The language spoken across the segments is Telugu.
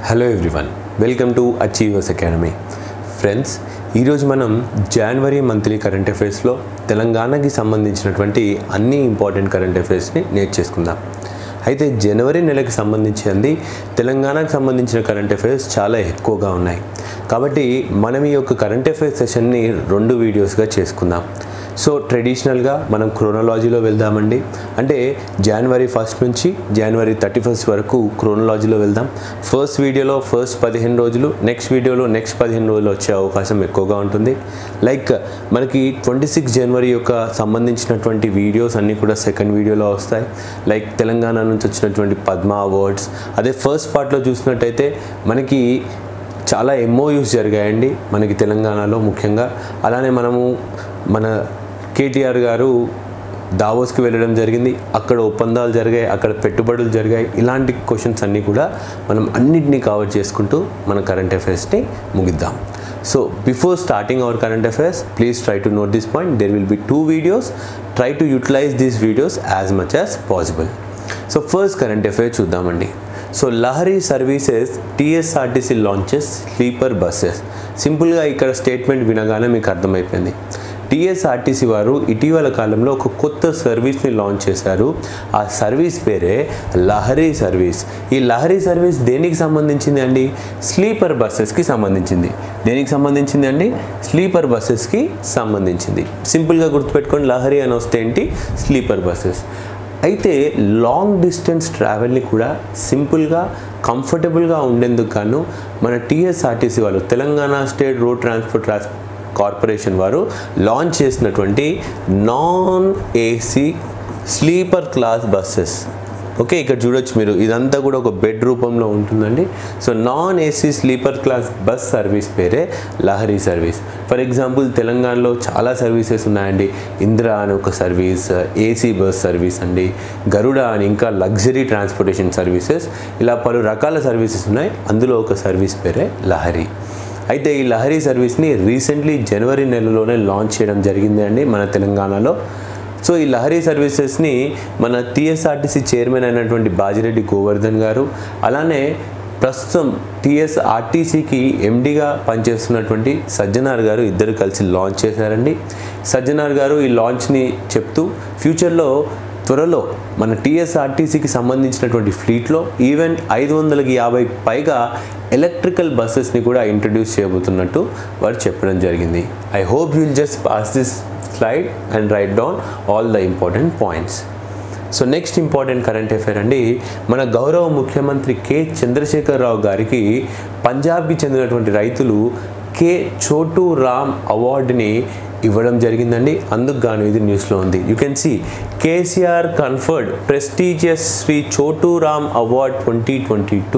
Hello everyone welcome to achievers academy friends ఈరోజు మనం జనవరి మంత్లీ కరెంట్ అఫైర్స్లో తెలంగాణకి సంబంధించినటువంటి అన్ని ఇంపార్టెంట్ కరెంట్ అఫైర్స్ని నేర్చేసుకుందాం అయితే జనవరి నెలకు సంబంధించింది తెలంగాణకు సంబంధించిన కరెంట్ అఫైర్స్ చాలా ఎక్కువగా ఉన్నాయి కాబట్టి మనం ఈ యొక్క కరెంట్ అఫైర్స్ సెషన్ని రెండు వీడియోస్గా చేసుకుందాం సో ట్రెడిషనల్గా మనం క్రోనాలజీలో వెళ్దామండి అంటే జనవరి ఫస్ట్ నుంచి జనవరి థర్టీ ఫస్ట్ వరకు క్రోనాలజీలో వెళ్దాం ఫస్ట్ వీడియోలో ఫస్ట్ పదిహేను రోజులు నెక్స్ట్ వీడియోలో నెక్స్ట్ పదిహేను రోజులు వచ్చే అవకాశం ఎక్కువగా ఉంటుంది లైక్ మనకి ట్వంటీ సిక్స్ జనవరి యొక్క సంబంధించినటువంటి వీడియోస్ అన్నీ కూడా సెకండ్ వీడియోలో వస్తాయి లైక్ తెలంగాణ నుంచి వచ్చినటువంటి పద్మ అవార్డ్స్ అదే ఫస్ట్ పార్ట్లో చూసినట్టయితే మనకి చాలా ఎంఓయూస్ జరిగాయండి మనకి తెలంగాణలో ముఖ్యంగా అలానే మనము మన కేటీఆర్ గారు దావోస్కి వెళ్ళడం జరిగింది అక్కడ ఒప్పందాలు జరిగాయి అక్కడ పెట్టుబడులు జరిగాయి ఇలాంటి క్వశ్చన్స్ అన్నీ కూడా మనం అన్నిటినీ కవర్ చేసుకుంటూ మన కరెంట్ అఫైర్స్ని ముగిద్దాం so before starting our current affairs please try to note this point there will be two videos try to utilize these videos as much as possible so first current affair చూద్దామండి so Lahari services TSRTC launches sleeper buses సింపుల్గా ఇక్కడ స్టేట్మెంట్ వినగానే మీకు అర్థమైపోయింది టీఎస్ఆర్టీసీ వారు ఇటీవల కాలంలో ఒక కొత్త సర్వీస్ని లాంచ్ చేశారు ఆ సర్వీస్ పేరే లహరీ సర్వీస్ ఈ లహరీ సర్వీస్ దేనికి సంబంధించింది అండి స్లీపర్ బస్సెస్కి సంబంధించింది దేనికి సంబంధించింది అండి స్లీపర్ బస్సెస్కి సంబంధించింది సింపుల్గా గుర్తుపెట్టుకోండి లహరీ అని వస్తే ఏంటి స్లీపర్ బస్సెస్ అయితే లాంగ్ డిస్టెన్స్ ట్రావెల్ని కూడా సింపుల్గా కంఫర్టబుల్గా ఉండేందుకు గాను మన టీఎస్ఆర్టీసీ వాళ్ళు Telangana state road transport trans corporation వారు లాంచ్ చేసినటువంటి non AC sleeper class buses okay ఇక్కడ చూడొచ్చు మీరు ఇదంతా కూడా ఒక బెడ్ రూపంలో ఉంటుందండి so non AC sleeper class bus service పేరే లహరీ సర్వీస్ ఫర్ ఎగ్జాంపుల్ తెలంగాణలో చాలా సర్వీసెస్ ఉన్నాయండి ఇందిరా అని ఒక సర్వీస్ ఏసీ బస్ సర్వీస్ అండి గరుడ అని ఇంకా లగ్జరీ ట్రాన్స్పోర్టేషన్ సర్వీసెస్ ఇలా పలు రకాల సర్వీసెస్ ఉన్నాయి అందులో ఒక సర్వీస్ పేరే లహరీ అయితే ఈ లహరీ సర్వీస్ని రీసెంట్లీ జనవరి నెలలోనే లాంచ్ చేయడం జరిగింది అండి మన తెలంగాణలో సో ఈ లహరీ సర్వీసెస్ని మన టీఎస్ఆర్టీసీ చైర్మన్ అయినటువంటి బాజిరెడ్డి గోవర్ధన్ గారు అలానే ప్రస్తుతం టీఎస్ఆర్టీసీకి ఎండిగా పనిచేస్తున్నటువంటి సజ్జనార్ గారు ఇద్దరు కలిసి లాంచ్ చేశారండి సజ్జనార్ గారు ఈ లాంచ్ని చెప్తూ ఫ్యూచర్లో త్వరలో మన టీఎస్ఆర్టీసీకి సంబంధించినటువంటి ఫ్లీట్లో ఈవెన్ ఐదు వందలకి యాభై పైగా ఎలక్ట్రికల్ బస్సెస్ని కూడా ఇంట్రడ్యూస్ చేయబోతున్నట్టు వారు చెప్పడం జరిగింది I hope you'll just pass this slide and write down all the important points so next important current affair అండి మన గౌరవ ముఖ్యమంత్రి కె చంద్రశేఖరరావు గారికి పంజాబ్కి చెందినటువంటి రైతులు కె చోటు రామ్ అవార్డుని ఇవ్వడం జరిగిందండి అందుకు గాను ఇది న్యూస్లో ఉంది you can see KCR conferred prestigious Shri చోటు Ram award twenty twenty two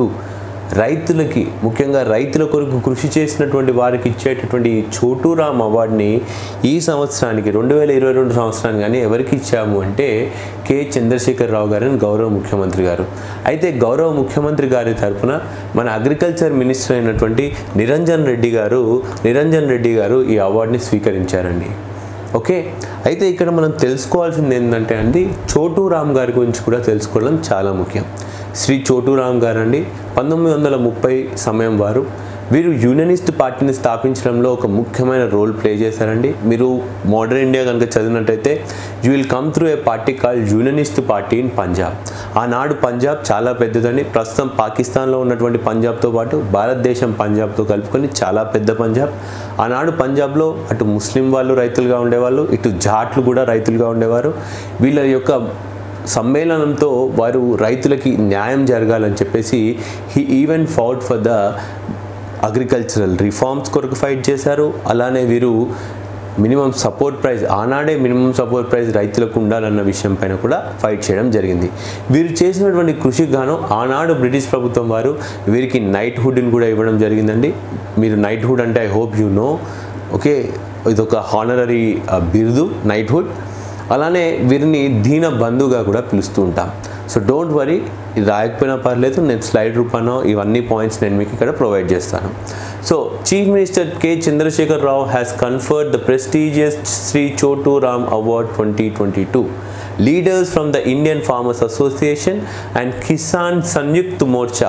రైతులకి ముఖ్యంగా రైతుల కొరకు కృషి చేసినటువంటి వారికి ఇచ్చేటటువంటి ఈ చోటూరామ్ అవార్డుని ఈ సంవత్సరానికి రెండు వేల ఇరవై రెండు సంవత్సరానికి కానీ ఎవరికి ఇచ్చాము అంటే కె చంద్రశేఖర్ రావు గారిని గౌరవ ముఖ్యమంత్రి గారు అయితే గౌరవ ముఖ్యమంత్రి గారి తరఫున మన అగ్రికల్చర్ మినిస్టర్ అయినటువంటి నిరంజన్ రెడ్డి గారు నిరంజన్ రెడ్డి గారు ఈ అవార్డుని స్వీకరించారండి ఓకే అయితే ఇక్కడ మనం తెలుసుకోవాల్సింది ఏంటంటే అండి చోటు రామ్ గారి గురించి కూడా తెలుసుకోవడం చాలా ముఖ్యం శ్రీ చోటురామ్ గారు అండి పంతొమ్మిది వందల ముప్పై సమయం వారు వీరు యూనియనిస్ట్ పార్టీని స్థాపించడంలో ఒక ముఖ్యమైన రోల్ ప్లే చేశారండి మీరు మోడర్న్ ఇండియా కనుక చదివినట్టయితే you will come through a party call unionist party in Punjab ఆనాడు పంజాబ్ చాలా పెద్దదండి ప్రస్తుతం పాకిస్తాన్లో ఉన్నటువంటి పంజాబ్తో పాటు భారతదేశం పంజాబ్తో కలుపుకొని చాలా పెద్ద పంజాబ్ ఆనాడు పంజాబ్లో అటు ముస్లిం వాళ్ళు రైతులుగా ఉండేవాళ్ళు ఇటు జాట్లు కూడా రైతులుగా ఉండేవారు వీళ్ళ యొక్క సమ్మేళనంతో వారు రైతులకి న్యాయం జరగాలని చెప్పేసి he even fought for the agricultural reforms కొరకు ఫైట్ చేశారు అలానే వీరు మినిమం సపోర్ట్ ప్రైస్ ఆనాడే మినిమం సపోర్ట్ ప్రైస్ రైతులకు ఉండాలన్న విషయం పైన కూడా ఫైట్ చేయడం జరిగింది వీరు చేసినటువంటి కృషికి గాను ఆనాడు బ్రిటిష్ ప్రభుత్వం వారు వీరికి నైట్ హుడ్ని కూడా ఇవ్వడం జరిగిందండి మీరు నైట్ హుడ్ అంటే I hope you know okay ఇదొక హానరరీ బిరుదు నైట్ హుడ్ అలానే వీరిని దీన బంధుగా కూడా పిలుస్తూ ఉంటాం సో డోంట్ వరీ ఇది రాయకపోయినా పర్లేదు నేను స్లైడ్ రూపానో ఇవన్నీ పాయింట్స్ నేను మీకు ఇక్కడ ప్రొవైడ్ చేస్తాను so chief minister K Chandrashekar Rao has conferred the prestigious Shri చోటు Ram award twenty twenty two leaders from the Indian Farmers Association and Kisan Sanyukt Morcha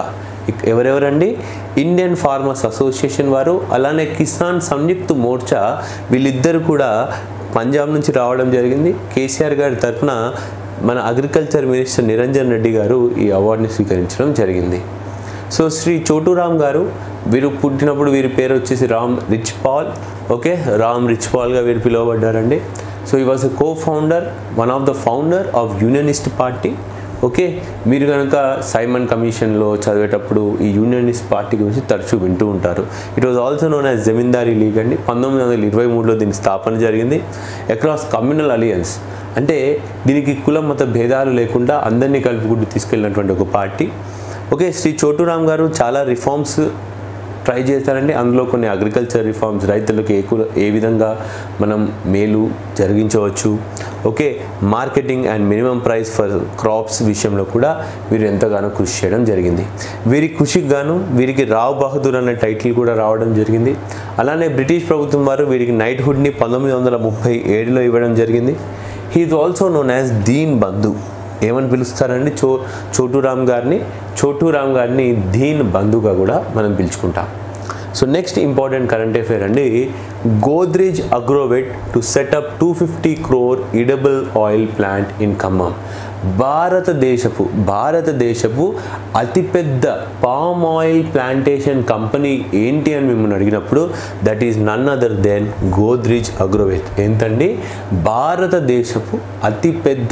ఇక్- ఎవరెవరండి ఇండియన్ ఫార్మర్స్ అసోసియేషన్ వారు అలానే కిసాన్ సంయుక్త్ మోర్చా వీళ్ళిద్దరు కూడా పంజాబ్ నుంచి రావడం జరిగింది కేసీఆర్ గారి తరఫున మన అగ్రికల్చర్ మినిస్టర్ నిరంజన్ రెడ్డి గారు ఈ అవార్డుని స్వీకరించడం జరిగింది సో శ్రీ చోటురామ్ గారు వీరు పుట్టినప్పుడు వీరి పేరు వచ్చేసి రామ్ రిచ్ పాల్ ఓకే రామ్ రిచ్ పాల్గా వీరు పిలువబడ్డారండి so he was co founder one of the founder of unionist party okay మీరు కనుక సైమన్ కమిషన్లో చదివేటప్పుడు ఈ యూనియనిస్ట్ పార్టీ గురించి తరచూ వింటూ ఉంటారు it was also known as Zamindari league అండి పంతొమ్మిది వందల ఇరవై మూడులో దీని స్థాపన జరిగింది అక్రాస్ కమ్యూనల్ అలియన్స్ అంటే దీనికి కుల మత భేదాలు లేకుండా అందరినీ కలుపుకుంటూ తీసుకెళ్ళినటువంటి ఒక పార్టీ ఓకే శ్రీ చోటురామ్ గారు చాలా రిఫార్మ్స్ ట్రై చేశారండి అందులో కొన్ని అగ్రికల్చర్ రిఫార్మ్స్ రైతులకు ఏ కుల ఏ విధంగా మనం మేలు జరిగించవచ్చు okay marketing and minimum price for crops విషయంలో కూడా వీరు ఎంతగానో కృషి చేయడం జరిగింది వీరి కృషికి గాను వీరికి రావ్ బహదూర్ అనే టైటిల్ కూడా రావడం జరిగింది అలానే బ్రిటిష్ ప్రభుత్వం వారు వీరికి నైట్ హుడ్ని పంతొమ్మిది వందల ముప్పై ఏడులో ఇవ్వడం జరిగింది he is also known as Deen Bandhu ఏమని పిలుస్తారండి చో చోటురామ్ గారిని చోటురామ్ గారిని దీన్ బంధుగా కూడా మనం పిలుచుకుంటాం so next important current affair అండి Godrej Agrovet to set up two fifty crore edible oil plant in Khammam భారతదేశపు భారతదేశపు అతిపెద్ద పామ్ ఆయిల్ ప్లాంటేషన్ కంపెనీ ఏంటి అని మిమ్మల్ని అడిగినప్పుడు that is none other than Godrej Agrovet ఏంటండి భారతదేశపు అతిపెద్ద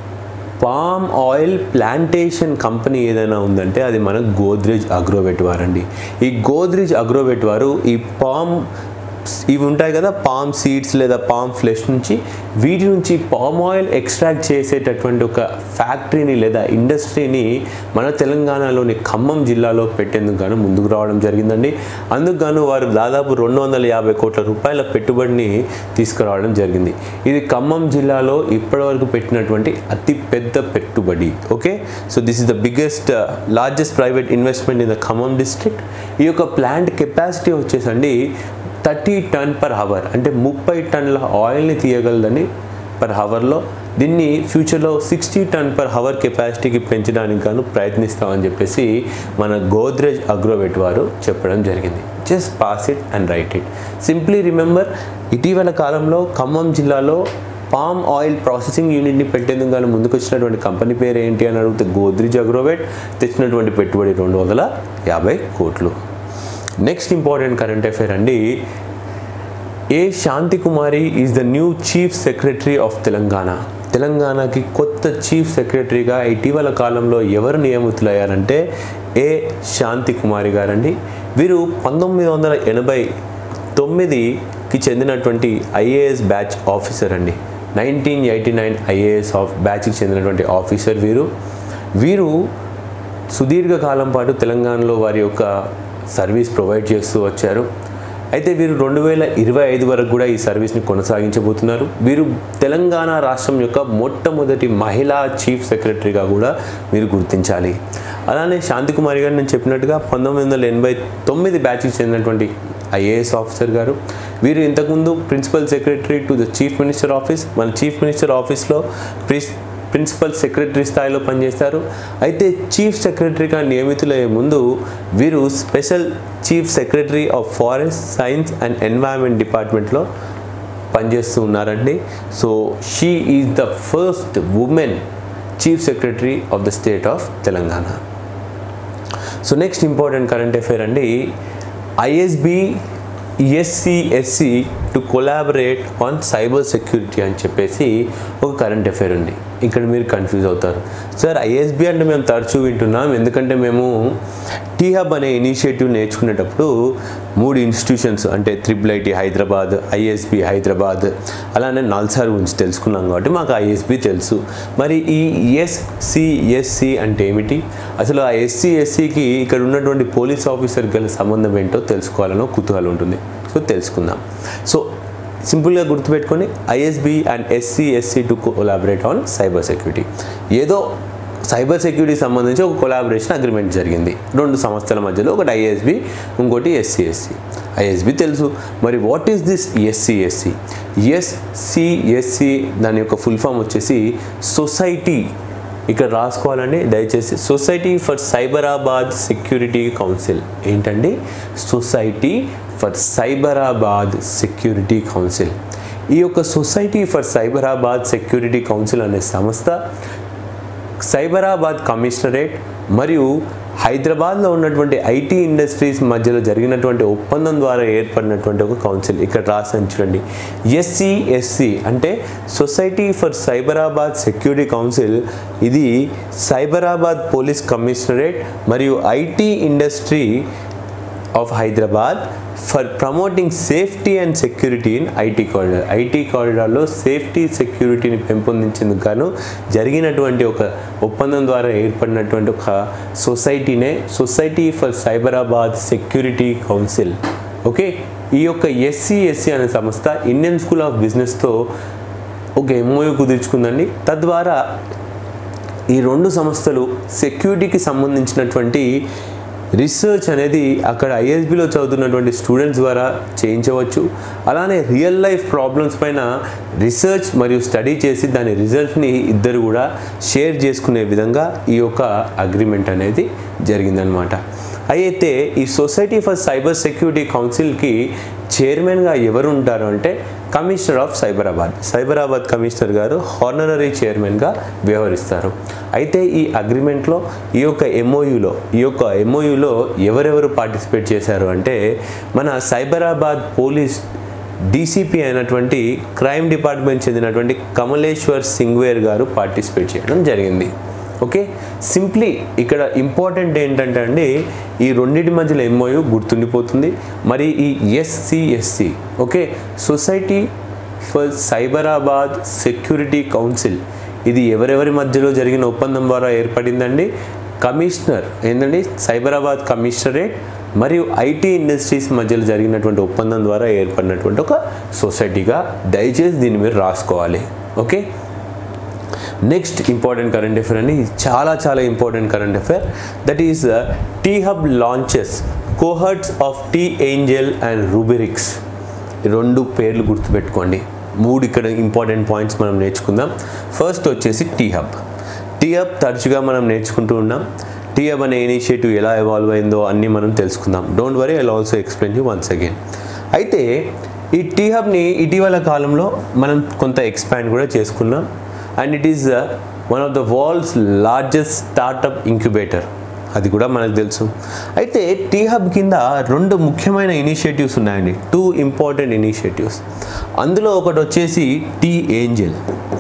పామ్ ఆయిల్ ప్లాంటేషన్ కంపెనీ ఏదైనా ఉందంటే అది మన గోద్రేజ్ అగ్రోవెట్ వారండి ఈ గోద్రేజ్ అగ్రోవెట్ వారు ఈ పామ్ ఇవి ఉంటాయి కదా పామ్ సీడ్స్ లేదా పామ్ ఫ్లెష్ నుంచి వీటి నుంచి పామ్ ఆయిల్ ఎక్స్ట్రాక్ట్ చేసేటటువంటి ఒక ఫ్యాక్టరీని లేదా ఇండస్ట్రీని మన తెలంగాణలోని ఖమ్మం జిల్లాలో పెట్టేందుకు గాను ముందుకు రావడం జరిగిందండి అందుకు గాను వారు దాదాపు రెండు వందల యాభై కోట్ల రూపాయల పెట్టుబడిని తీసుకురావడం జరిగింది ఇది ఖమ్మం జిల్లాలో ఇప్పటివరకు పెట్టినటువంటి అతి పెద్ద పెట్టుబడి okay so this is the biggest largest private investment in the Khammam district ఈ యొక్క ప్లాంట్ కెపాసిటీ వచ్చేసండి థర్టీ టన్ పర్ హవర్ అంటే ముప్పై టన్నుల ఆయిల్ని తీయగలదని పర్ హవర్లో దీన్ని ఫ్యూచర్లో సిక్స్టీ టన్ పర్ హవర్ కెపాసిటీకి పెంచడానికి గాను ప్రయత్నిస్తామని చెప్పేసి మన గోద్రేజ్ అగ్రోవెట్ వారు చెప్పడం జరిగింది just pass it and write it simply remember ఇటీవల కాలంలో ఖమ్మం జిల్లాలో పామ్ ఆయిల్ ప్రాసెసింగ్ యూనిట్ని పెట్టేందుకు గాను ముందుకు వచ్చినటువంటి కంపెనీ పేరు ఏంటి అని అడిగితే గోద్రేజ్ అగ్రోవెట్ తెచ్చినటువంటి పెట్టుబడి రెండు వందల యాభై కోట్లు నెక్స్ట్ ఇంపార్టెంట్ కరెంట్ అఫైర్ అండి A Shanti Kumari is the new chief secretary of Telangana తెలంగాణకి కొత్త చీఫ్ సెక్రటరీగా ఇటీవల కాలంలో ఎవరు నియమితులయ్యారంటే ఏ శాంతి కుమారి గారండి వీరు పంతొమ్మిది వందల ఎనభై తొమ్మిదికి చెందినటువంటి ఐఏఎస్ బ్యాచ్ ఆఫీసర్ అండి nineteen eighty nine IAS of బ్యాచ్కి చెందినటువంటి ఆఫీసర్ వీరు వీరు సుదీర్ఘకాలం పాటు తెలంగాణలో వారి యొక్క సర్వీస్ ప్రొవైడ్ చేస్తూ వచ్చారు అయితే వీరు రెండు వేల ఇరవై ఐదు వరకు కూడా ఈ సర్వీస్ని కొనసాగించబోతున్నారు వీరు తెలంగాణ రాష్ట్రం యొక్క మొట్టమొదటి మహిళా చీఫ్ సెక్రటరీగా కూడా మీరు గుర్తించాలి అలానే శాంతికుమారి గారు నేను చెప్పినట్టుగా పంతొమ్మిది వందల ఎనభై తొమ్మిది బ్యాచ్కి చెందినటువంటి ఐఏఎస్ ఆఫీసర్ గారు వీరు ఇంతకుముందు principal secretary to the chief minister office మన చీఫ్ మినిస్టర్ ఆఫీస్లో ప్రిస్ ప్రిన్సిపల్ సెక్రటరీ స్థాయిలో పనిచేస్తారు అయితే చీఫ్ సెక్రటరీగా నియమితులయ్యే ముందు వీరు special chief secretary of forest science and environment డిపార్ట్మెంట్లో పనిచేస్తూ ఉన్నారండి so she is the first women chief secretary of the state of Telangana so next important current affair అండి ISB SC SC to collaborate on cyber security అని చెప్పేసి ఒక కరెంట్ అఫైర్ ఉంది ఇక్కడ మీరు కన్ఫ్యూజ్ అవుతారు సార్ ఐఎస్బి అంటే మేము తరచూ వింటున్నాం ఎందుకంటే మేము టీ హబ్ అనే ఇనిషియేటివ్ నేర్చుకునేటప్పుడు మూడు ఇన్స్టిట్యూషన్స్ అంటే triple IT Hyderabad ISB Hyderabad అలానే నల్సార్ గురించి తెలుసుకున్నాం కాబట్టి మాకు ఐఎస్బి తెలుసు మరి ఈ ఎస్సిఎస్సి అంటే ఏమిటి అసలు ఆ ఎస్సీ ఎస్సికి ఇక్కడ ఉన్నటువంటి పోలీస్ ఆఫీసర్ గల సంబంధం ఏంటో తెలుసుకోవాలనో కుతూహలం ఉంటుంది సో తెలుసుకుందాం సో సింపుల్గా గుర్తుపెట్టుకొని ISB and SC SC to collaborate on cyber security ఏదో సైబర్ సెక్యూరిటీ సంబంధించి ఒక కొలాబరేషన్ అగ్రిమెంట్ జరిగింది రెండు సంస్థల మధ్యలో ఒకటి ఐఎస్బి ఇంకోటి ఎస్సీ ఎస్సీ ఐఎస్బి తెలుసు మరి what is this SC SC SCSC దాని యొక్క ఫుల్ ఫామ్ వచ్చేసి సొసైటీ ఇక్కడ రాసుకోవాలండి దయచేసి society for Cyberabad security council ఏంటండి society for Cyberabad security council ఈ యొక్క society for Cyberabad security council అనే సంస్థ సైబరాబాద్ కమిషనరేట్ మరియు హైదరాబాద్లో ఉన్నటువంటి ఐటీ ఇండస్ట్రీస్ మధ్యలో జరిగినటువంటి ఒప్పందం ద్వారా ఏర్పడినటువంటి ఒక కౌన్సిల్ ఇక్కడ రాసాను చూడండి ఎస్సీ ఎస్సి అంటే society for Cyberabad security council ఇది సైబరాబాద్ పోలీస్ కమిషనరేట్ మరియు IT industry of Hyderabad for promoting safety and security in IT corridor IT కారిడార్లో సేఫ్టీ సెక్యూరిటీని పెంపొందించేందుకు గాను జరిగినటువంటి ఒక ఒప్పందం ద్వారా ఏర్పడినటువంటి ఒక సొసైటీనే society for Cyberabad security council okay ఈ యొక్క ఎస్సీ ఎస్సీ అనే సంస్థ ఇండియన్ స్కూల్ ఆఫ్ బిజినెస్తో ఒక ఎంఓయూ కుదుర్చుకుందండి తద్వారా ఈ రెండు సంస్థలు సెక్యూరిటీకి సంబంధించినటువంటి రీసెర్చ్ అనేది అక్కడ ఐఎస్బిలో చదువుతున్నటువంటి స్టూడెంట్స్ ద్వారా చేయించవచ్చు అలానే రియల్ లైఫ్ ప్రాబ్లమ్స్ పైన రీసెర్చ్ మరియు స్టడీ చేసి దాని రిజల్ట్ని ఇద్దరు కూడా షేర్ చేసుకునే విధంగా ఈ యొక్క అగ్రిమెంట్ అనేది జరిగిందనమాట అయితే ఈ సొసైటీ ఫర్ సైబర్ సెక్యూరిటీ కౌన్సిల్కి చైర్మన్గా ఎవరు ఉంటారు అంటే commissioner of Cyberabad Cyberabad commissioner గారు హానరరీ చైర్మన్గా వ్యవహరిస్తారు అయితే ఈ అగ్రిమెంట్లో ఈ యొక్క ఎంఓయూలో ఈ యొక్క ఎంఓయూలో ఎవరెవరు పార్టిసిపేట్ చేశారు అంటే మన సైబరాబాద్ పోలీస్ డీసీపీ అయినటువంటి క్రైమ్ డిపార్ట్మెంట్ చెందినటువంటి కమలేశ్వర్ సింగ్వేర్ గారు పార్టిసిపేట్ చేయడం జరిగింది ఓకే సింప్లీ ఇక్కడ ఇంపార్టెంట్ ఏంటంటే అండి ఈ రెండింటి మధ్యలో ఎంఓయు గుర్తుండిపోతుంది మరి ఈ SCSC okay society for Cyberabad security council ఇది ఎవరెవరి మధ్యలో జరిగిన ఒప్పందం ద్వారా ఏర్పడిందండి కమిషనర్ ఏంటండి సైబరాబాద్ కమిషనరేట్ మరియు ఐటీ ఇండస్ట్రీస్ మధ్యలో జరిగినటువంటి ఒప్పందం ద్వారా ఏర్పడినటువంటి ఒక సొసైటీగా దయచేసి దీన్ని మీరు రాసుకోవాలి okay next important current affair అండి ఇది చాలా చాలా important current affair that is T hub launches cohorts of T angel and Rubrix రెండు పేర్లు గుర్తుపెట్టుకోండి మూడు ఇక్కడ ఇంపార్టెంట్ పాయింట్స్ మనం నేర్చుకుందాం ఫస్ట్ వచ్చేసి టీ హబ్ టీ హబ్ తరచుగా మనం నేర్చుకుంటూ ఉన్నాం టీ హబ్ అనే ఇనిషియేటివ్ ఎలా ఎవాల్వ్ అయిందో అన్నీ మనం తెలుసుకుందాం don't worry I also explain you once again అయితే ఈ టీ హబ్ని ఇటీవల కాలంలో మనం కొంత ఎక్స్పాండ్ కూడా చేసుకున్నాం and it is one of the world's largest startup incubator అది కూడా మనకు తెలుసు అయితే టీ హబ్ కింద రెండు ముఖ్యమైన ఇనిషియేటివ్స్ ఉన్నాయండి టూ ఇంపార్టెంట్ ఇనిషియేటివ్స్ అందులో ఒకటి వచ్చేసి T angel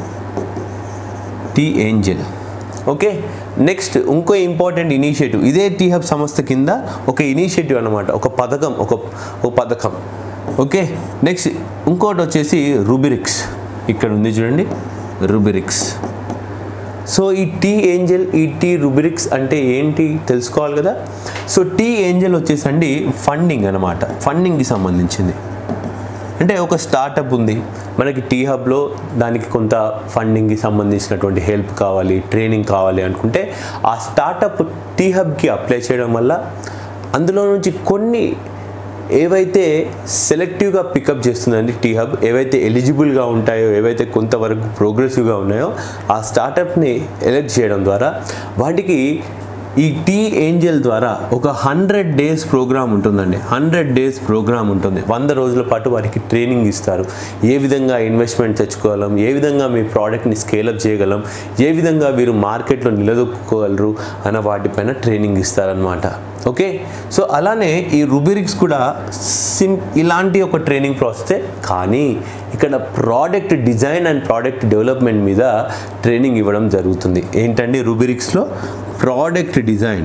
T angel okay next ఇంకో ఇంపార్టెంట్ ఇనిషియేటివ్ ఇదే టీ హబ్ సంస్థ కింద ఒక ఇనిషియేటివ్ అనమాట ఒక పథకం ఒక ఒక పథకం ఓకే నెక్స్ట్ ఇంకోటి వచ్చేసి రూబిరిక్స్ ఇక్కడ ఉంది చూడండి రూబిరిక్స్ సో ఈ టీ ఏంజల్ ఈ టీ రుబిరిక్స్ అంటే ఏంటి తెలుసుకోవాలి కదా సో టీ ఏంజల్ వచ్చేసండి ఫండింగ్ అనమాట ఫండింగ్కి సంబంధించింది అంటే ఒక స్టార్టప్ ఉంది మనకి టీ హబ్లో దానికి కొంత ఫండింగ్కి సంబంధించినటువంటి హెల్ప్ కావాలి ట్రైనింగ్ కావాలి అనుకుంటే ఆ స్టార్టప్ టీ హబ్కి అప్లై చేయడం వల్ల అందులో నుంచి కొన్ని ఏవైతే సెలెక్టివ్గా పికప్ చేస్తుందండి టీ హబ్ ఏవైతే ఎలిజిబుల్గా ఉంటాయో ఏవైతే కొంతవరకు ప్రోగ్రెసివ్గా ఉన్నాయో ఆ స్టార్టప్ని ఎలెక్ట్ చేయడం ద్వారా వాటికి ఈ టీ ఏంజల్ ద్వారా ఒక హండ్రెడ్ డేస్ ప్రోగ్రామ్ ఉంటుందండి హండ్రెడ్ డేస్ ప్రోగ్రామ్ ఉంటుంది వంద రోజుల పాటు వారికి ట్రైనింగ్ ఇస్తారు ఏ విధంగా ఇన్వెస్ట్మెంట్ తెచ్చుకోగలం ఏ విధంగా మీ ప్రోడక్ట్ని స్కేలప్ చేయగలం ఏ విధంగా వీరు మార్కెట్లో నిలదొక్కుకోగలరు అన్న వాటిపైన ట్రైనింగ్ ఇస్తారనమాట ఓకే సో అలానే ఈ రుబిరిక్స్ కూడా సిం ఇలాంటి ఒక ట్రైనింగ్ ప్రాసెసే కానీ ఇక్కడ product design and product development మీద ట్రైనింగ్ ఇవ్వడం జరుగుతుంది ఏంటండి రుబిరిక్స్లో ప్రోడక్ట్ డిజైన్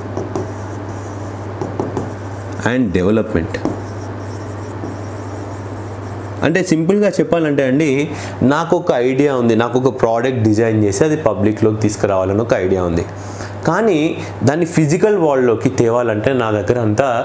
అండ్ డెవలప్మెంట్ అంటే సింపుల్గా చెప్పాలంటే అండి నాకు ఒక ఐడియా ఉంది నాకు ఒక ప్రోడక్ట్ డిజైన్ చేసి అది పబ్లిక్లోకి తీసుకురావాలని ఒక ఐడియా ఉంది కానీ దాన్ని ఫిజికల్ వరల్డ్లోకి తేవాలంటే నా దగ్గర అంతా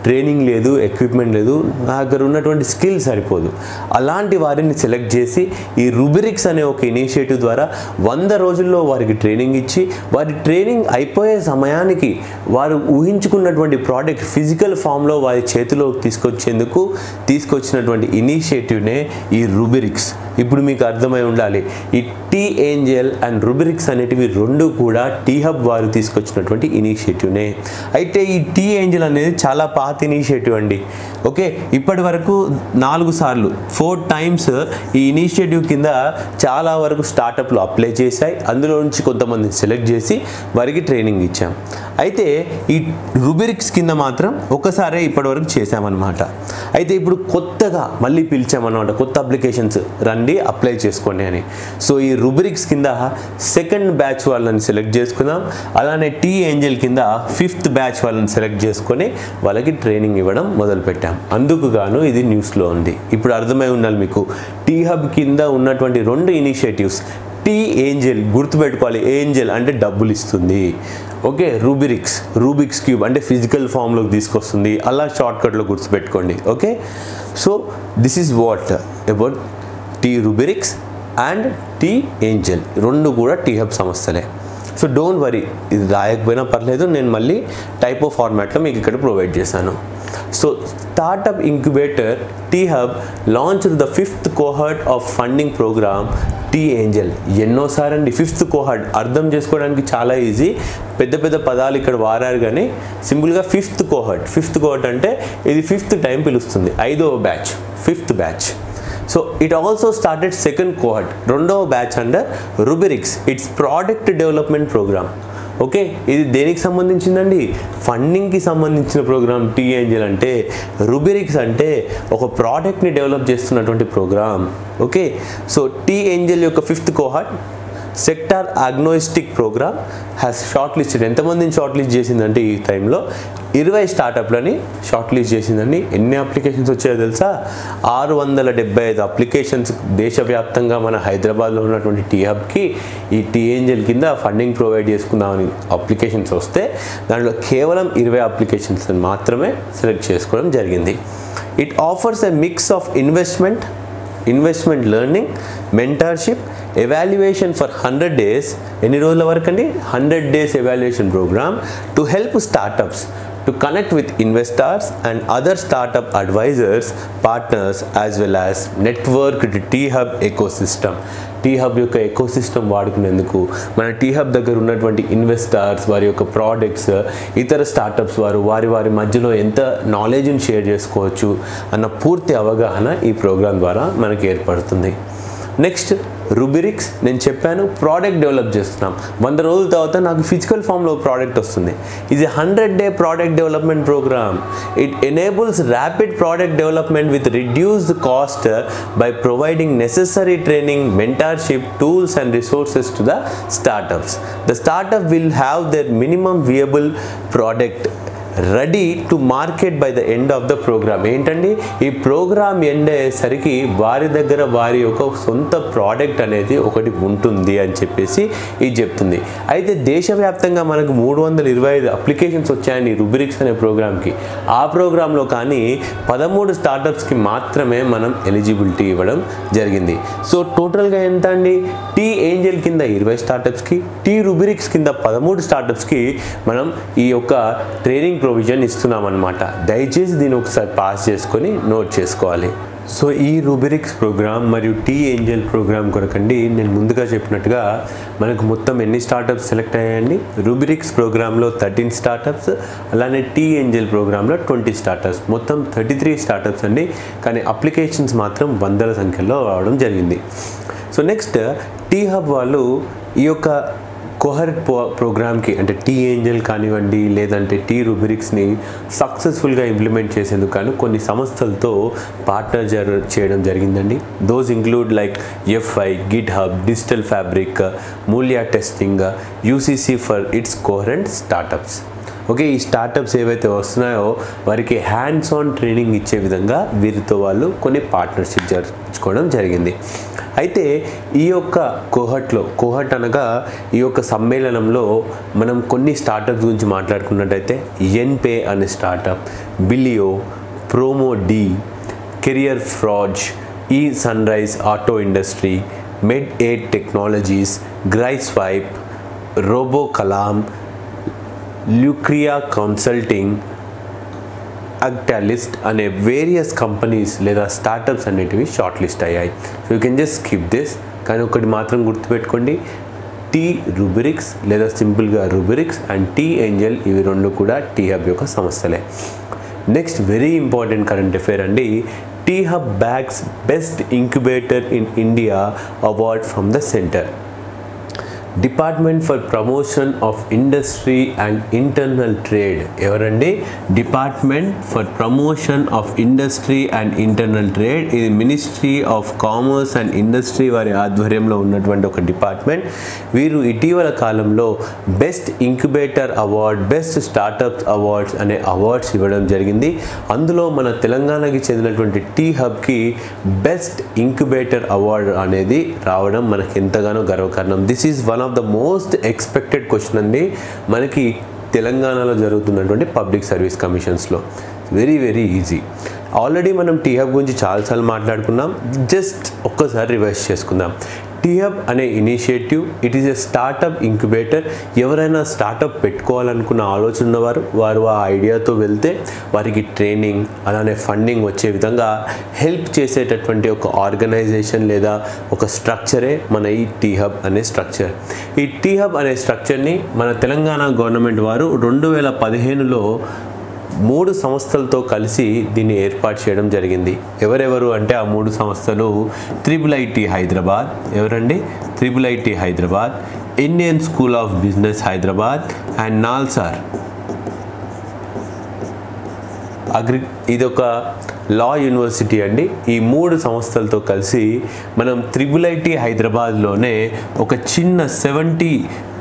ట్రైనింగ్ లేదు ఎక్విప్మెంట్ లేదు నా దగ్గర ఉన్నటువంటి స్కిల్ సరిపోదు అలాంటి వారిని సెలెక్ట్ చేసి ఈ రుబిరిక్స్ అనే ఒక ఇనిషియేటివ్ ద్వారా వంద రోజుల్లో వారికి ట్రైనింగ్ ఇచ్చి వారి ట్రైనింగ్ అయిపోయే సమయానికి వారు ఊహించుకున్నటువంటి ప్రోడక్ట్ ఫిజికల్ ఫామ్లో వారి చేతిలోకి తీసుకొచ్చేందుకు తీసుకొచ్చినటువంటి ఇనిషియేటివ్నే ఈ రుబిరిక్స్ ఇప్పుడు మీకు అర్థమై ఉండాలి ఈ టీ ఏంజల్ అండ్ రుబిరిక్స్ అనేటివి రెండు కూడా టీ హబ్ వారు తీసుకొచ్చినటువంటి ఇనిషియేటివ్నే అయితే ఈ టీ ఏంజల్ అనేది చాలా పాత ఇనిషియేటివ్ అండి ఓకే ఇప్పటి వరకు నాలుగు సార్లు ఫోర్ టైమ్స్ ఈ ఇనిషియేటివ్ కింద చాలా వరకు స్టార్టప్లు అప్లై చేశాయి అందులో నుంచి కొంతమందిని సెలెక్ట్ చేసి వారికి ట్రైనింగ్ ఇచ్చాం అయితే ఈ రుబిరిక్స్ కింద మాత్రం ఒకసారే ఇప్పటివరకు చేశామన్నమాట అయితే ఇప్పుడు కొత్తగా మళ్ళీ పిలిచామన్నమాట కొత్త అప్లికేషన్స్ రండి అప్లై చేసుకోండి అని సో ఈ రుబిరిక్స్ కింద సెకండ్ బ్యాచ్ వాళ్ళని సెలెక్ట్ చేసుకుందాం అలానే టీ ఏంజల్ కింద ఫిఫ్త్ బ్యాచ్ వాళ్ళని సెలెక్ట్ చేసుకొని వాళ్ళకి ట్రైనింగ్ ఇవ్వడం మొదలుపెట్టాం అందుకు గాను ఇది న్యూస్లో ఉంది ఇప్పుడు అర్థమై ఉండాలి మీకు టీ హబ్ కింద ఉన్నటువంటి రెండు ఇనిషియేటివ్స్ టీ ఏంజల్ గుర్తుపెట్టుకోవాలి ఏంజల్ అంటే డబ్బులు ఇస్తుంది ఓకే రూబిరిక్స్ రూబిక్స్ క్యూబ్ అంటే ఫిజికల్ ఫామ్లోకి తీసుకొస్తుంది అలా షార్ట్కట్లో గుర్తుపెట్టుకోండి okay so this is what about T Rubrix and T angel రెండు కూడా టీ హబ్ సంస్థలే సో డోంట్ వరీ ఇది రాయకపోయినా పర్లేదు నేను మళ్ళీ టైప్ ఆఫ్ ఫార్మాట్లో మీకు ఇక్కడ ప్రొవైడ్ చేశాను so startup incubator T hub launch the fifth cohort of funding program T angel ఎన్నోసారి అండి ఫిఫ్త్ కోహర్ట్ అర్థం చేసుకోవడానికి చాలా ఈజీ పెద్ద పెద్ద పదాలు ఇక్కడ వారారు కానీ సింపుల్గా ఫిఫ్త్ కోహర్ట్ ఫిఫ్త్ కోహర్ట్ అంటే ఇది ఫిఫ్త్ టైం పిలుస్తుంది ఐదవ batch fifth batch so it also started second cohort రెండవ batch under Rubrix its product development program okay ఇది దేనికి సంబంధించిందండి ఫండింగ్కి సంబంధించిన ప్రోగ్రామ్ టీ ఏంజల్ అంటే రుబిరిక్స్ అంటే ఒక ప్రోడక్ట్ని డెవలప్ చేస్తున్నటువంటి program okay so T angel యొక్క fifth cohort sector agnostic program has short listed ఎంతమందిని షార్ట్ లిస్ట్ చేసిందంటే ఈ టైంలో ఇరవై స్టార్టప్లని షార్ట్ లిస్ట్ చేసిందండి ఎన్ని అప్లికేషన్స్ వచ్చాయో తెలుసా ఆరు వందల డెబ్బై ఐదు అప్లికేషన్స్ దేశవ్యాప్తంగా మన హైదరాబాద్లో ఉన్నటువంటి టీ హబ్కి ఈ టీ ఏంజల్ కింద ఫండింగ్ ప్రొవైడ్ చేసుకుందామని అప్లికేషన్స్ వస్తే దాంట్లో కేవలం ఇరవై అప్లికేషన్స్ మాత్రమే సెలెక్ట్ చేసుకోవడం జరిగింది it offers a mix of investment investment learning mentorship evaluation for hundred days ఎన్ని రోజుల వరకు అండి hundred days evaluation program to help startups to connect with investors and other startup advisors partners as well as network T hub ecosystem T hub యొక్క ఎకోసిస్టమ్ వాడుకునేందుకు మన టీ హబ్ దగ్గర ఉన్నటువంటి ఇన్వెస్టర్స్ వారి యొక్క ప్రోడక్ట్స్ ఇతర స్టార్టప్స్ వారు వారి వారి మధ్యలో ఎంత నాలెడ్జ్ని షేర్ చేసుకోవచ్చు అన్న పూర్తి అవగాహన ఈ ప్రోగ్రాం ద్వారా మనకి ఏర్పడుతుంది నెక్స్ట్ రుబిరిక్స్ నేను చెప్పాను ప్రోడక్ట్ డెవలప్ చేస్తున్నాం వంద రోజుల తర్వాత నాకు ఫిజికల్ ఫామ్లో ప్రోడక్ట్ వస్తుంది ఇది hundred day product development program it enables rapid product development with reduced cost by providing necessary training mentorship tools and resources to the startups the startup will have their minimum viable product ready to market by the end of the program ఏంటండి ఈ ప్రోగ్రామ్ ఎండ్ అయ్యేసరికి వారి దగ్గర వారి యొక్క సొంత ప్రోడక్ట్ అనేది ఒకటి ఉంటుంది అని చెప్పేసి ఇది చెప్తుంది అయితే దేశవ్యాప్తంగా మనకు మూడు వందల ఇరవై ఐదు అప్లికేషన్స్ వచ్చాయండి రుబిరిక్స్ అనే ప్రోగ్రామ్కి ఆ ప్రోగ్రాంలో కానీ పదమూడు స్టార్టప్స్కి మాత్రమే మనం ఎలిజిబిలిటీ ఇవ్వడం జరిగింది సో టోటల్గా ఎంత అండి టీ ఏంజల్ కింద ఇరవై స్టార్టప్స్కి టీ రుబిరిక్స్ కింద పదమూడు స్టార్టప్స్కి మనం ఈ యొక్క ట్రైనింగ్ ప్రొవిజన్ ఇస్తున్నామన్నమాట దయచేసి దీన్ని ఒకసారి పాస్ చేసుకొని నోట్ చేసుకోవాలి సో ఈ రూబిరిక్స్ ప్రోగ్రామ్ మరియు టీ ఏంజల్ ప్రోగ్రామ్ కొరకండి నేను ముందుగా చెప్పినట్టుగా మనకు మొత్తం ఎన్ని స్టార్టప్స్ సెలెక్ట్ అయ్యాయండి రూబిరిక్స్ ప్రోగ్రాంలో థర్టీన్ స్టార్టప్స్ అలానే టీ ఏంజల్ ప్రోగ్రాంలో ట్వంటీ స్టార్టప్స్ మొత్తం థర్టీ త్రీ స్టార్టప్స్ అండి కానీ అప్లికేషన్స్ మాత్రం వందల సంఖ్యలో రావడం జరిగింది సో నెక్స్ట్ టీ హబ్ వాళ్ళు ఈ యొక్క కోహర్ ప్రో ప్రోగ్రామ్కి అంటే టీ ఏంజల్ కానివ్వండి లేదంటే టీ రుబిరిక్స్ని సక్సెస్ఫుల్గా ఇంప్లిమెంట్ చేసేందుకు కానీ కొన్ని సంస్థలతో పార్ట్నర్ జర చేయడం జరిగిందండి those include like FI GitHub digital fabric Moolya testing UCC for its coherent startups okay ఈ స్టార్టప్స్ ఏవైతే వస్తున్నాయో వారికి హ్యాండ్స్ ఆన్ ట్రైనింగ్ ఇచ్చే విధంగా వీరితో వాళ్ళు కొన్ని పార్ట్నర్షిప్ జరుపుకోవడం జరిగింది అయితే ఈ యొక్క కోహట్లో కోహట్ అనగా ఈ యొక్క సమ్మేళనంలో మనం కొన్ని స్టార్టప్స్ గురించి మాట్లాడుకున్నట్టయితే ఎన్పే అనే స్టార్టప్ బిలియో ప్రోమో డి కెరియర్ ఫ్రాడ్జ్ ఈ sunrise auto industry med aid technologies గ్రై స్వైప్ రోబో కలాం ల్యూక్రియా కన్సల్టింగ్ అక్టాలిస్ట్ అనే వేరియస్ కంపెనీస్ లేదా స్టార్టప్స్ అనేటివి షార్ట్ లిస్ట్ అయ్యాయి so you can just skip this కానీ ఒకటి మాత్రం గుర్తుపెట్టుకోండి టీ రుబిరిక్స్ లేదా సింపుల్గా రుబిరిక్స్ అండ్ టీ ఏంజల్ ఇవి రెండు కూడా టీ హబ్ యొక్క సంస్థలే next very important current affair అండి T hub bags best incubator in India award from the center department for promotion of industry and internal trade ఎవరండి department for promotion of industry and internal trade ఇది ministry of commerce and industry వారి ఆధ్వర్యంలో ఉన్నటువంటి ఒక డిపార్ట్మెంట్ వీరు ఇటీవల కాలంలో best incubator award best startups awards అనే అవార్డ్స్ ఇవ్వడం జరిగింది అందులో మన తెలంగాణకి చెందినటువంటి టీ హబ్కి బెస్ట్ ఇంక్యుబేటర్ అవార్డు అనేది రావడం మనకి ఎంతగానో గర్వకారణం this is one of the most expected question అండి మనకి తెలంగాణలో జరుగుతున్నటువంటి పబ్లిక్ సర్వీస్ కమిషన్స్లో వెరీ వెరీ ఈజీ ఆల్రెడీ మనం టీ హబ్ గురించి చాలాసార్లు మాట్లాడుకున్నాం జస్ట్ ఒక్కసారి రివైజ్ చేసుకుందాం టీ హబ్ అనే initiative it is a startup incubator ఎవరైనా స్టార్టప్ పెట్టుకోవాలనుకున్న ఆలోచన ఉన్నవారు వారు ఆ ఐడియాతో వెళ్తే వారికి ట్రైనింగ్ అలానే ఫండింగ్ వచ్చే విధంగా హెల్ప్ చేసేటటువంటి ఒక ఆర్గనైజేషన్ లేదా ఒక స్ట్రక్చరే మన ఈ టీ హబ్ అనే స్ట్రక్చర్ ఈ టీ హబ్ అనే స్ట్రక్చర్ని మన తెలంగాణ గవర్నమెంట్ వారు రెండు వేల పదిహేనులో మూడు సంస్థలతో కలిసి దీన్ని ఏర్పాటు చేయడం జరిగింది ఎవరెవరు అంటే ఆ మూడు సంస్థలు త్రిబుల్ ఐటీ హైదరాబాద్ ఎవరండి triple IT Hyderabad Indian school of business Hyderabad and NALSAR అగ్రి ఇది ఒక లా యూనివర్సిటీ అండి ఈ మూడు సంస్థలతో కలిసి మనం త్రిబుల్ ఐటీ హైదరాబాద్లోనే ఒక చిన్న సెవెంటీ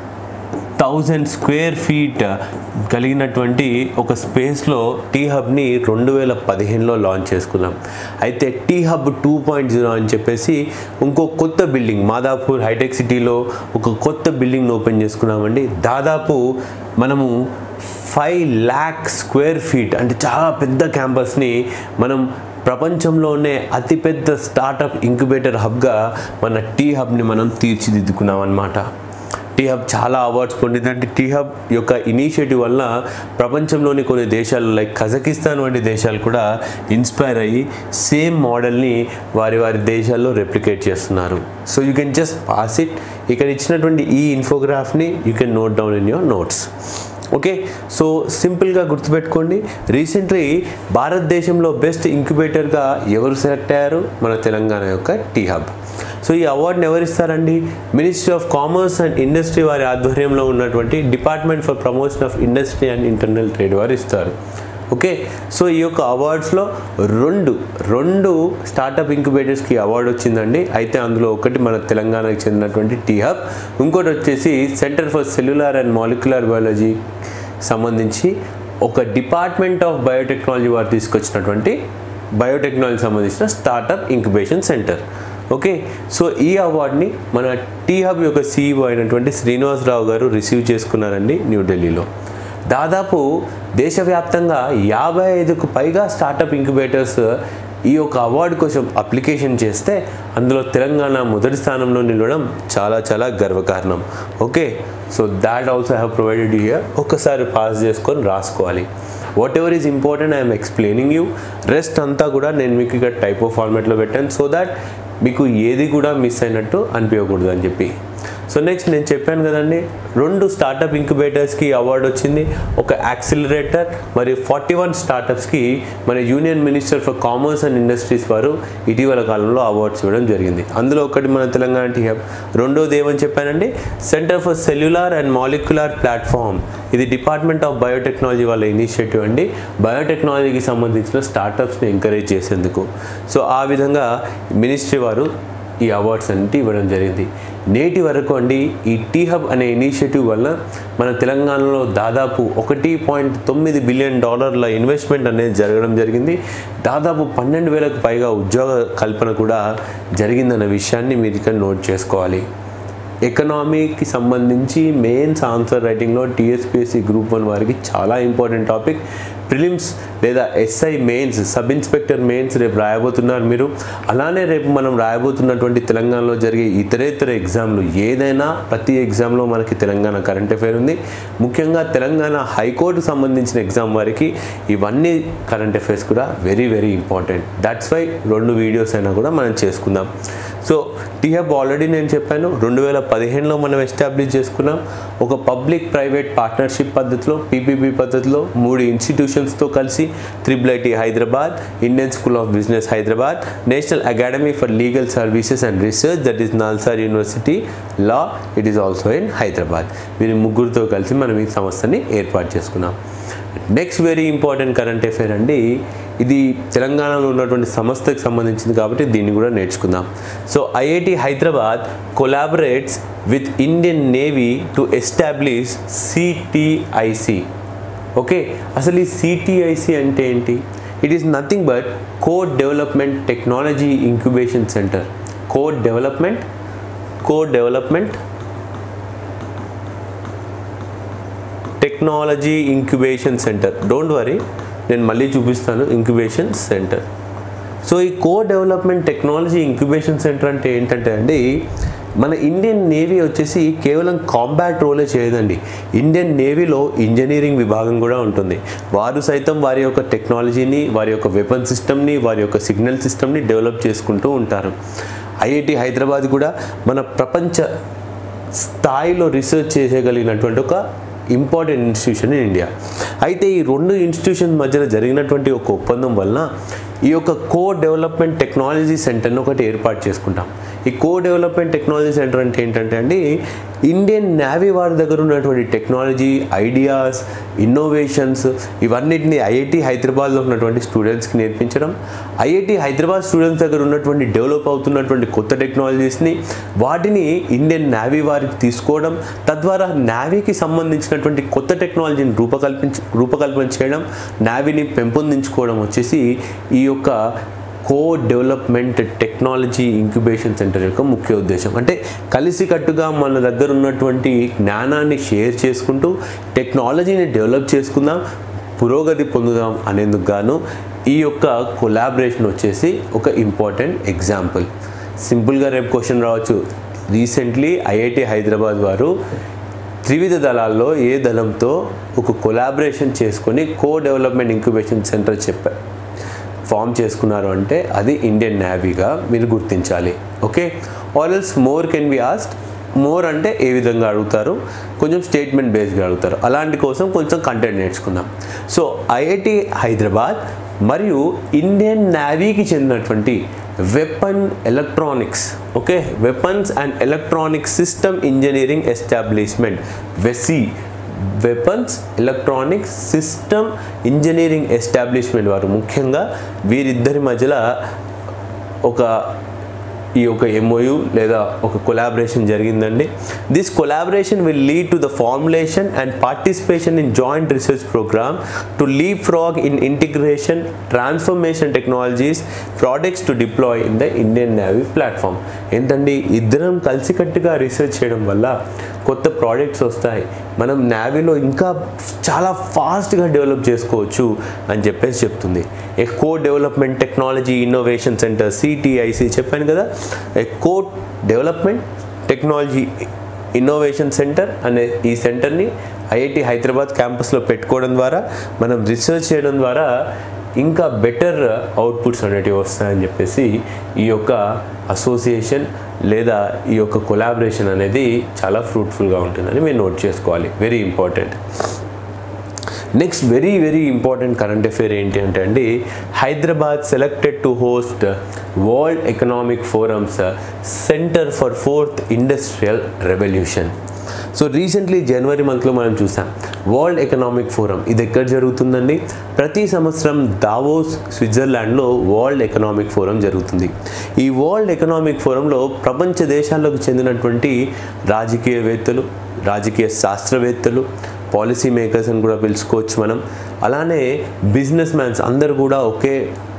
థౌజండ్ స్క్వేర్ ఫీట్ కలిగినటువంటి ఒక స్పేస్లో టీ హబ్ని రెండు వేల పదిహేనులో లాంచ్ చేసుకున్నాం అయితే T hub two point zero అని చెప్పేసి ఇంకో కొత్త బిల్డింగ్ మాదాపూర్ హైటెక్ సిటీలో ఒక కొత్త బిల్డింగ్ని ఓపెన్ చేసుకున్నామండి దాదాపు మనము ఫైవ్ ల్యాక్ స్క్వేర్ ఫీట్ అంటే చాలా పెద్ద క్యాంపస్ని మనం ప్రపంచంలోనే అతిపెద్ద స్టార్టప్ ఇంక్యుబేటర్ హబ్గా మన టీ హబ్ని మనం తీర్చిదిద్దుకున్నాం అనమాట టీ హబ్ చాలా అవార్డ్స్ పొందిందంటే టీ హబ్ యొక్క ఇనిషియేటివ్ వల్ల ప్రపంచంలోని కొన్ని దేశాలు లైక్ కజకిస్తాన్ వంటి దేశాలు కూడా ఇన్స్పైర్ అయ్యి సేమ్ మోడల్ని వారి వారి దేశాల్లో రెప్లికేట్ చేస్తున్నారు so you can just pass it ఇక్కడ ఇచ్చినటువంటి ఈ ఇన్ఫోగ్రాఫ్ని you can note down in your notes okay so సింపుల్గా గుర్తుపెట్టుకోండి రీసెంట్లీ భారతదేశంలో బెస్ట్ ఇంక్యుబేటర్గా ఎవరు సెలెక్ట్ అయ్యారు మన తెలంగాణ యొక్క టీ హబ్ సో ఈ అవార్డుని ఎవరు ఇస్తారండి ministry of commerce and industry వారి ఆధ్వర్యంలో ఉన్నటువంటి department for promotion of industry and internal trade వారు ఇస్తారు ఓకే సో ఈ యొక్క అవార్డ్స్లో రెండు రెండు స్టార్టప్ ఇంక్యుబేటర్స్కి అవార్డు వచ్చిందండి అయితే అందులో ఒకటి మన తెలంగాణకు చెందినటువంటి టీ హబ్ ఇంకోటి వచ్చేసి centre for cellular and molecular biology సంబంధించి ఒక డిపార్ట్మెంట్ ఆఫ్ బయోటెక్నాలజీ వారు తీసుకొచ్చినటువంటి బయోటెక్నాలజీ సంబంధించిన startup incubation centre okay so ఈ అవార్డ్ని మన టీ హబ్ యొక్క సీఈఓ అయినటువంటి శ్రీనివాసరావు గారు రిసీవ్ చేసుకున్నారండి న్యూఢిల్లీలో దాదాపు దేశవ్యాప్తంగా యాభై ఐదుకు పైగా స్టార్టప్ ఇంక్యుబేటర్స్ ఈ యొక్క అవార్డు కోసం అప్లికేషన్ చేస్తే అందులో తెలంగాణ మొదటి స్థానంలో నిలవడం చాలా చాలా గర్వకారణం okay so that also have provided year ఒక్కసారి పాస్ చేసుకొని రాసుకోవాలి whatever is important I'm explaining you rest అంతా కూడా నేను మీకు ఇక్కడ టైప్ ఆఫ్ ఫార్మాట్లో పెట్టాను సో దాట్ మీకు ఏది కూడా మిస్ అయినట్టు అనిపించకూడదు అని చెప్పి సో నెక్స్ట్ నేను చెప్పాను కదండి రెండు స్టార్టప్ ఇంక్యుబేటర్స్కి అవార్డు వచ్చింది ఒక యాక్సిలరేటర్ మరియు ఫార్టీ వన్ స్టార్టప్స్కి మన union minister for commerce and industries వారు ఇటీవల కాలంలో అవార్డ్స్ ఇవ్వడం జరిగింది అందులో ఒకటి మన తెలంగాణ టీ హబ్ రెండోది ఏమని చెప్పానండి centre for cellular and molecular platform ఇది డిపార్ట్మెంట్ ఆఫ్ బయోటెక్నాలజీ వాళ్ళ ఇనిషియేటివ్ అండి బయోటెక్నాలజీకి సంబంధించిన స్టార్టప్స్ని ఎంకరేజ్ చేసేందుకు సో ఆ విధంగా మినిస్ట్రీ వారు ఈ అవార్డ్స్ అన్నిటి ఇవ్వడం జరిగింది నేటి వరకు అండి ఈ టీ హబ్ అనే ఇనిషియేటివ్ వల్ల మన తెలంగాణలో దాదాపు ఒకటి పాయింట్ తొమ్మిది బిలియన్ డాలర్ల ఇన్వెస్ట్మెంట్ అనేది జరగడం జరిగింది దాదాపు పన్నెండు వేలకు పైగా ఉద్యోగ కల్పన కూడా జరిగిందన్న విషయాన్ని మీరు ఇక్కడ నోట్ చేసుకోవాలి ఎకనామీకి సంబంధించి మెయిన్స్ ఆన్సర్ రైటింగ్లో టీఎస్పిఎస్సి గ్రూప్ వన్ వారికి చాలా ఇంపార్టెంట్ టాపిక్ ప్రిలిమ్స్ లేదా SI mains sub inspector mains రేపు రాయబోతున్నారు మీరు అలానే రేపు మనం రాయబోతున్నటువంటి తెలంగాణలో జరిగే ఇతరేతర ఎగ్జామ్లు ఏదైనా ప్రతి ఎగ్జామ్లో మనకి తెలంగాణ కరెంట్ అఫైర్ ఉంది ముఖ్యంగా తెలంగాణ హైకోర్టు సంబంధించిన ఎగ్జామ్ వారికి ఇవన్నీ కరెంట్ అఫైర్స్ కూడా very very important that's why రెండు వీడియోస్ అయినా కూడా మనం చేసుకుందాం సో టీహబ్ ఆల్రెడీ నేను చెప్పాను రెండు వేల పదిహేనులో మనం ఎస్టాబ్లిష్ చేసుకున్నాం ఒక పబ్లిక్ ప్రైవేట్ పార్ట్నర్షిప్ పద్ధతిలో పీపీపీ పద్ధతిలో మూడు ఇన్స్టిట్యూషన్స్తో కలిసి triple IT Hyderabad Indian school of business Hyderabad national academy for legal services and research that is NALSAR university law it is also in Hyderabad వీరి ముగ్గురితో కలిసి మనం ఈ సంస్థని ఏర్పాటు చేసుకున్నాం next very important current affair అండి ఇది తెలంగాణలో ఉన్నటువంటి సంస్థకి సంబంధించింది కాబట్టి దీన్ని కూడా నేర్చుకుందాం so IIT Hyderabad collaborates with Indian navy to establish CTIC okay అసలు ఈ సిటిఐసి అంటే ఏంటి it is nothing but code development technology incubation centre code development code development technology incubation centre don't worry నేను మళ్ళీ చూపిస్తాను ఇంక్యుబేషన్ సెంటర్ సో ఈ co development technology incubation centre అంటే ఏంటంటే అండి మన ఇండియన్ నేవీ వచ్చేసి కేవలం కాంబాట్ రోలే చేయదండి ఇండియన్ నేవీలో ఇంజనీరింగ్ విభాగం కూడా ఉంటుంది వారు సైతం వారి యొక్క టెక్నాలజీని వారి యొక్క వెపన్ సిస్టమ్ని వారి యొక్క సిగ్నల్ సిస్టమ్ని డెవలప్ చేసుకుంటూ ఉంటారు ఐఐటి హైదరాబాద్ కూడా మన ప్రపంచ స్థాయిలో రీసెర్చ్ చేసేయగలిగినటువంటి ఒక ఇంపార్టెంట్ ఇన్స్టిట్యూషన్ ఇన్ ఇండియా అయితే ఈ రెండు ఇన్స్టిట్యూషన్ మధ్యన జరిగినటువంటి ఒక ఒప్పందం వలన ఈ యొక్క కో డెవలప్మెంట్ టెక్నాలజీ సెంటర్ని ఒకటి ఏర్పాటు చేసుకుంటాం ఈ కో డెవలప్మెంట్ టెక్నాలజీ సెంటర్ అంటే ఏంటంటే అండి ఇండియన్ నేవీ వారి దగ్గర ఉన్నటువంటి టెక్నాలజీ ఐడియాస్ ఇన్నోవేషన్స్ ఇవన్నిటిని ఐఐటి హైదరాబాద్లో ఉన్నటువంటి స్టూడెంట్స్కి నేర్పించడం ఐఐటి హైదరాబాద్ స్టూడెంట్స్ దగ్గర ఉన్నటువంటి డెవలప్ అవుతున్నటువంటి కొత్త టెక్నాలజీస్ని వాటిని ఇండియన్ నేవీ వారికి తీసుకోవడం తద్వారా నేవీకి సంబంధించినటువంటి కొత్త టెక్నాలజీని రూపకల్పించ రూపకల్పన చేయడం నేవీని పెంపొందించుకోవడం వచ్చేసి ఈ యొక్క co development technology incubation centre యొక్క ముఖ్య ఉద్దేశం అంటే కలిసికట్టుగా మన దగ్గర ఉన్నటువంటి జ్ఞానాన్ని షేర్ చేసుకుంటూ టెక్నాలజీని డెవలప్ చేసుకుందాం పురోగతి పొందుదాం అనేందుకు గాను ఈ యొక్క కొలాబరేషన్ వచ్చేసి ఒక ఇంపార్టెంట్ ఎగ్జాంపుల్ సింపుల్గా రేపు క్వశ్చన్ రావచ్చు రీసెంట్లీ ఐఐటి హైదరాబాద్ వారు త్రివిధ దళాల్లో ఏ దళంతో ఒక కొలాబరేషన్ చేసుకొని కో డెవలప్మెంట్ ఇంక్యుబేషన్ సెంటర్ చెప్పారు ఫామ్ చేసుకున్నారు అంటే అది ఇండియన్ నేవీగా మీరు గుర్తించాలి okay or else more can be asked more అంటే ఏ విధంగా అడుగుతారు కొంచెం స్టేట్మెంట్ బేస్గా అడుగుతారు అలాంటి కోసం కొంచెం కంటెంట్ నేర్చుకుందాం సో ఐఐటి హైదరాబాద్ మరియు ఇండియన్ నేవీకి చెందినటువంటి weapon electronics okay weapons and electronic system engineering establishment వెసి weapons electronics system engineering establishment వారు ముఖ్యంగా వీరిద్దరి మధ్యలో ఒక ఈ యొక్క ఎంఓయు లేదా ఒక కొలాబరేషన్ జరిగిందండి this collaboration will lead to the formulation and participation in joint research programme to leapfrog in integration transformation technologies products to deploy in the Indian navy platform ఏంటండి ఇద్దరం కలిసికట్టుగా రీసెర్చ్ చేయడం వల్ల కొత్త ప్రోడక్ట్స్ వస్తాయి మనం నేవీలో ఇంకా చాలా ఫాస్ట్గా డెవలప్ చేసుకోవచ్చు అని చెప్పేసి చెప్తుంది eco development technology innovation centre CTIC చెప్పాను కదా eco development technology innovation centre అనే ఈ సెంటర్ని ఐఐటి హైదరాబాద్ క్యాంపస్లో పెట్టుకోవడం ద్వారా మనం రీసెర్చ్ చేయడం ద్వారా ఇంకా బెటర్ అవుట్పుట్స్ అనేటివి వస్తాయని చెప్పేసి ఈ యొక్క అసోసియేషన్ లేదా ఈ యొక్క కొలాబరేషన్ అనేది చాలా ఫ్రూట్ఫుల్గా ఉంటుందని మీరు నోట్ చేసుకోవాలి very important next very very important current affair ఏంటి అంటే అండి Hyderabad selected to host world economic forums centre for fourth industrial revolution so recently జనవరి మంత్లో మనం చూసాం వరల్డ్ ఎకనామిక్ ఫోరం ఇది ఎక్కడ జరుగుతుందండి ప్రతి సంవత్సరం దావోస్ స్విట్జర్లాండ్లో వరల్డ్ ఎకనామిక్ ఫోరం జరుగుతుంది ఈ వరల్డ్ ఎకనామిక్ ఫోరంలో ప్రపంచ దేశాలకు చెందినటువంటి రాజకీయవేత్తలు రాజకీయ శాస్త్రవేత్తలు పాలసీ మేకర్స్ అని కూడా పిలుచుకోవచ్చు మనం అలానే బిజినెస్ మ్యాన్స్ అందరు కూడా ఒకే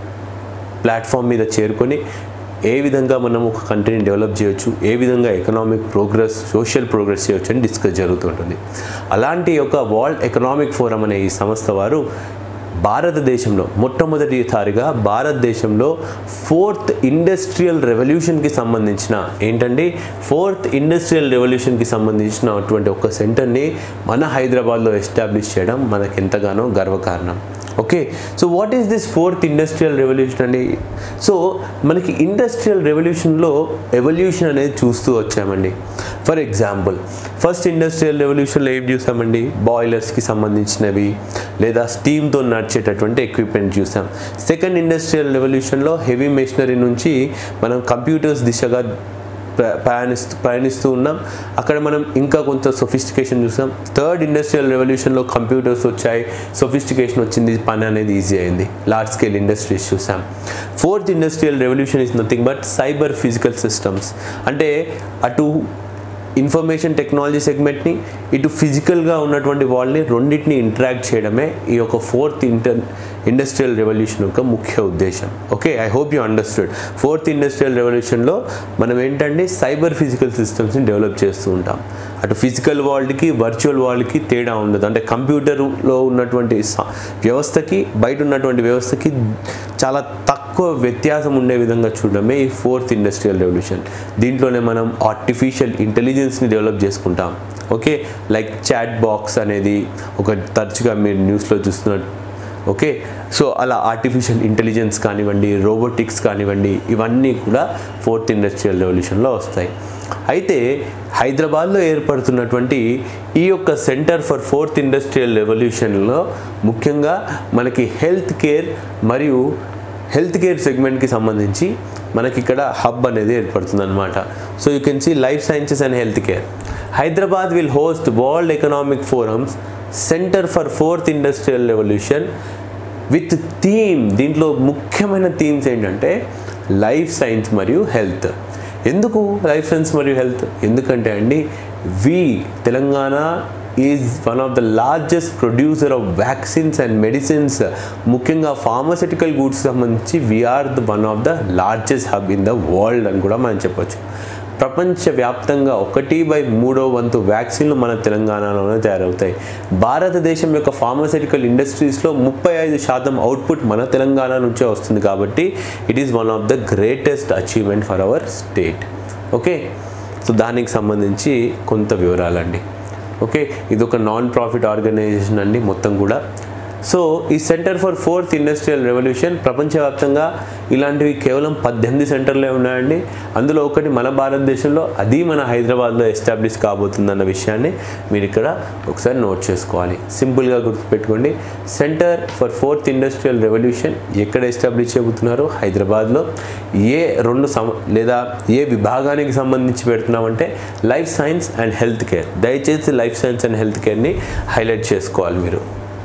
ప్లాట్ఫామ్ మీద చేరుకొని ఏ విధంగా మనం ఒక కంట్రీని డెవలప్ చేయొచ్చు ఏ విధంగా ఎకనామిక్ ప్రోగ్రెస్ సోషల్ ప్రోగ్రెస్ చేయొచ్చు అని డిస్కస్ జరుగుతుంటుంది అలాంటి ఒక వరల్డ్ ఎకనామిక్ ఫోరం అనే ఈ సంస్థ వారు భారతదేశంలో మొట్టమొదటిసారిగా భారతదేశంలో ఫోర్త్ ఇండస్ట్రియల్ రెవల్యూషన్కి సంబంధించిన ఏంటండి ఫోర్త్ ఇండస్ట్రియల్ రెవల్యూషన్కి సంబంధించినటువంటి ఒక సెంటర్ని మన హైదరాబాద్లో ఎస్టాబ్లిష్ చేయడం మనకు ఎంతగానో గర్వకారణం okay so what is this fourth industrial revolution అండి సో మనకి ఇండస్ట్రియల్ రెవల్యూషన్లో ఎవల్యూషన్ అనేది చూస్తూ వచ్చామండి ఫర్ ఎగ్జాంపుల్ ఫస్ట్ ఇండస్ట్రియల్ రెవల్యూషన్లో ఏం చూసామండి బాయిలర్స్కి సంబంధించినవి లేదా స్టీమ్తో నడిచేటటువంటి ఎక్విప్మెంట్ చూసాం సెకండ్ ఇండస్ట్రియల్ రెవల్యూషన్లో హెవీ మెషినరీ నుంచి మనం కంప్యూటర్స్ దిశగా ప్రయాణిస్తూ ప్రయాణిస్తూ ఉన్నాం అక్కడ మనం ఇంకా కొంత సొఫిస్టికేషన్ చూసాం థర్డ్ ఇండస్ట్రియల్ రెవల్యూషన్లో కంప్యూటర్స్ వచ్చాయి సొఫిస్టికేషన్ వచ్చింది పని అనేది ఈజీ అయింది లార్జ్ స్కేల్ ఇండస్ట్రీస్ చూసాం fourth industrial revolution is nothing but cyber physical systems అంటే అటు ఇన్ఫర్మేషన్ టెక్నాలజీ సెగ్మెంట్ని ఇటు ఫిజికల్గా ఉన్నటువంటి వాళ్ళని రెండింటిని ఇంటరాక్ట్ చేయడమే ఈ యొక్క ఫోర్త్ ఇంటర్ ఇండస్ట్రియల్ రెవల్యూషన్ యొక్క ముఖ్య ఉద్దేశం okay I hope you understood fourth industrial రెవల్యూషన్లో మనం ఏంటంటే సైబర్ ఫిజికల్ సిస్టమ్స్ని డెవలప్ చేస్తూ ఉంటాం అటు ఫిజికల్ వరల్డ్కి వర్చువల్ వరల్డ్కి తేడా ఉండదు అంటే కంప్యూటర్లో ఉన్నటువంటి స- వ్యవస్థకి బయట ఉన్నటువంటి వ్యవస్థకి చాలా తక్కువ వ్యత్యాసం ఉండే విధంగా చూడడమే ఈ ఫోర్త్ ఇండస్ట్రియల్ రెవల్యూషన్ దీంట్లోనే మనం ఆర్టిఫిషియల్ ఇంటెలిజెన్స్ని డెవలప్ చేసుకుంటాం ఓకే లైక్ చాట్ బాక్స్ అనేది ఒక తరచుగా మీరు న్యూస్లో చూస్తున్నట్టు ఓకే సో అలా ఆర్టిఫిషియల్ ఇంటెలిజెన్స్ కానివ్వండి రోబోటిక్స్ కానివ్వండి ఇవన్నీ కూడా ఫోర్త్ ఇండస్ట్రియల్ రెవల్యూషన్లో వస్తాయి అయితే హైదరాబాద్లో ఏర్పడుతున్నటువంటి ఈ యొక్క సెంటర్ ఫర్ ఫోర్త్ ఇండస్ట్రియల్ రెవల్యూషన్లో ముఖ్యంగా మనకి హెల్త్ కేర్ మరియు హెల్త్ కేర్ సెగ్మెంట్కి సంబంధించి మనకి ఇక్కడ హబ్ అనేది ఏర్పడుతుంది అనమాట so you can see life sciences and health care Hyderabad will host world economic forums centre for fourth industrial revolution with theme దీంట్లో ముఖ్యమైన థీమ్స్ ఏంటంటే లైఫ్ సైన్స్ మరియు హెల్త్ ఎందుకు లైఫ్ సైన్స్ మరియు హెల్త్ ఎందుకంటే అండి we Telangana is one of the largest producer of vaccines and medicines ముఖ్యంగా ఫార్మసిటికల్ గూడ్స్ సంబంధించి we're the one of the largest hub in the world అని కూడా మనం చెప్పొచ్చు ప్రపంచవ్యాప్తంగా ఒకటి బై మూడో వంతు వ్యాక్సిన్లు మన తెలంగాణలోనే తయారవుతాయి భారతదేశం యొక్క ఫార్మసిటికల్ ఇండస్ట్రీస్లో ముప్పై ఐదు శాతం అవుట్పుట్ మన తెలంగాణ నుంచే వస్తుంది కాబట్టి it is one of the greatest achievement for our state okay so దానికి సంబంధించి కొంత వివరాలండి ఓకే ఇది ఒక నాన్ ప్రాఫిట్ ఆర్గనైజేషన్ అండి మొత్తం కూడా సో ఈ centre for fourth industrial revolution ప్రపంచవ్యాప్తంగా ఇలాంటివి కేవలం పద్దెనిమిది సెంటర్లే ఉన్నాయండి అందులో ఒకటి మన భారతదేశంలో అది మన హైదరాబాద్లో ఎస్టాబ్లిష్ కాబోతుందన్న విషయాన్ని మీరు ఇక్కడ ఒకసారి నోట్ చేసుకోవాలి సింపుల్గా గుర్తుపెట్టుకోండి centre for fourth industrial revolution ఎక్కడ ఎస్టాబ్లిష్ చేయబోతున్నారు హైదరాబాద్లో ఏ రెండు సం లేదా ఏ విభాగానికి సంబంధించి పెడుతున్నామంటే life science and health care దయచేసి లైఫ్ సైన్స్ అండ్ హెల్త్ కేర్ని హైలైట్ చేసుకోవాలి మీరు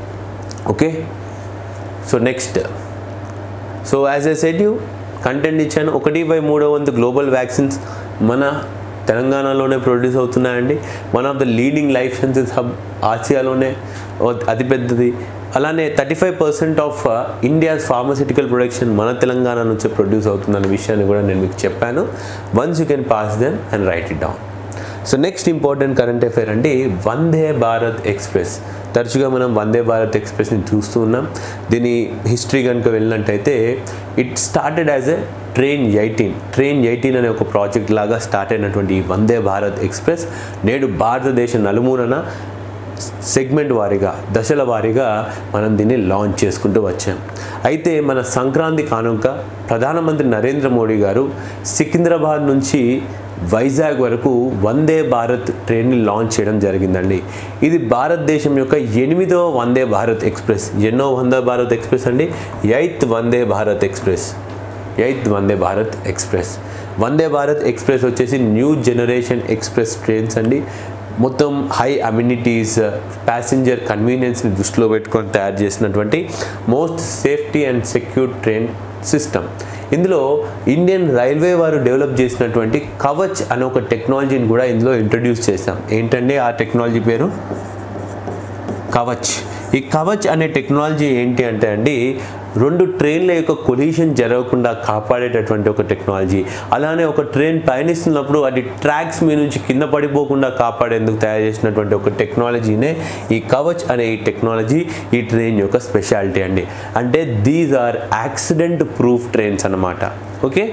okay so next so as I said you content ఇచ్చాను ఒకటి బై మూడో వంతు గ్లోబల్ వ్యాక్సిన్స్ మన తెలంగాణలోనే ప్రొడ్యూస్ అవుతున్నాయండి one of the leading life sciences hub ఆసియాలోనే ఓ- అతిపెద్దది అలానే thirty five percent of India's pharmaceutical production మన తెలంగాణ నుంచే ప్రొడ్యూస్ అవుతుందన్న విషయాన్ని కూడా నేను మీకు చెప్పాను once you can pass then and write it down so next important current affair అంటే వందే భారత్ ఎక్స్ప్రెస్ తరచుగా మనం వందే భారత్ ఎక్స్ప్రెస్ని చూస్తూ ఉన్నాం దీని హిస్టరీ కనుక వెళ్ళినట్టయితే it started as a train eighteen train eighteen అనే ఒక ప్రాజెక్ట్ లాగా స్టార్ట్ అయినటువంటి ఈ వందే భారత్ ఎక్స్ప్రెస్ నేడు భారతదేశ నలుమూలన సెగ్మెంట్ వారీగా దశల వారీగా మనం దీన్ని లాంచ్ చేసుకుంటూ వచ్చాం అయితే మన సంక్రాంతి కానుక ప్రధానమంత్రి నరేంద్ర మోడీ గారు సికింద్రాబాద్ నుంచి వైజాగ్ వరకు వందే భారత్ ట్రైన్ని లాంచ్ చేయడం జరిగిందండి ఇది భారతదేశం యొక్క ఎనిమిదవ వందే భారత్ ఎక్స్ప్రెస్ ఎన్నో వందే భారత్ ఎక్స్ప్రెస్ అండి eighth Vande Bharat express eighth Vande Bharat express Vande Bharat express వచ్చేసి న్యూ జనరేషన్ ఎక్స్ప్రెస్ ట్రైన్స్ అండి మొత్తం హై అమ్యూనిటీస్ ప్యాసింజర్ కన్వీనియన్స్ని దృష్టిలో పెట్టుకొని తయారు చేసినటువంటి most safety and secure train system ఇందులో ఇండియన్ రైల్వే వారు డెవలప్ చేసినటువంటి కవచ్ అనే ఒక టెక్నాలజీని కూడా ఇందులో ఇంట్రడ్యూస్ చేశాం ఏంటంటే ఆ టెక్నాలజీ పేరు కవచ్ ఈ కవచ్ అనే టెక్నాలజీ ఏంటి అంటే అండి రెండు ట్రైన్ల యొక్క కొలిషన్ జరగకుండా కాపాడేటటువంటి ఒక టెక్నాలజీ అలానే ఒక ట్రైన్ పయనిస్తున్నప్పుడు అది ట్రాక్స్ మీ నుంచి కింద పడిపోకుండా కాపాడేందుకు తయారు చేసినటువంటి ఒక టెక్నాలజీనే ఈ కవచ్ అనే ఈ టెక్నాలజీ ఈ ట్రైన్ యొక్క స్పెషాలిటీ అండి అంటే these are accident proof trains అన్నమాట okay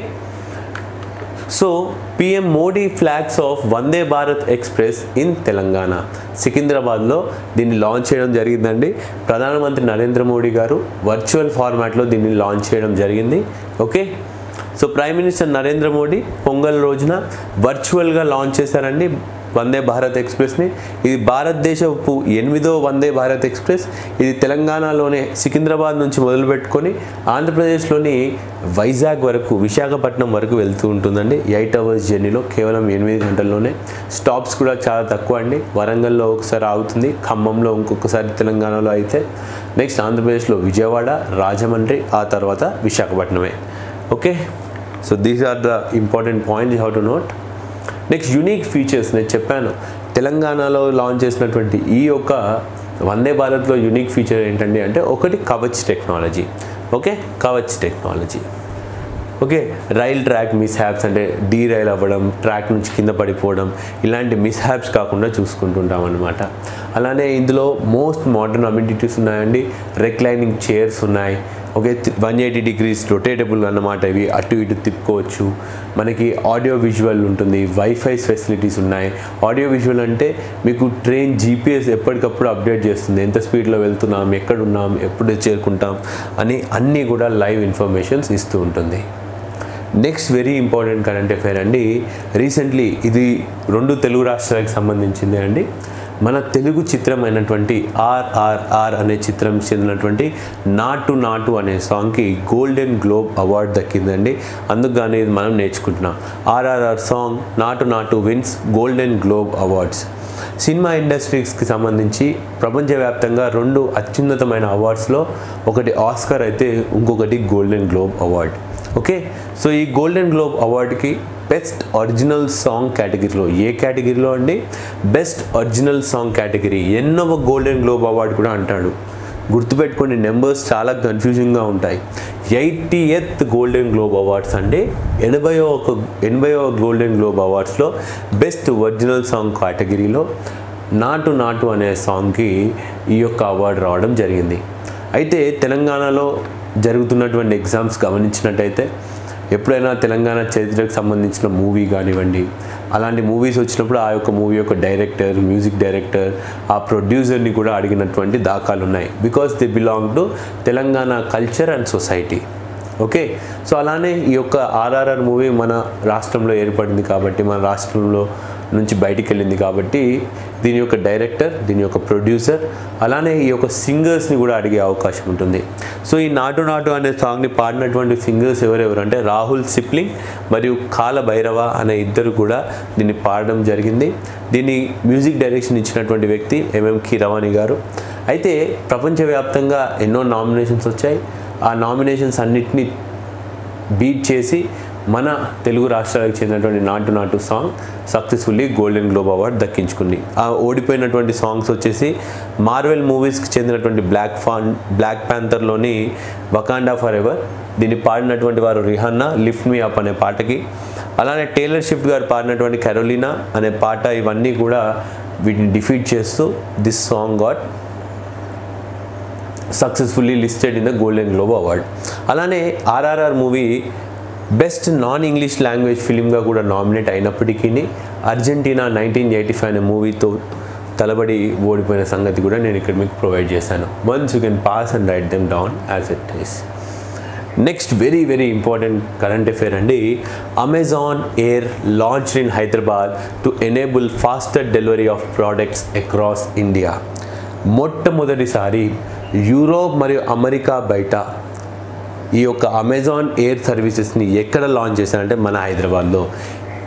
so PM Modi flags off Vande Bharat express in Telangana సికింద్రాబాద్లో దీన్ని లాంచ్ చేయడం జరిగిందండి ప్రధానమంత్రి నరేంద్ర మోడీ గారు వర్చువల్ ఫార్మాట్లో దీన్ని లాంచ్ చేయడం జరిగింది okay so prime minister Narendra Modi Pongal రోజున వర్చువల్గా లాంచ్ చేశారండి వందే భారత్ ఎక్స్ప్రెస్ని ఇది భారతదేశపు ఎనిమిదో వందే భారత్ ఎక్స్ప్రెస్ ఇది తెలంగాణలోనే సికింద్రాబాద్ నుంచి మొదలుపెట్టుకొని ఆంధ్రప్రదేశ్లోని వైజాగ్ వరకు విశాఖపట్నం వరకు వెళ్తూ ఉంటుందండి ఎయిట్ అవర్స్ జర్నీలో కేవలం ఎనిమిది గంటల్లోనే స్టాప్స్ కూడా చాలా తక్కువ అండి వరంగల్లో ఒకసారి ఆగుతుంది ఖమ్మంలో ఇంకొకసారి తెలంగాణలో అయితే నెక్స్ట్ ఆంధ్రప్రదేశ్లో విజయవాడ రాజమండ్రి ఆ తర్వాత విశాఖపట్నమే okay so these are the important points how to note next unique features నేను చెప్పాను తెలంగాణలో లాంచ్ చేసినటువంటి ఈ యొక్క వందే భారత్లో యూనిక్ ఫీచర్ ఏంటండి అంటే ఒకటి Kavach technology okay Kavach technology okay rail track mishaps అంటే డీ రైల్ అవ్వడం ట్రాక్ నుంచి కింద పడిపోవడం ఇలాంటి మిస్ హ్యాప్స్ కాకుండా చూసుకుంటుంటాం అనమాట అలానే ఇందులో మోస్ట్ మోడర్న్ అమ్యూనిటీస్ ఉన్నాయండి రెక్లైనింగ్ చైర్స్ ఉన్నాయి okay one eighty degrees rotatable అన్నమాట ఇవి అటు ఇటు తిప్పుకోవచ్చు మనకి ఆడియో విజువల్ ఉంటుంది వైఫై ఫెసిలిటీస్ ఉన్నాయి ఆడియో విజువల్ అంటే మీకు ట్రైన్ జీపీఎస్ ఎప్పటికప్పుడు అప్డేట్ చేస్తుంది ఎంత స్పీడ్లో వెళ్తున్నాం ఎక్కడున్నాం ఎప్పుడు చేరుకుంటాం అని అన్నీ కూడా లైవ్ ఇన్ఫర్మేషన్స్ ఇస్తూ ఉంటుంది next very important current affair అండి రీసెంట్లీ ఇది రెండు తెలుగు రాష్ట్రాలకు సంబంధించింది అండి మన తెలుగు చిత్రం అయినటువంటి ఆర్ఆర్ఆర్ అనే చిత్రం చెందినటువంటి నాటు నాటు అనే సాంగ్కి గోల్డెన్ గ్లోబ్ అవార్డు దక్కిందండి అందుకు గానీ ఇది మనం నేర్చుకుంటున్నాం RRR song Naatu Naatu wins golden globe awards cinema ఇండస్ట్రీస్కి సంబంధించి ప్రపంచవ్యాప్తంగా రెండు అత్యున్నతమైన అవార్డ్స్లో ఒకటి ఆస్కర్ అయితే ఇంకొకటి golden globe award okay so ఈ గోల్డెన్ గ్లోబ్ అవార్డుకి బెస్ట్ ఒరిజినల్ సాంగ్ కేటగిరీలో ఏ కేటగిరీలో అండి బెస్ట్ ఒరిజినల్ సాంగ్ కేటగిరీ ఎన్నవ గోల్డెన్ గ్లోబ్ అవార్డు కూడా అంటాడు గుర్తుపెట్టుకోండి నెంబర్స్ చాలా కన్ఫ్యూజింగ్గా ఉంటాయి ఎయిటీ ఎత్ గోల్డెన్ గ్లోబ్ అవార్డ్స్ అంటే ఎనభైవ ఒక ఎనభైవ గోల్డెన్ గ్లోబ్ అవార్డ్స్లో బెస్ట్ ఒరిజినల్ సాంగ్ కేటగిరీలో నాటు నాటు అనే సాంగ్కి ఈ యొక్క అవార్డు రావడం జరిగింది అయితే తెలంగాణలో జరుగుతున్నటువంటి ఎగ్జామ్స్ గమనించినట్టయితే ఎప్పుడైనా తెలంగాణ చరిత్రకు సంబంధించిన మూవీ కానివ్వండి అలాంటి మూవీస్ వచ్చినప్పుడు ఆ యొక్క మూవీ యొక్క డైరెక్టర్ మ్యూజిక్ డైరెక్టర్ ఆ ప్రొడ్యూసర్ని కూడా అడిగినటువంటి దాఖలు ఉన్నాయి because they belong to Telangana culture and society okay so అలానే ఈ యొక్క ఆర్ఆర్ఆర్ మూవీ మన రాష్ట్రంలో ఏర్పడింది కాబట్టి మన రాష్ట్రంలో నుంచి బయటికి వెళ్ళింది కాబట్టి దీని యొక్క డైరెక్టర్ దీని యొక్క ప్రొడ్యూసర్ అలానే ఈ యొక్క సింగర్స్ని కూడా అడిగే అవకాశం ఉంటుంది సో ఈ నాటు నాటు అనే సాంగ్ని పాడినటువంటి సింగర్స్ ఎవరెవరు అంటే రాహుల్ సిప్లింగ్ మరియు కాల భైరవ అనే ఇద్దరు కూడా దీన్ని పాడడం జరిగింది దీన్ని మ్యూజిక్ డైరెక్షన్ ఇచ్చినటువంటి వ్యక్తి ఎంఎం కీరవాణి గారు అయితే ప్రపంచవ్యాప్తంగా ఎన్నో నామినేషన్స్ వచ్చాయి ఆ నామినేషన్స్ అన్నిటినీ బీట్ చేసి మన తెలుగు రాష్ట్రాలకు చెందినటువంటి Naatu Naatu song successfully golden globe award దక్కించుకుంది ఆ ఓడిపోయినటువంటి సాంగ్స్ వచ్చేసి మార్వెల్ మూవీస్కి చెందినటువంటి బ్లాక్ ఫాన్ బ్లాక్ ప్యాంథర్లోని వకాండా ఫర్ ఎవర్ దీన్ని పాడినటువంటి వారు రిహాన్నా లిఫ్ట్ మీ అప్ అనే పాటకి అలానే టేలర్ షిఫ్ట్ గారు పాడినటువంటి కెరోలినా అనే పాట ఇవన్నీ కూడా వీటిని డిఫీట్ చేస్తూ this song got successfully listed in the golden globe award అలానే RRR movie best non English language ఫిలింగా కూడా నామినేట్ అయినప్పటికీ అర్జెంటీనా నైన్టీన్ ఎయిటీ ఫైవ్ అనే మూవీతో తలబడి ఓడిపోయిన సంగతి కూడా నేను ఇక్కడ మీకు ప్రొవైడ్ చేశాను once you can pass and write them down as it is next very very important current affair అండి Amazon air launch in Hyderabad to enable faster delivery of products across India మొట్టమొదటిసారి యూరోప్ మరియు అమెరికా బయట ఈ యొక్క అమెజాన్ ఎయిర్ సర్వీసెస్ని ఎక్కడ లాంచ్ చేశారంటే మన హైదరాబాద్లో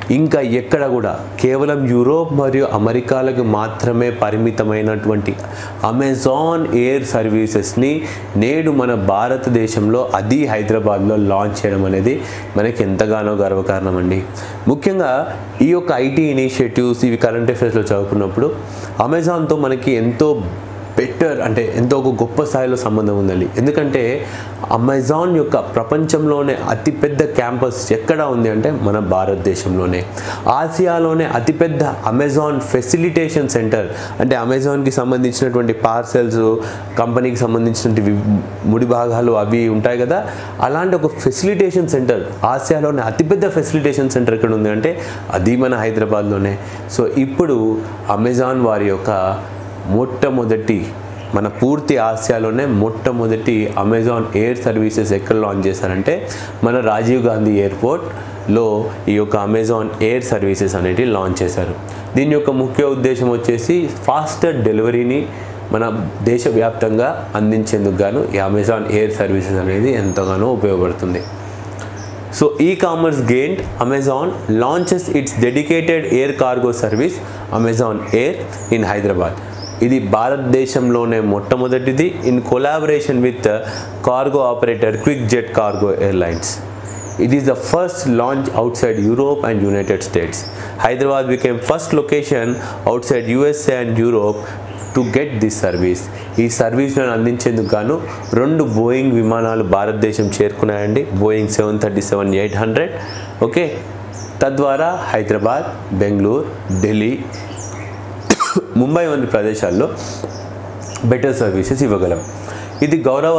ఇంకా ఎక్కడ కూడా కేవలం యూరోప్ మరియు అమెరికాలకు మాత్రమే పరిమితమైనటువంటి అమెజాన్ ఎయిర్ సర్వీసెస్ని నేడు మన భారతదేశంలో అది హైదరాబాద్లో లాంచ్ చేయడం అనేది మనకి ఎంతగానో గర్వకారణం అండి ముఖ్యంగా ఈ యొక్క ఐటీ ఇనిషియేటివ్స్ ఇవి కరెంట్ అఫైర్స్లో చదువుకున్నప్పుడు అమెజాన్తో మనకి ఎంతో బెటర్ అంటే ఎంతో ఒక గొప్ప స్థాయిలో సంబంధం ఉందండి ఎందుకంటే అమెజాన్ యొక్క ప్రపంచంలోనే అతిపెద్ద క్యాంపస్ ఎక్కడ ఉంది అంటే మన భారతదేశంలోనే ఆసియాలోనే అతిపెద్ద అమెజాన్ ఫెసిలిటేషన్ సెంటర్ అంటే అమెజాన్కి సంబంధించినటువంటి పార్సెల్స్ కంపెనీకి సంబంధించినటువంటి ముడి భాగాలు అవి ఉంటాయి కదా అలాంటి ఒక ఫెసిలిటేషన్ సెంటర్ ఆసియాలోనే అతిపెద్ద ఫెసిలిటేషన్ సెంటర్ ఎక్కడ ఉంది అంటే అది మన హైదరాబాద్లోనే సో ఇప్పుడు అమెజాన్ వారి యొక్క మొట్టమొదటి మన పూర్తి ఆసియాలోనే మొట్టమొదటి అమెజాన్ ఎయిర్ సర్వీసెస్ ఎక్కడ లాంచ్ చేశారంటే మన రాజీవ్ గాంధీ ఎయిర్పోర్ట్లో ఈ యొక్క అమెజాన్ ఎయిర్ సర్వీసెస్ అనేటివి లాంచ్ చేశారు దీని యొక్క ముఖ్య ఉద్దేశం వచ్చేసి ఫాస్టర్ డెలివరీని మన దేశవ్యాప్తంగా అందించేందుకు గాను ఈ అమెజాన్ ఎయిర్ సర్వీసెస్ అనేది ఎంతగానో ఉపయోగపడుతుంది so e-commerce gain Amazon launches its dedicated air cargo service Amazon Air in Hyderabad ఇది భారతదేశంలోనే మొట్టమొదటిది in collaboration with cargo operator Quick Jet Cargo Airlines it is the first launch outside Europe and United States Hyderabad became first location outside USA and Europe to get this service ఈ సర్వీస్ను అందించేందుకు గాను రెండు బోయింగ్ విమానాలు భారతదేశం చేరుకున్నాయండి Boeing seven thirty seven eight hundred okay తద్వారా హైదరాబాద్ బెంగళూరు ఢిల్లీ ముంబై వంటి ప్రదేశాల్లో బెటర్ సర్వీసెస్ ఇవ్వగలం ఇది గౌరవ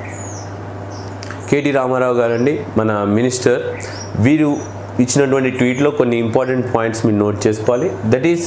కేటీ రామారావు గారండి మన మినిస్టర్ వీరు ఇచ్చినటువంటి ట్వీట్లో కొన్ని ఇంపార్టెంట్ పాయింట్స్ మీరు నోట్ చేసుకోవాలి that is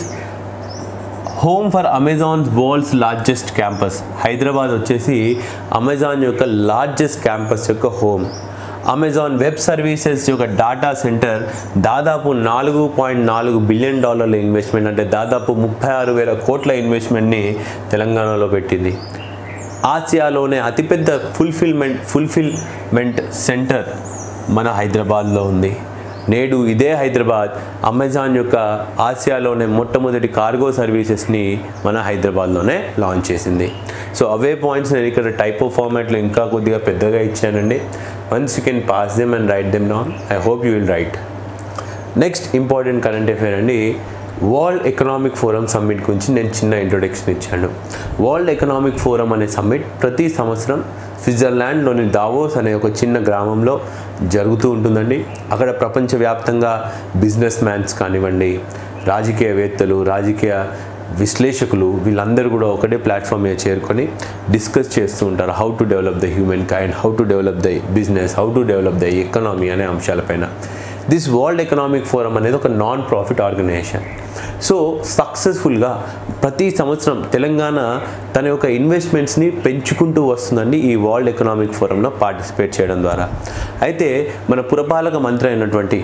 home for Amazon's world's largest campus Hyderabad వచ్చేసి అమెజాన్ యొక్క లార్జెస్ట్ క్యాంపస్ యొక్క హోమ్ అమెజాన్ వెబ్ సర్వీసెస్ యొక్క డాటా సెంటర్ దాదాపు నాలుగు పాయింట్ నాలుగు బిలియన్ డాలర్ల ఇన్వెస్ట్మెంట్ అంటే దాదాపు ముప్పై ఆరు వేల కోట్ల ఇన్వెస్ట్మెంట్ని తెలంగాణలో పెట్టింది ఆసియాలోనే అతిపెద్ద ఫుల్ఫిల్మెంట్ ఫుల్ఫిల్మెంట్ సెంటర్ మన హైదరాబాద్లో ఉంది నేడు ఇదే హైదరాబాద్ అమెజాన్ యొక్క ఆసియాలోనే మొట్టమొదటి కార్గో సర్వీసెస్ని మన హైదరాబాద్లోనే లాంచ్ చేసింది సో అవే పాయింట్స్ నేను ఇక్కడ టైప్ ఆఫ్ ఫార్మాట్లో ఇంకా కొద్దిగా పెద్దగా ఇచ్చానండి once you can pass them and write them down I hope you will write next important current affair అండి వరల్డ్ ఎకనామిక్ ఫోరం సమ్మిట్ గురించి నేను చిన్న ఇంట్రొడక్షన్ ఇచ్చాను వరల్డ్ ఎకనామిక్ ఫోరం అనే సమ్మిట్ ప్రతి సంవత్సరం స్విట్జర్లాండ్లోని దావోస్ అనే ఒక చిన్న గ్రామంలో జరుగుతూ ఉంటుందండి అక్కడ ప్రపంచవ్యాప్తంగా బిజినెస్ మ్యాన్స్ కానివ్వండి రాజకీయవేత్తలు రాజకీయ విశ్లేషకులు వీళ్ళందరూ కూడా ఒకటే ప్లాట్ఫామ్ మీద చేరుకొని డిస్కస్ చేస్తూ ఉంటారు how to develop the humankind how to develop the business how to develop the economy అనే అంశాలపైన దిస్ వరల్డ్ ఎకనామిక్ ఫోరం అనేది ఒక నాన్ ప్రాఫిట్ ఆర్గనైజేషన్ సో సక్సెస్ఫుల్గా ప్రతి సంవత్సరం తెలంగాణ తన యొక్క ఇన్వెస్ట్మెంట్స్ని పెంచుకుంటూ వస్తుందండి ఈ వరల్డ్ ఎకనామిక్ ఫోరంలో పార్టిసిపేట్ చేయడం ద్వారా అయితే మన పురపాలక మంత్రి అయినటువంటి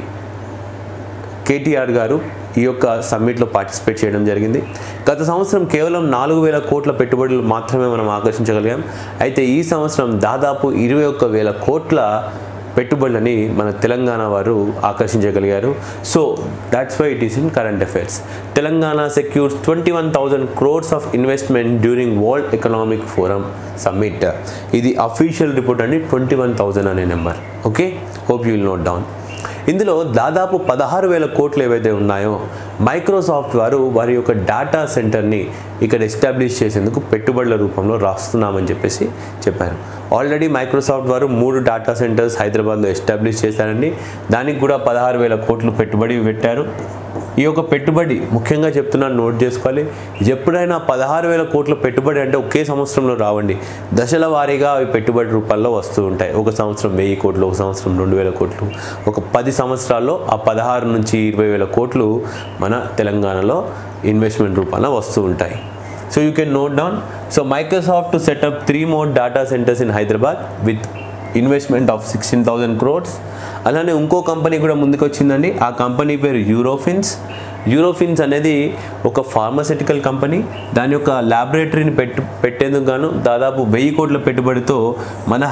కేటీఆర్ గారు ఈ యొక్క సమ్మిట్లో పార్టిసిపేట్ చేయడం జరిగింది గత సంవత్సరం కేవలం నాలుగు వేల కోట్ల పెట్టుబడులు మాత్రమే మనం ఆకర్షించగలిగాం అయితే ఈ సంవత్సరం దాదాపు ఇరవై ఒక్క వేల కోట్ల పెట్టుబడులని మన తెలంగాణ వారు ఆకర్షించగలిగారు so that's why it is in current affairs Telangana secures twenty one thousand crores of investment during World economic Forum summit ఇది అఫీషియల్ రిపోర్ట్ అండి ట్వంటీ వన్ థౌజండ్ అనే number okay hope you will note down ఇందులో దాదాపు పదహారు వేల కోట్లు ఏవైతే ఉన్నాయో మైక్రోసాఫ్ట్ వారు వారి యొక్క డేటా సెంటర్ని ఇక్కడ ఎస్టాబ్లిష్ చేసేందుకు పెట్టుబడుల రూపంలో రాస్తున్నామని చెప్పేసి చెప్పారు ఆల్రెడీ మైక్రోసాఫ్ట్ వారు మూడు డేటా సెంటర్స్ హైదరాబాద్లో ఎస్టాబ్లిష్ చేశారండి దానికి కూడా పదహారు వేల కోట్లు పెట్టుబడి పెట్టారు ఈ యొక్క పెట్టుబడి ముఖ్యంగా చెప్తున్నాను నోట్ చేసుకోవాలి ఎప్పుడైనా పదహారు వేల కోట్ల పెట్టుబడి అంటే ఒకే సంవత్సరంలో రావండి దశల వారీగా అవి పెట్టుబడి రూపాల్లో వస్తూ ఉంటాయి ఒక సంవత్సరం వెయ్యి కోట్లు ఒక సంవత్సరం రెండు వేల కోట్లు ఒక పది సంవత్సరాల్లో ఆ పదహారు నుంచి ఇరవై వేల కోట్లు మన తెలంగాణలో ఇన్వెస్ట్మెంట్ రూపాల్లో వస్తూ ఉంటాయి so you can note down so Microsoft to set up three more data centres in Hyderabad with investment of sixteen thousand crores అలానే ఇంకో కంపెనీ కూడా ముందుకు వచ్చిందండి ఆ కంపెనీ పేరు యూరోఫిన్స్ యూరోఫిన్స్ అనేది ఒక ఫార్మసిటికల్ కంపెనీ దాని యొక్క ల్యాబొరేటరీని పెట్టు పెట్టేందుకు గాను దాదాపు వెయ్యి కోట్ల పెట్టుబడితో మన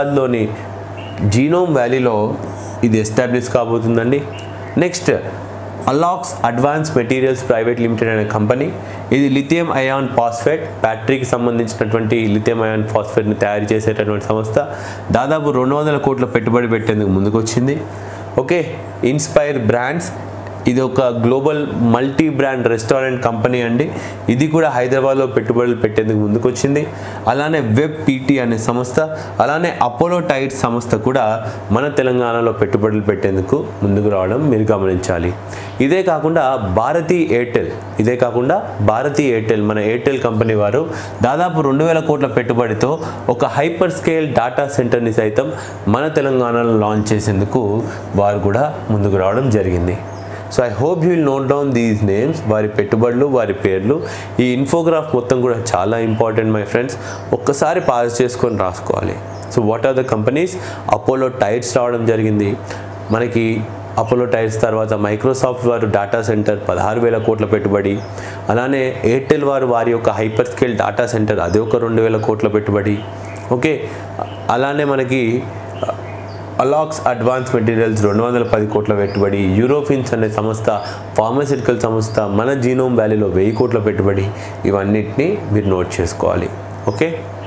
హైదరాబాద్లోని జీనోమ్ వ్యాలీలో ఇది ఎస్టాబ్లిష్ కాబోతుందండి next Allox advance materials private limited అనే కంపెనీ ఇది లిథియం అయాన్ ఫాస్ఫేట్ బ్యాటరీకి సంబంధించినటువంటి లిథియం అయాన్ ఫాస్ఫేట్ని తయారు చేసేటటువంటి సంస్థ దాదాపు రెండు వందల కోట్ల పెట్టుబడి పెట్టేందుకు ముందుకొచ్చింది ఓకే ఇన్స్పైర్ బ్రాండ్స్ ఇది ఒక global multi brand restaurant company అండి ఇది కూడా హైదరాబాద్లో పెట్టుబడులు పెట్టేందుకు ముందుకొచ్చింది అలానే వెబ్ పీటీ అనే సంస్థ అలానే అపోలో టైర్స్ సంస్థ కూడా మన తెలంగాణలో పెట్టుబడులు పెట్టేందుకు ముందుకు రావడం మీరు గమనించాలి ఇదే కాకుండా భారతీ ఎయిర్టెల్ ఇదే కాకుండా భారతీ ఎయిర్టెల్ మన ఎయిర్టెల్ కంపెనీ వారు దాదాపు రెండు వేల కోట్ల పెట్టుబడితో ఒక హైపర్ స్కేల్ డాటా సెంటర్ని సైతం మన తెలంగాణలో లాంచ్ చేసేందుకు వారు కూడా ముందుకు రావడం జరిగింది so I hope you will note down these names వారి పెట్టుబడులు వారి పేర్లు ఈ ఇన్ఫోగ్రాఫ్ మొత్తం కూడా చాలా ఇంపార్టెంట్ మై ఫ్రెండ్స్ ఒక్కసారి పాస్ చేసుకొని రాసుకోవాలి so what are the companies Apollo Tyres రావడం జరిగింది మనకి అపోలో టైర్స్ తర్వాత మైక్రోసాఫ్ట్ వారు డేటా సెంటర్ పదహారు వేల కోట్ల పెట్టుబడి అలానే ఎయిర్టెల్ వారు వారి యొక్క హైపర్ స్కేల్ డేటా సెంటర్ అది ఒక రెండు వేల కోట్ల పెట్టుబడి ఓకే అలానే మనకి అలాక్స్ అడ్వాన్స్ మెటీరియల్స్ రెండు వందల పది కోట్ల పెట్టుబడి యూరోఫిన్స్ అనే సంస్థ ఫార్మాసిటికల్ సంస్థ మన జీనోమ్ వ్యాలీలో వెయ్యి కోట్ల పెట్టుబడి ఇవన్నిటిని మీరు నోట్ చేసుకోవాలి ఓకే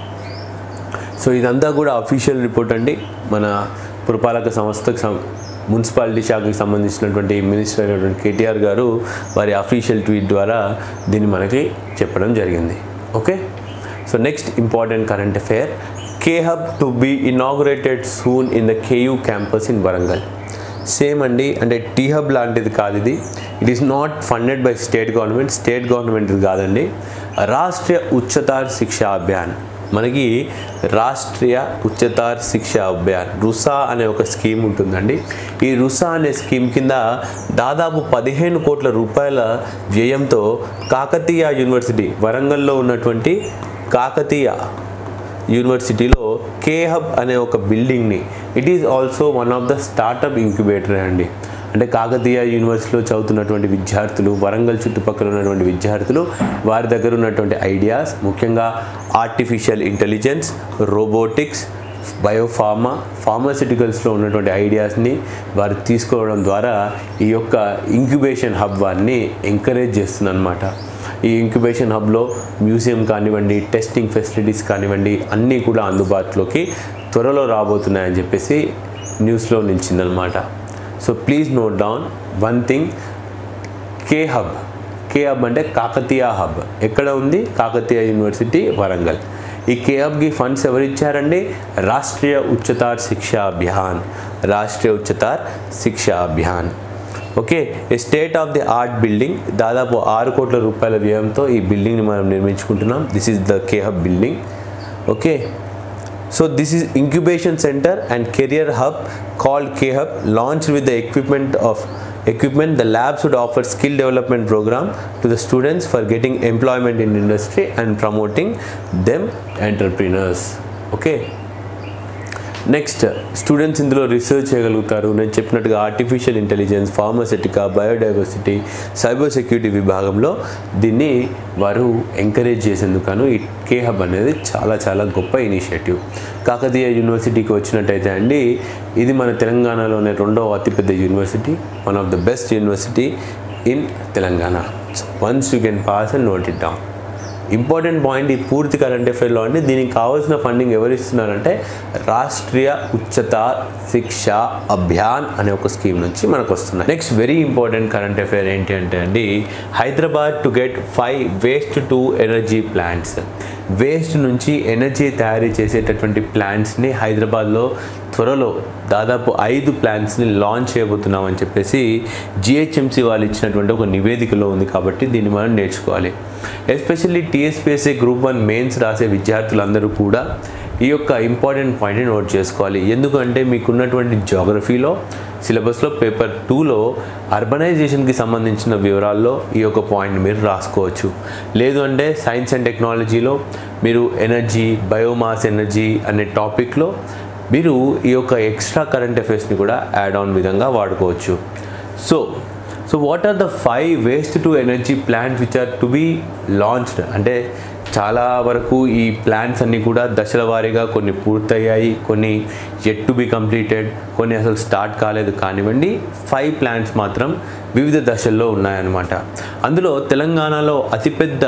సో ఇదంతా కూడా అఫీషియల్ రిపోర్ట్ అండి మన పురపాలక సంస్థకు సం మున్సిపాలిటీ శాఖకి సంబంధించినటువంటి మినిస్టర్ అయినటువంటి కేటీఆర్ గారు వారి అఫీషియల్ ట్వీట్ ద్వారా దీన్ని మనకి చెప్పడం జరిగింది okay so next important current affair K Hub to be inaugurated soon in the KU campus in Warangal same అండి అంటే టీ హబ్ లాంటిది కాదు ఇది it is not funded by state government state government ఇది కాదండి రాష్ట్రీయ ఉच्चतर శిక్షా అభియాన్ మనకి రాష్ట్రీయ ఉच्चतर శిక్షా అభియాన్ రుసా అనే ఒక స్కీమ్ ఉంటుందండి ఈ రుసా అనే స్కీమ్ కింద దాదాపు పదిహేను కోట్ల రూపాయల వ్యయంతో కాకతీయ యూనివర్సిటీ వరంగల్లో ఉన్నటువంటి కాకతీయ యూనివర్సిటీలో కే హబ్ అనే ఒక బిల్డింగ్ని it is also one of the startup incubator అండి అంటే కాకతీయ యూనివర్సిటీలో చదువుతున్నటువంటి విద్యార్థులు వరంగల్ చుట్టుపక్కల ఉన్నటువంటి విద్యార్థులు వారి దగ్గర ఉన్నటువంటి ఐడియాస్ ముఖ్యంగా ఆర్టిఫిషియల్ ఇంటెలిజెన్స్ రోబోటిక్స్ బయోఫార్మా ఫార్మాసిటికల్స్లో ఉన్నటువంటి ఐడియాస్ని వారు తీసుకోవడం ద్వారా ఈ యొక్క ఇంక్యుబేషన్ హబ్ వారిని ఎంకరేజ్ చేస్తుంది అనమాట ఈ ఇంక్యుబేషన్ హబ్లో మ్యూజియం కానివ్వండి టెస్టింగ్ ఫెసిలిటీస్ కానివ్వండి అన్నీ కూడా అందుబాటులోకి త్వరలో రాబోతున్నాయని చెప్పేసి న్యూస్లో నిలిచిందనమాట so please note down one thing K Hub K Hub అంటే కాకతీయ హబ్ ఎక్కడ ఉంది కాకతీయ యూనివర్సిటీ వరంగల్ ఈ కే హబ్కి ఫండ్స్ ఎవరు ఇచ్చారండి రాష్ట్రీయ ఉच्चतर శిక్షా అభియాన్ రాష్ట్రీయ ఉच्चतर శిక్షా అభియాన్ ఓకే ఈ state of the art building దాదాపు ఆరు కోట్ల రూపాయల వ్యయంతో ఈ బిల్డింగ్ని మనం నిర్మించుకుంటున్నాం this is the K Hub building okay so this is incubation centre and career hub called K Hub launch with the equipment of equipment the labs would offer skill development program to the students for getting employment in industry and promoting them entrepreneurs okay next students ఇందులో రీసెర్చ్ చేయగలుగుతారు నేను చెప్పినట్టుగా artificial intelligence pharmaceutical biodiversity cyber security విభాగంలో దీన్ని వారు ఎంకరేజ్ చేసేందుకు ఈ కే హబ్ అనేది చాలా చాలా గొప్ప ఇనిషియేటివ్ కాకతీయ యూనివర్సిటీకి వచ్చినట్టయితే అండి ఇది మన తెలంగాణలోనే రెండవ అతిపెద్ద university one of the best university in Telangana once you can pass and note it down important point ఈ పూర్తి కరెంట్ అఫైర్లో అంటే దీనికి కావాల్సిన ఫండింగ్ ఎవరు ఇస్తున్నారంటే రాష్ట్రీయ ఉच्चత శిక్ష అభియాన్ అనే ఒక స్కీమ్ నుంచి మనకు వస్తున్నాయి next very important current affair ఏంటి అంటే అండి Hyderabad to get five waste to energy plants waste నుంచి ఎనర్జీ తయారీ చేసేటటువంటి ప్లాంట్స్ని హైదరాబాద్లో త్వరలో దాదాపు ఐదు ప్లాంట్స్ని లాంచ్ చేయబోతున్నామని చెప్పేసి జిహెచ్ఎంసీ వాళ్ళు ఇచ్చినటువంటి ఒక నివేదికలో ఉంది కాబట్టి దీన్ని మనం నేర్చుకోవాలి especially TSPSC group one mains రాసే విద్యార్థులందరూ కూడా ఈ యొక్క ఇంపార్టెంట్ పాయింట్ని నోట్ చేసుకోవాలి ఎందుకంటే మీకున్నటువంటి జాగ్రఫీలో సిలబస్లో పేపర్ టూలో అర్బనైజేషన్కి సంబంధించిన వివరాల్లో ఈ యొక్క పాయింట్ మీరు రాసుకోవచ్చు లేదు అంటే సైన్స్ అండ్ టెక్నాలజీలో మీరు ఎనర్జీ బయోమాస్ ఎనర్జీ అనే టాపిక్లో మీరు ఈ యొక్క ఎక్స్ట్రా కరెంట్ అఫైర్స్ని కూడా యాడ్ ఆన్ విధంగా వాడుకోవచ్చు so so what are the five waste to energy plant which are to be launched అంటే చాలా వరకు ఈ ప్లాన్స్ అన్నీ కూడా దశల వారీగా కొన్ని పూర్తయ్యాయి కొన్ని ఎట్ టు బి కంప్లీటెడ్ కొన్ని అసలు స్టార్ట్ కాలేదు కానివ్వండి ఫైవ్ ప్లాన్స్ మాత్రం వివిధ దశల్లో ఉన్నాయన్నమాట అందులో తెలంగాణలో అతిపెద్ద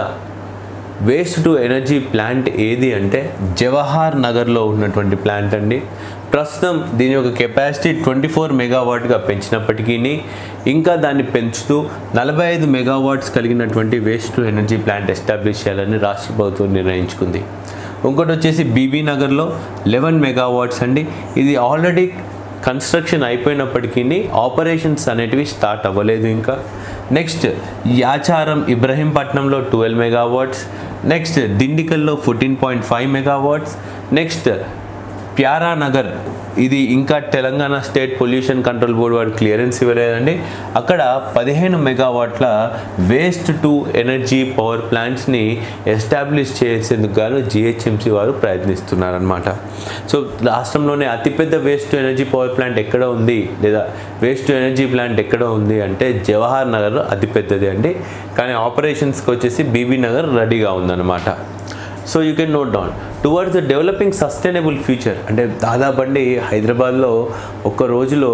వేస్ట్ టు ఎనర్జీ ప్లాంట్ ఏది అంటే జవహర్ నగర్లో ఉన్నటువంటి ప్లాంట్ అండి ప్రస్తుతం దీని యొక్క కెపాసిటీ ట్వంటీ ఫోర్ మెగావాట్గా పెంచినప్పటికీ ఇంకా దాన్ని పెంచుతూ నలభై ఐదు మెగావాట్స్ కలిగినటువంటి waste to energy plant establish చేయాలని రాష్ట్ర ప్రభుత్వం నిర్ణయించుకుంది ఇంకోటి వచ్చేసి బీబీ నగర్లో లెవెన్ మెగావాట్స్ అండి ఇది ఆల్రెడీ కన్స్ట్రక్షన్ అయిపోయినప్పటికీ ఆపరేషన్స్ అనేటివి స్టార్ట్ అవ్వలేదు ఇంకా నెక్స్ట్ యాచారం ఇబ్రహీంపట్నంలో ట్వెల్వ్ మెగావాట్స్ నెక్స్ట్ దిండికల్లో fourteen point five megawatts next Pyara Nagar ఇది ఇంకా Telangana state pollution control board వారు క్లియరెన్స్ ఇవ్వలేదండి అక్కడ పదిహేను మెగావాట్ల వేస్ట్ టు ఎనర్జీ పవర్ ప్లాంట్స్ని ఎస్టాబ్లిష్ చేసేందుకు గాను జిహెచ్ఎంసీ వారు ప్రయత్నిస్తున్నారనమాట సో రాష్ట్రంలోనే అతిపెద్ద waste to energy power plant ఎక్కడ ఉంది లేదా వేస్ట్ టు ఎనర్జీ ప్లాంట్ ఎక్కడ ఉంది అంటే జవహర్ నగర్ అతిపెద్దది అండి కానీ ఆపరేషన్స్కి వచ్చేసి బీబీ నగర్ రెడీగా ఉందన్నమాట so you can note down towards the developing sustainable future అంటే దాదాపు అండి హైదరాబాద్లో ఒక్క రోజులో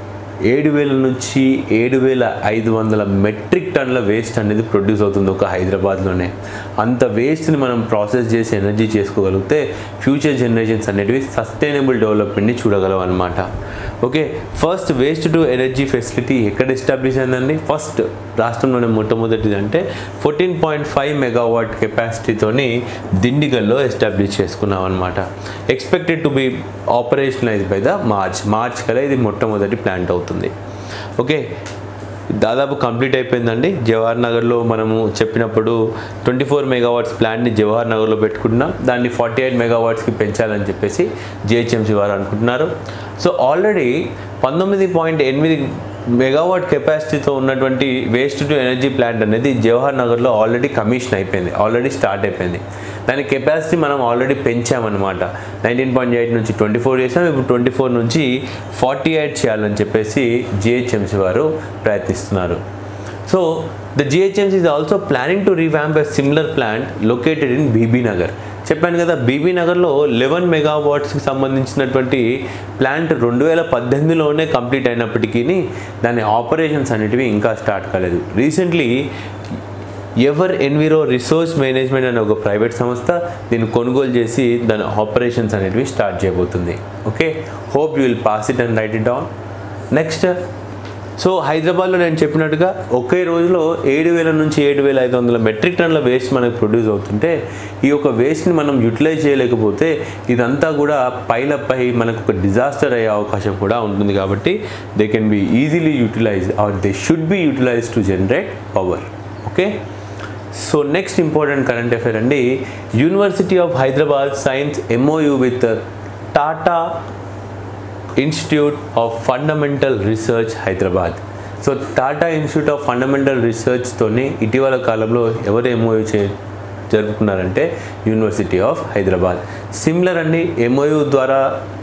ఏడు వేల నుంచి ఏడు వేల ఐదు వందల మెట్రిక్ టన్నుల వేస్ట్ అనేది ప్రొడ్యూస్ అవుతుంది ఒక హైదరాబాద్లోనే అంత వేస్ట్ని మనం ప్రాసెస్ చేసి ఎనర్జీ చేసుకోగలిగితే ఫ్యూచర్ జనరేషన్స్ అనేటివి సస్టైనబుల్ డెవలప్మెంట్ని చూడగలవు అనమాట okay first waste to energy facility ఎక్కడ ఎస్టాబ్లిష్ అయిందండి ఫస్ట్ రాష్ట్రంలోనే మొట్టమొదటిది అంటే ఫోర్టీన్ పాయింట్ ఫైవ్ మెగావాట్ కెపాసిటీతోని దిండిగల్లో ఎస్టాబ్లిష్ చేసుకున్నాం అనమాట expected to be operationalise by the March March కల్లా ఇది మొట్టమొదటి ప్లాంట్ అవుతుంది ఓకే దాదాపు కంప్లీట్ అయిపోయిందండి జవహర్ నగర్లో మనము చెప్పినప్పుడు ట్వంటీ ఫోర్ మెగావాట్స్ ప్లాంట్ని జవహర్ నగర్లో పెట్టుకుంటున్నాం దాన్ని ఫార్టీ ఎయిట్ మెగావాట్స్కి పెంచాలని చెప్పేసి జిహెచ్ఎంసీ వారు అనుకుంటున్నారు సో ఆల్రెడీ పంతొమ్మిది పాయింట్ ఎనిమిది మెగావాట్ కెపాసిటీతో ఉన్నటువంటి వేస్ట్ టు ఎనర్జీ ప్లాంట్ అనేది జవహర్ నగర్లో ఆల్రెడీ కమిషన్ అయిపోయింది ఆల్రెడీ స్టార్ట్ అయిపోయింది దాని కెపాసిటీ మనం ఆల్రెడీ పెంచామన్నమాట నైన్టీన్ పాయింట్ ఎయిట్ నుంచి ట్వంటీ ఫోర్ చేసాం ఇప్పుడు ట్వంటీ ఫోర్ నుంచి ఫార్టీ ఎయిట్ చేయాలని చెప్పేసి జిహెచ్ఎంసీ వారు ప్రయత్నిస్తున్నారు so the GHMC is also planning to revamp a similar plant located in Bibi Nagar చెప్పాను కదా బీబీ నగర్లో లెవెన్ మెగావాట్స్కి సంబంధించినటువంటి ప్లాంట్ రెండు వేల పద్దెనిమిదిలోనే కంప్లీట్ అయినప్పటికీ దాని ఆపరేషన్స్ అనేటివి ఇంకా స్టార్ట్ కాలేదు recently ever enviro resource management అనే ఒక ప్రైవేట్ సంస్థ దీన్ని కొనుగోలు చేసి దాని ఆపరేషన్స్ అనేటివి స్టార్ట్ చేయబోతుంది okay hope you will pass it and write it down next so హైదరాబాద్లో నేను చెప్పినట్టుగా ఒకే రోజులో ఏడు వేల నుంచి ఏడు వేల ఐదు వందల మెట్రిక్ టన్నుల వేస్ట్ మనకు ప్రొడ్యూస్ అవుతుంటే ఈ యొక్క వేస్ట్ని మనం యూటిలైజ్ చేయలేకపోతే ఇదంతా కూడా పైలపై మనకు ఒక డిజాస్టర్ అయ్యే అవకాశం కూడా ఉంటుంది కాబట్టి they can be easily utilise or they should be utilise to generate power okay so next important current affair అండి university of Hyderabad science MoU with Tata institute of fundamental research Hyderabad so Tata institute of fundamental రీసెర్చ్తోని ఇటీవల కాలంలో ఎవరు ఎంఓయూ చే జరుపుకున్నారంటే యూనివర్సిటీ ఆఫ్ హైదరాబాద్ సిమిలర్ అండి ఎంఓయూ ద్వారా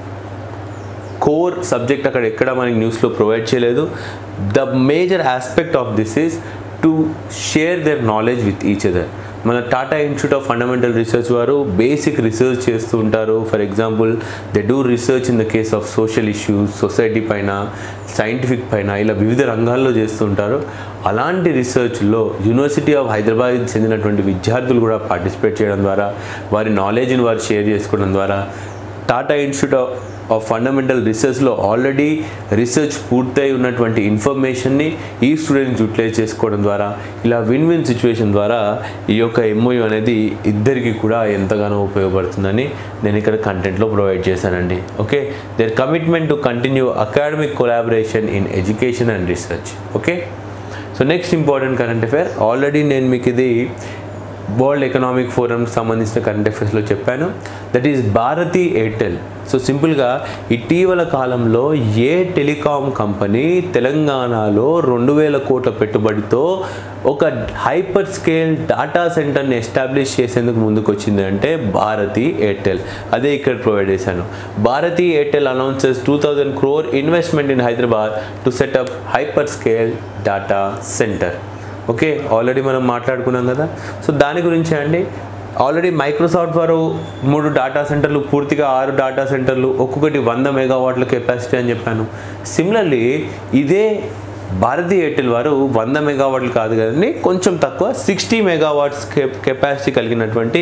కోర్ సబ్జెక్ట్ అక్కడ ఎక్కడ మనకి న్యూస్లో ప్రొవైడ్ చేయలేదు the major aspect of this is to share their knowledge with each other మన Tata institute of fundamental research వారు బేసిక్ రీసెర్చ్ చేస్తూ ఉంటారు for example they do research in the case of social issues society పైన సైంటిఫిక్ పైన ఇలా వివిధ రంగాల్లో చేస్తూ ఉంటారు అలాంటి రీసెర్చ్లో యూనివర్సిటీ ఆఫ్ హైదరాబాద్ చెందినటువంటి విద్యార్థులు కూడా పార్టిసిపేట్ చేయడం ద్వారా వారి నాలెడ్జ్ని వారు షేర్ చేసుకోవడం ద్వారా Tata institute of of fundamental రీసెర్చ్లో ఆల్రెడీ రీసెర్చ్ పూర్తయి ఉన్నటువంటి ఇన్ఫర్మేషన్ని ఈ స్టూడెంట్స్ యూటిలైజ్ చేసుకోవడం ద్వారా ఇలా విన్ విన్ సిచ్యువేషన్ ద్వారా ఈ యొక్క ఎంఓయూ అనేది ఇద్దరికి కూడా ఎంతగానో ఉపయోగపడుతుందని నేను ఇక్కడ కంటెంట్లో ప్రొవైడ్ చేశానండి okay their commitment to continue academic collaboration in education and research okay so next important current affair already నేను మీకు ఇది వరల్డ్ ఎకనామిక్ ఫోరం సంబంధించిన కరెంట్ అఫేర్స్లో చెప్పాను that is Bharti Airtel so సింపుల్గా ఇటీవల కాలంలో ఏ టెలికాం కంపెనీ తెలంగాణలో రెండు వేల కోట్ల పెట్టుబడితో ఒక హైపర్ స్కేల్ డాటా సెంటర్ని ఎస్టాబ్లిష్ చేసేందుకు ముందుకు వచ్చింది అంటే భారతీ ఎయిర్టెల్ అదే ఇక్కడ ప్రొవైడ్ చేశాను Bharti Airtel announces two thousand crore investment in Hyderabad to set up hyperscale data centre okay already మనం మాట్లాడుకున్నాం కదా సో దాని గురించి అండి ఆల్రెడీ మైక్రోసాఫ్ట్ వారు మూడు డేటా సెంటర్లు పూర్తిగా ఆరు డేటా సెంటర్లు ఒక్కొక్కటి వంద మెగావాట్ల కెపాసిటీ అని చెప్పాను సిమిలర్లీ ఇదే భారతీ ఎయిర్టెల్ వారు వంద మెగావాట్లు కాదు కదండి కొంచెం తక్కువ సిక్స్టీ మెగావాట్స్ కెపాసిటీ కలిగినటువంటి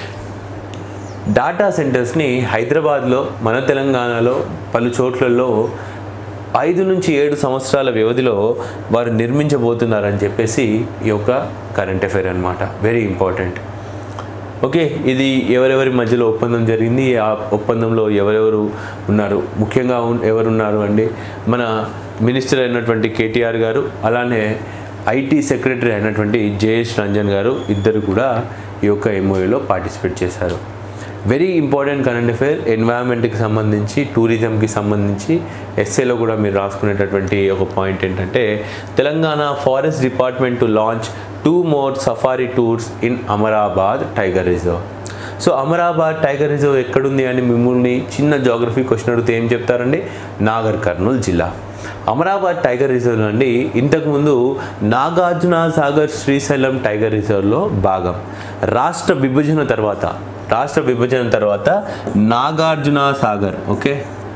డాటా సెంటర్స్ని హైదరాబాద్లో మన తెలంగాణలో పలు చోట్లలో ఐదు నుంచి ఏడు సంవత్సరాల వ్యవధిలో వారు నిర్మించబోతున్నారని చెప్పేసి ఈ యొక్క కరెంట్ అఫైర్ అనమాట వెరీ ఇంపార్టెంట్ ఓకే ఇది ఎవరెవరి మధ్యలో ఒప్పందం జరిగింది ఆ ఒప్పందంలో ఎవరెవరు ఉన్నారు ముఖ్యంగా ఉన్- ఎవరున్నారు అండి మన మినిస్టర్ అయినటువంటి కేటీఆర్ గారు అలానే ఐటీ సెక్రటరీ అయినటువంటి జయేష్ రంజన్ గారు ఇద్దరు కూడా ఈ యొక్క ఎంఓఏలో పార్టిసిపేట్ చేశారు వెరీ ఇంపార్టెంట్ కరెంట్ అఫైర్ ఎన్వైరాన్మెంట్కి సంబంధించి టూరిజంకి సంబంధించి ఎస్ఏలో కూడా మీరు రాసుకునేటటువంటి ఒక పాయింట్ ఏంటంటే Telangana forest department to launch two more safari tours in Amrabad tiger reserve so Amrabad tiger reserve ఎక్కడుంది అని మిమ్మల్ని చిన్న జాగ్రఫీ క్వశ్చన్ అడిగితే ఏం చెప్తారండి నాగర్ కర్నూలు జిల్లా అమరాబాద్ టైగర్ రిజర్వ్ అండి ఇంతకుముందు నాగార్జున సాగర్ శ్రీశైలం టైగర్ రిజర్వ్లో భాగం రాష్ట్ర విభజన తర్వాత రాష్ట్ర విభజన తర్వాత నాగార్జున సాగర్ ఓకే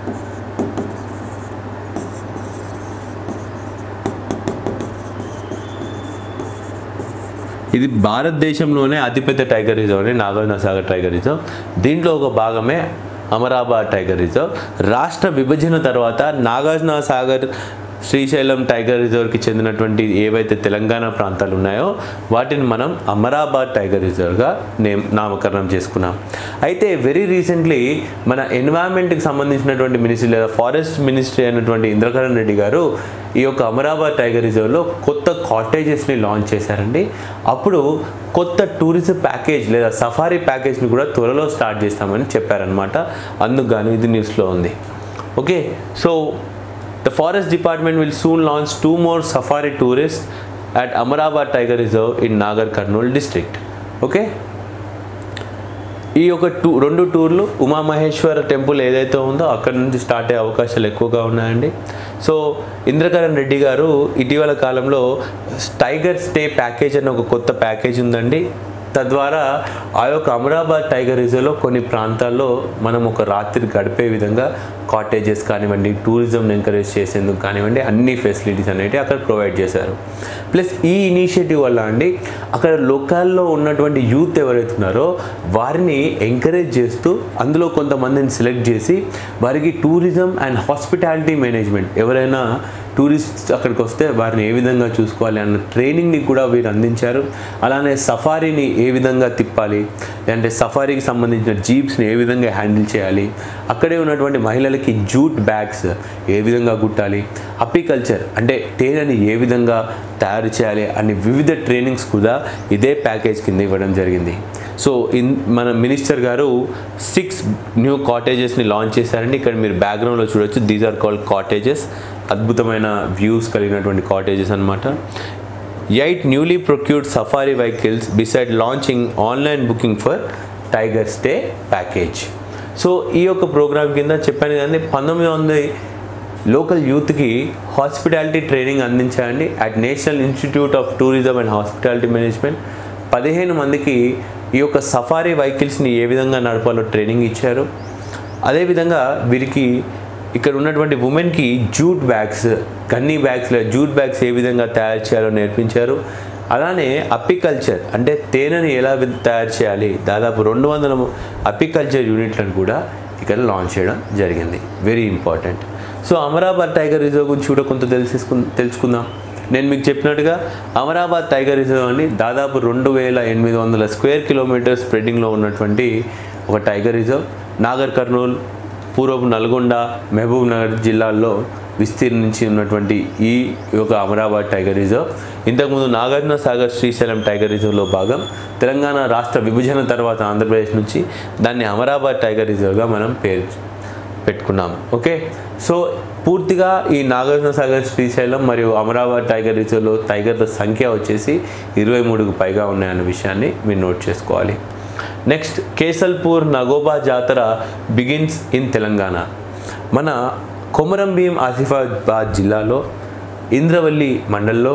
ఇది భారతదేశంలోనే అతిపెద్ద టైగర్ రిజర్వ్ అని నాగార్జున సాగర్ టైగర్ రిజర్వ్ దీంట్లో ఒక భాగమే అమరాబాద్ టైగర్ రిజర్వ్ రాష్ట్ర విభజన తర్వాత నాగార్జున సాగర్ శ్రీశైలం టైగర్ రిజర్వ్కి చెందినటువంటి ఏవైతే తెలంగాణ ప్రాంతాలు ఉన్నాయో వాటిని మనం అమరాబాద్ టైగర్ రిజర్వ్గా నేమ్ నామకరణం చేసుకున్నాం అయితే వెరీ రీసెంట్లీ మన ఎన్వైరాన్మెంట్కి సంబంధించినటువంటి మినిస్ట్రీ లేదా ఫారెస్ట్ మినిస్ట్రీ అయినటువంటి ఇంద్రకరణ్ రెడ్డి గారు ఈ యొక్క అమరాబాద్ టైగర్ రిజర్వ్లో కొత్త కాటేజెస్ని లాంచ్ చేశారండి అప్పుడు కొత్త టూరిజం ప్యాకేజ్ లేదా సఫారీ ప్యాకేజ్ని కూడా త్వరలో స్టార్ట్ చేస్తామని చెప్పారనమాట అందుకు గాను ఇది న్యూస్లో ఉంది okay so the forest department will soon launch two more safari tourist at Amrabad tiger reserve in Nagar Kurnool district okay ఈ యొక్క టూ రెండు టూర్లు ఉమామహేశ్వర టెంపుల్ ఏదైతే ఉందో అక్కడ నుంచి స్టార్ట్ అయ్యే అవకాశాలు ఎక్కువగా ఉన్నాయండి సో ఇంద్రకరణ్ రెడ్డి గారు ఇటీవల కాలంలో టైగర్ స్టే ప్యాకేజ్ అని ఒక కొత్త ప్యాకేజ్ ఉందండి తద్వారా ఆ యొక్క అమరాబాద్ టైగర్ రిజర్వ్లో కొన్ని ప్రాంతాల్లో మనం ఒక రాత్రి గడిపే విధంగా కాటేజెస్ కానివ్వండి టూరిజంని ఎంకరేజ్ చేసేందుకు కానివ్వండి అన్ని ఫెసిలిటీస్ అనేవి అక్కడ ప్రొవైడ్ చేశారు ప్లస్ ఈ ఇనిషియేటివ్ వల్ల అండి అక్కడ లోకల్లో ఉన్నటువంటి యూత్ ఎవరైతే ఉన్నారో వారిని ఎంకరేజ్ చేస్తూ అందులో కొంతమందిని సెలెక్ట్ చేసి వారికి టూరిజం అండ్ హాస్పిటాలిటీ మేనేజ్మెంట్ ఎవరైనా టూరిస్ట్ అక్కడికి వస్తే వారిని ఏ విధంగా చూసుకోవాలి అన్న ట్రైనింగ్ని కూడా వీరు అందించారు అలానే సఫారీని ఏ విధంగా తిప్పాలి అంటే సఫారీకి సంబంధించిన జీప్స్ని ఏ విధంగా హ్యాండిల్ చేయాలి అక్కడే ఉన్నటువంటి మహిళలకి జూట్ బ్యాగ్స్ ఏ విధంగా కుట్టాలి అపికల్చర్ అంటే తేనెని ఏ విధంగా తయారు చేయాలి అనే వివిధ ట్రైనింగ్స్ కూడా ఇదే ప్యాకేజ్ కింద ఇవ్వడం జరిగింది సో ఇన్ మన మినిస్టర్ గారు సిక్స్ న్యూ కాటేజెస్ని లాంచ్ చేశారండి ఇక్కడ మీరు బ్యాక్గ్రౌండ్లో చూడొచ్చు దీస్ ఆర్ కాల్డ్ కాటేజెస్ అద్భుతమైన వ్యూస్ కలిగినటువంటి కాటేజెస్ అనమాట eight newly procured safari vehicles beside launching online booking for tiger stay package so ఈ యొక్క ప్రోగ్రామ్ కింద చెప్పాను కదండి పంతొమ్మిది వందల లోకల్ యూత్కి హాస్పిటాలిటీ ట్రైనింగ్ అందించాలండి at national institute of tourism and hospitality management పదిహేను మందికి ఈ యొక్క సఫారీ వెహికల్స్ని ఏ విధంగా నడపాలో ట్రైనింగ్ ఇచ్చారు అదేవిధంగా వీరికి ఇక్కడ ఉన్నటువంటి ఉమెన్కి జూట్ బ్యాగ్స్ గన్నీ బ్యాగ్స్ లేదా జూట్ బ్యాగ్స్ ఏ విధంగా తయారు చేయాలో నేర్పించారు అలానే అపికల్చర్ అంటే తేనెని ఎలా వి- తయారు చేయాలి దాదాపు రెండు వందల అపికల్చర్ యూనిట్లను కూడా ఇక్కడ లాంచ్ చేయడం జరిగింది very important so Amrabad tiger reserve గురించి కూడా కొంత తెలిసేసుకు తెలుసుకుందాం నేను మీకు చెప్పినట్టుగా అమరాబాద్ టైగర్ రిజర్వ్ అని దాదాపు రెండు వేల ఎనిమిది వందల స్క్వేర్ కిలోమీటర్ స్ప్రెడింగ్లో ఉన్నటువంటి ఒక టైగర్ రిజర్వ్ నాగర్ కర్నూల్ పూర్వపు నల్గొండ మహబూబ్ నగర్ జిల్లాల్లో విస్తీర్ణించి ఉన్నటువంటి ఈ యొక్క అమరాబాద్ టైగర్ రిజర్వ్ ఇంతకుముందు నాగార్జున సాగర్ శ్రీశైలం టైగర్ రిజర్వ్లో భాగం తెలంగాణ రాష్ట్ర విభజన తర్వాత ఆంధ్రప్రదేశ్ నుంచి దాన్ని అమరాబాద్ టైగర్ రిజర్వ్గా మనం పేరు పెట్టుకున్నాం ఓకే సో పూర్తిగా ఈ నాగార్జున సాగర్ శ్రీశైలం మరియు అమరాబాద్ టైగర్ రిజర్వ్లో టైగర్ల సంఖ్య వచ్చేసి ఇరవై మూడుకు పైగా ఉన్నాయన్న విషయాన్ని మీరు నోట్ చేసుకోవాలి నెక్స్ట్ కేసల్పూర్ నగోబా జాతర బిగిన్స్ ఇన్ తెలంగాణ మన కొమరం భీం ఆసిఫాబాద్ జిల్లాలో ఇంద్రవల్లి మండల్లో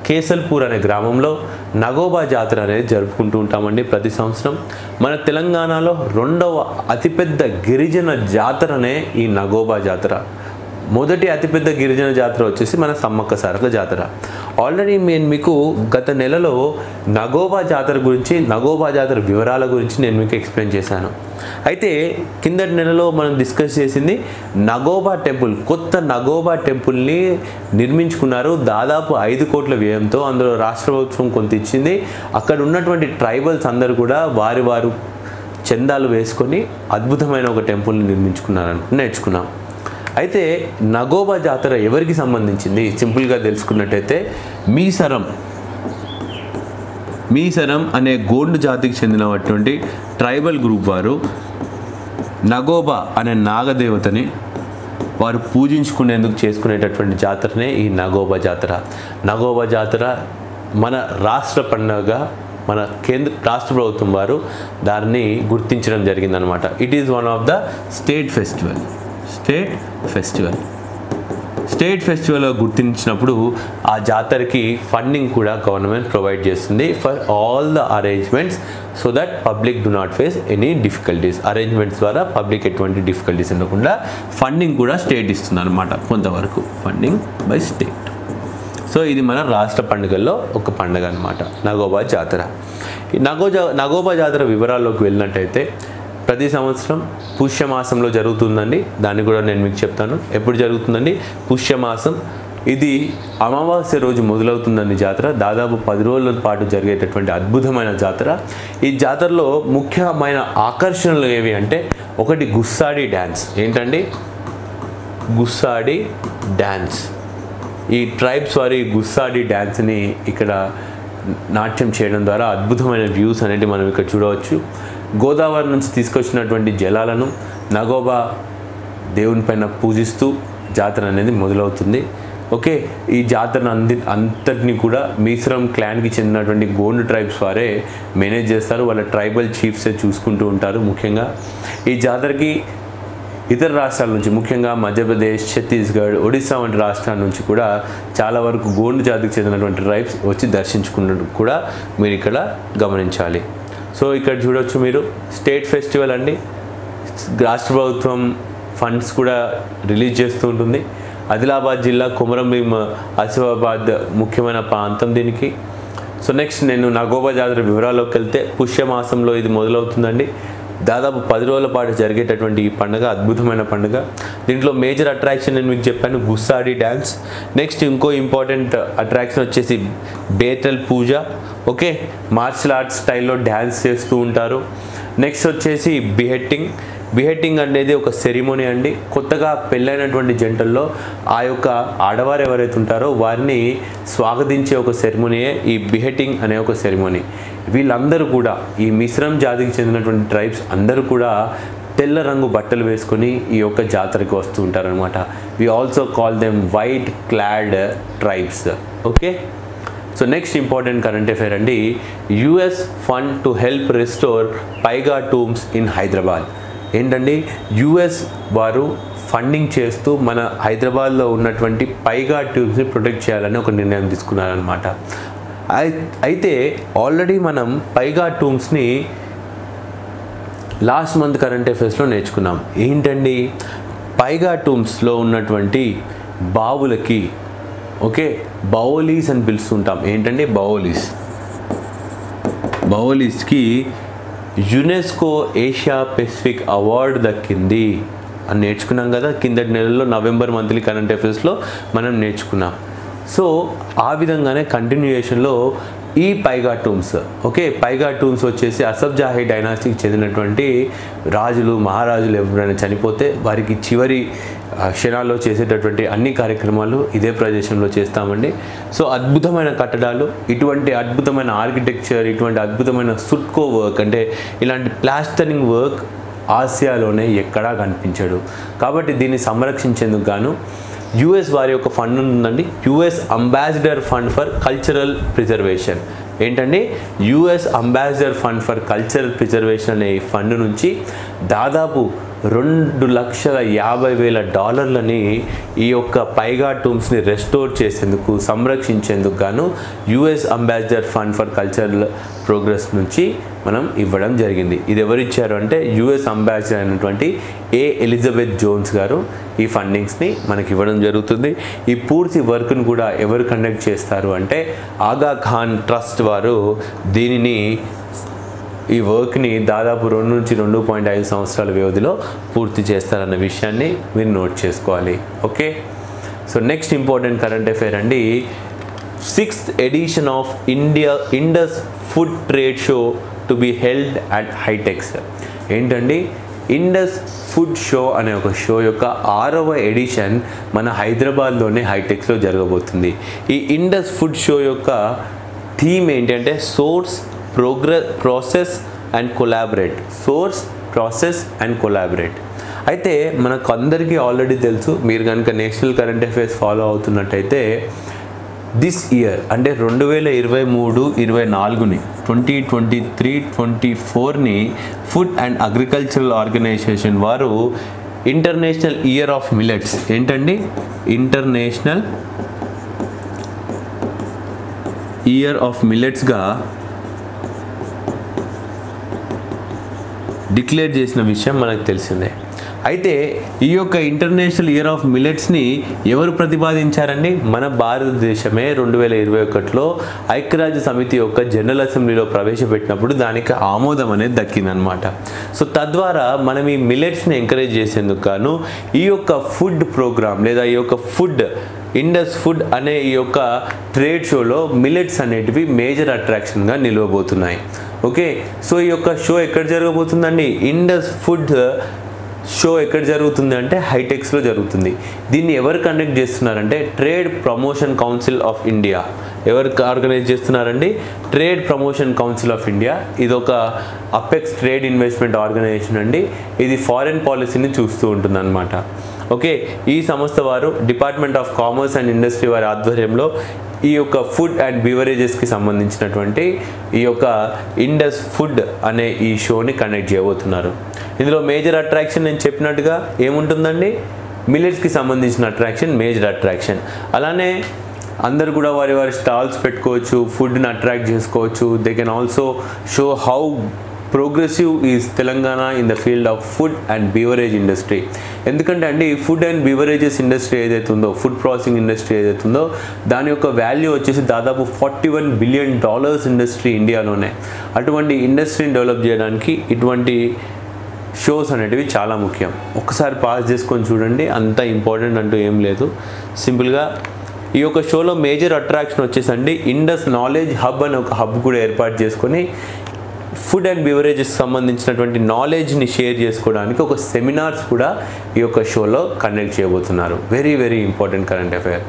కేసల్పూర్ అనే గ్రామంలో నగోబా జాతర అనేది జరుపుకుంటూ ఉంటామండి ప్రతి సంవత్సరం మన తెలంగాణలో రెండవ అతిపెద్ద గిరిజన జాతరనే ఈ నగోబా జాతర మొదటి అతిపెద్ద గిరిజన జాతర వచ్చేసి మన సమ్మక్క సారక జాతర ఆల్రెడీ నేను మీకు గత నెలలో నగోబా జాతర గురించి నగోబా జాతర వివరాల గురించి నేను మీకు ఎక్స్ప్లెయిన్ చేశాను అయితే కిందటి నెలలో మనం డిస్కస్ చేసింది నగోబా టెంపుల్ కొత్త నగోబా టెంపుల్ని నిర్మించుకున్నారు దాదాపు ఐదు కోట్ల వ్యయంతో అందులో రాష్ట్ర ప్రభుత్వం కొంత ఇచ్చింది అక్కడ ఉన్నటువంటి ట్రైబల్స్ అందరూ కూడా వారి వారు చందాలు వేసుకొని అద్భుతమైన ఒక టెంపుల్ని నిర్మించుకున్నారని నేర్చుకున్నాం అయితే నగోబా జాతర ఎవరికి సంబంధించింది సింపుల్గా తెలుసుకున్నట్టయితే మీసరం మీసరం అనే గోండు జాతికి చెందినటువంటి ట్రైబల్ గ్రూప్ వారు నగోబా అనే నాగదేవతని వారు పూజించుకునేందుకు చేసుకునేటటువంటి జాతరనే ఈ నగోబా జాతర నగోబా జాతర మన రాష్ట్ర పండుగగా మన కేంద్ర రాష్ట్ర ప్రభుత్వం వారు దాన్ని గుర్తించడం జరిగిందనమాట it is one of the state festival state festival state festival గుర్తించినప్పుడు ఆ జాతరకి ఫండింగ్ కూడా గవర్నమెంట్ ప్రొవైడ్ చేస్తుంది for all the arrangements so that public do not face any difficulties arrangements ద్వారా పబ్లిక్ ఎటువంటి డిఫికల్టీస్ ఉండకుండా ఫండింగ్ కూడా స్టేట్ ఇస్తుంది అనమాట కొంతవరకు ఫండింగ్ బై స్టేట్ సో ఇది మన రాష్ట్ర పండుగల్లో ఒక పండుగ అనమాట నగోబా జాతర ఈ నగోజా నగోబా జాతర వివరాల్లోకి వెళ్ళినట్టయితే ప్రతి సంవత్సరం పుష్యమాసంలో జరుగుతుందండి దాన్ని కూడా నేను మీకు చెప్తాను ఎప్పుడు జరుగుతుందండి పుష్యమాసం ఇది అమావాస్య రోజు మొదలవుతుందండి జాతర దాదాపు పది రోజుల పాటు జరిగేటటువంటి అద్భుతమైన జాతర ఈ జాతరలో ముఖ్యమైన ఆకర్షణలు ఏవి అంటే ఒకటి గుస్సాడి డ్యాన్స్ ఏంటండి గుస్సాడి డ్యాన్స్ ఈ ట్రైబ్స్ వారి గుస్సాడి డ్యాన్స్ని ఇక్కడ నాట్యం చేయడం ద్వారా అద్భుతమైన వ్యూస్ అనేవి మనం ఇక్కడ చూడవచ్చు గోదావరి నుంచి తీసుకొచ్చినటువంటి జలాలను నగోబా దేవుని పైన పూజిస్తూ జాతర అనేది మొదలవుతుంది ఓకే ఈ జాతరను అంది అంతటిని కూడా మీశ్రం క్లాన్కి చెందినటువంటి గోండు ట్రైబ్స్ వారే మేనేజ్ చేస్తారు వాళ్ళ ట్రైబల్ చీఫ్సే చూసుకుంటూ ఉంటారు ముఖ్యంగా ఈ జాతరకి ఇతర రాష్ట్రాల నుంచి ముఖ్యంగా మధ్యప్రదేశ్ ఛత్తీస్గఢ్ ఒడిస్సా వంటి రాష్ట్రాల నుంచి కూడా చాలా వరకు గోండు జాతికి చెందినటువంటి ట్రైబ్స్ వచ్చి దర్శించుకున్నట్టు కూడా మీరు ఇక్కడ గమనించాలి సో ఇక్కడ చూడొచ్చు మీరు స్టేట్ ఫెస్టివల్ అండి రాష్ట్ర ప్రభుత్వం ఫండ్స్ కూడా రిలీజ్ చేస్తూ ఉంటుంది ఆదిలాబాద్ జిల్లా కుమరంభీం ఆసిఫాబాద్ ముఖ్యమైన ప్రాంతం దీనికి సో నెక్స్ట్ నేను నగోబా జాతర వివరాల్లోకి వెళ్తే పుష్యమాసంలో ఇది మొదలవుతుందండి దాదాపు పది రోజుల పాటు జరిగేటటువంటి ఈ పండుగ అద్భుతమైన పండుగ దీంట్లో మేజర్ అట్రాక్షన్ నేను మీకు చెప్పాను గుస్సాడి డ్యాన్స్ నెక్స్ట్ ఇంకో ఇంపార్టెంట్ అట్రాక్షన్ వచ్చేసి Bhetal puja okay martial arts స్టైల్లో డ్యాన్స్ చేస్తూ ఉంటారు నెక్స్ట్ వచ్చేసి బిహెట్టింగ్ బిహెట్టింగ్ అనేది ఒక సెరిమోనీ అండి కొత్తగా పెళ్ళైనటువంటి జంటల్లో ఆ యొక్క ఆడవారు ఎవరైతే ఉంటారో వారిని స్వాగతించే ఒక సెరిమోనీయే ఈ బిహెట్టింగ్ అనే ఒక సెరిమోనీ వీళ్ళందరూ కూడా ఈ మిశ్రమ్ జాతికి చెందినటువంటి ట్రైబ్స్ అందరూ కూడా తెల్ల రంగు బట్టలు వేసుకొని ఈ యొక్క జాతరకి వస్తూ ఉంటారనమాట we also call them white clad tribes okay so next important current affair అండి US fund to help restore Paigah tombs in Hyderabad ఏంటండి యుఎస్ వారు ఫండింగ్ చేస్తూ మన హైదరాబాద్లో ఉన్నటువంటి పైగా ట్యూబ్స్ని ప్రొటెక్ట్ చేయాలని ఒక నిర్ణయం తీసుకున్నారనమాట అయితే ఆల్రెడీ మనం పైగా టూమ్స్ని లాస్ట్ మంత్ కరెంట్ అఫైర్స్లో నేర్చుకున్నాం ఏంటండి పైగా టూమ్స్లో ఉన్నటువంటి బావులకి ఓకే బౌలీస్ అని పిలుస్తుంటాం ఏంటంటే బౌలీస్ బౌలీస్కి యునెస్కో ఏషియా పెసిఫిక్ అవార్డు దక్కింది అని నేర్చుకున్నాం కదా కిందటి నెలలో నవంబర్ మంత్లీ కరెంట్ అఫైర్స్లో మనం నేర్చుకున్నాం సో ఆ విధంగానే కంటిన్యూయేషన్లో ఈ పైగా టూమ్స్ ఓకే పైగా టూమ్స్ వచ్చేసి అసఫ్ జాహీ డైనాస్టీకి చెందినటువంటి రాజులు మహారాజులు ఎవరైనా చనిపోతే వారికి చివరి ఆ, క్షణాల్లో చేసేటటువంటి అన్ని కార్యక్రమాలు ఇదే ప్రదేశంలో చేస్తామండి సో అద్భుతమైన కట్టడాలు ఇటువంటి అద్భుతమైన ఆర్కిటెక్చర్ ఇటువంటి అద్భుతమైన సుట్కో వర్క్ అంటే ఇలాంటి ప్లాస్టరింగ్ వర్క్ ఆసియాలోనే ఎక్కడా కనిపించడు కాబట్టి దీన్ని సంరక్షించేందుకు గాను యుఎస్ వారి యొక్క ఫండ్ ఉందండి US ambassador fund for cultural preservation ఏంటండి US ambassador fund for cultural preservation అనే ఈ ఫండ్ నుంచి దాదాపు రెండు లక్షల యాభై వేల డాలర్లని ఈ యొక్క పైగా టూమ్స్ని రెస్టోర్ చేసేందుకు సంరక్షించేందుకు గాను US ambassador fund for cultural progress నుంచి మనం ఇవ్వడం జరిగింది ఇది ఎవరిచ్చారు అంటే యుఎస్ అంబాసిడర్ అయినటువంటి ఏ ఎలిజబెత్ జోన్స్ గారు ఈ ఫండింగ్స్ని మనకి ఇవ్వడం జరుగుతుంది ఈ పూర్తి వర్క్ను కూడా ఎవరు కండక్ట్ చేస్తారు అంటే ఆగా ఖాన్ ట్రస్ట్ వారు దీనిని ఈ వర్క్ని దాదాపు రెండు నుంచి రెండు పాయింట్ ఐదు సంవత్సరాల వ్యవధిలో పూర్తి చేస్తారన్న విషయాన్ని మీరు నోట్ చేసుకోవాలి okay so next important current affair అండి sixth edition of India Indus food trade show to be held at HITEX ఏంటండి ఇండస్ ఫుడ్ షో అనే ఒక షో యొక్క ఆరవ ఎడిషన్ మన హైదరాబాద్లోనే హైటెక్స్లో జరగబోతుంది ఈ ఇండస్ ఫుడ్ షో యొక్క థీమ్ ఏంటంటే source progress process and collaborate source process and collaborate అయితే మనకు అందరికీ ఆల్రెడీ తెలుసు మీరు కనుక నేషనల్ కరెంట్ అఫైర్స్ ఫాలో అవుతున్నట్టయితే దిస్ ఇయర్ అంటే రెండు వేల ఇరవై మూడు ఇరవై నాలుగుని ట్వంటీ ట్వంటీ త్రీ ట్వంటీ ఫోర్ని ఫుడ్ అండ్ అగ్రికల్చరల్ ఆర్గనైజేషన్ వారు ఇంటర్నేషనల్ ఇయర్ ఆఫ్ మిలెట్స్ ఏంటండి ఇంటర్నేషనల్ ఇయర్ ఆఫ్ మిలెట్స్గా డిక్లేర్ చేసిన విషయం మనకు తెలిసిందే అయితే ఈ యొక్క ఇంటర్నేషనల్ ఇయర్ ఆఫ్ మిలెట్స్ని ఎవరు ప్రతిపాదించారండి మన భారతదేశమే రెండు వేల ఇరవై ఒకటిలో ఐక్యరాజ్య సమితి యొక్క జనరల్ అసెంబ్లీలో ప్రవేశపెట్టినప్పుడు దానికి ఆమోదం అనేది దక్కిందనమాట సో తద్వారా మనం ఈ మిలెట్స్ని ఎంకరేజ్ చేసేందుకు గాను ఈ యొక్క ఫుడ్ ప్రోగ్రామ్ లేదా ఈ యొక్క ఫుడ్ ఇండస్ ఫుడ్ అనే ఈ యొక్క ట్రేడ్ షోలో మిలెట్స్ అనేటివి మేజర్ అట్రాక్షన్గా నిలవబోతున్నాయి ఓకే సో ఈ యొక్క షో ఎక్కడ జరగబోతుందండి ఇండస్ ఫుడ్ షో ఎక్కడ జరుగుతుంది అంటే హైటెక్స్లో జరుగుతుంది దీన్ని ఎవరు కండక్ట్ చేస్తున్నారంటే trade promotion council of India ఎవరు ఆర్గనైజ్ చేస్తున్నారండి trade promotion council of India ఇది ఒక అపెక్స్ ట్రేడ్ ఇన్వెస్ట్మెంట్ ఆర్గనైజేషన్ అండి ఇది ఫారెన్ పాలసీని చూస్తూ ఉంటుందన్నమాట ఓకే ఈ సంస్థ వారు department of commerce and industry వారి ఆధ్వర్యంలో ఈ యొక్క ఫుడ్ అండ్ బివరేజెస్కి సంబంధించినటువంటి ఈ యొక్క ఇండస్ ఫుడ్ అనే ఈ షోని కండక్ట్ చేయబోతున్నారు ఇందులో మేజర్ అట్రాక్షన్ నేను చెప్పినట్టుగా ఏముంటుందండి మిల్లెట్స్కి సంబంధించిన అట్రాక్షన్ మేజర్ అట్రాక్షన్ అలానే అందరు కూడా వారి వారి స్టాల్స్ పెట్టుకోవచ్చు ఫుడ్ని అట్రాక్ట్ చేసుకోవచ్చు they can also show how progressive is Telangana in the field of food and beverage industry ఎందుకంటే అండి ఫుడ్ అండ్ బీవరేజెస్ ఇండస్ట్రీ ఏదైతే ఉందో ఫుడ్ ప్రాసెసింగ్ ఇండస్ట్రీ ఏదైతే ఉందో దాని యొక్క వాల్యూ వచ్చేసి దాదాపు forty one billion dollars industry ఇండియాలోనే అటువంటి ఇండస్ట్రీని డెవలప్ చేయడానికి ఇటువంటి షోస్ అనేటివి చాలా ముఖ్యం ఒకసారి పాస్ చేసుకొని చూడండి అంత ఇంపార్టెంట్ అంటూ ఏం లేదు సింపుల్గా ఈ యొక్క షోలో మేజర్ అట్రాక్షన్ వచ్చేసండి ఇండస్ నాలెడ్జ్ హబ్ అని ఒక హబ్ కూడా ఏర్పాటు చేసుకొని ఫుడ్ అండ్ బివరేజెస్ సంబంధించినటువంటి నాలెడ్జ్ని షేర్ చేసుకోవడానికి ఒక సెమినార్స్ కూడా ఈ యొక్క షోలో కండక్ట్ చేయబోతున్నారు very very important current affair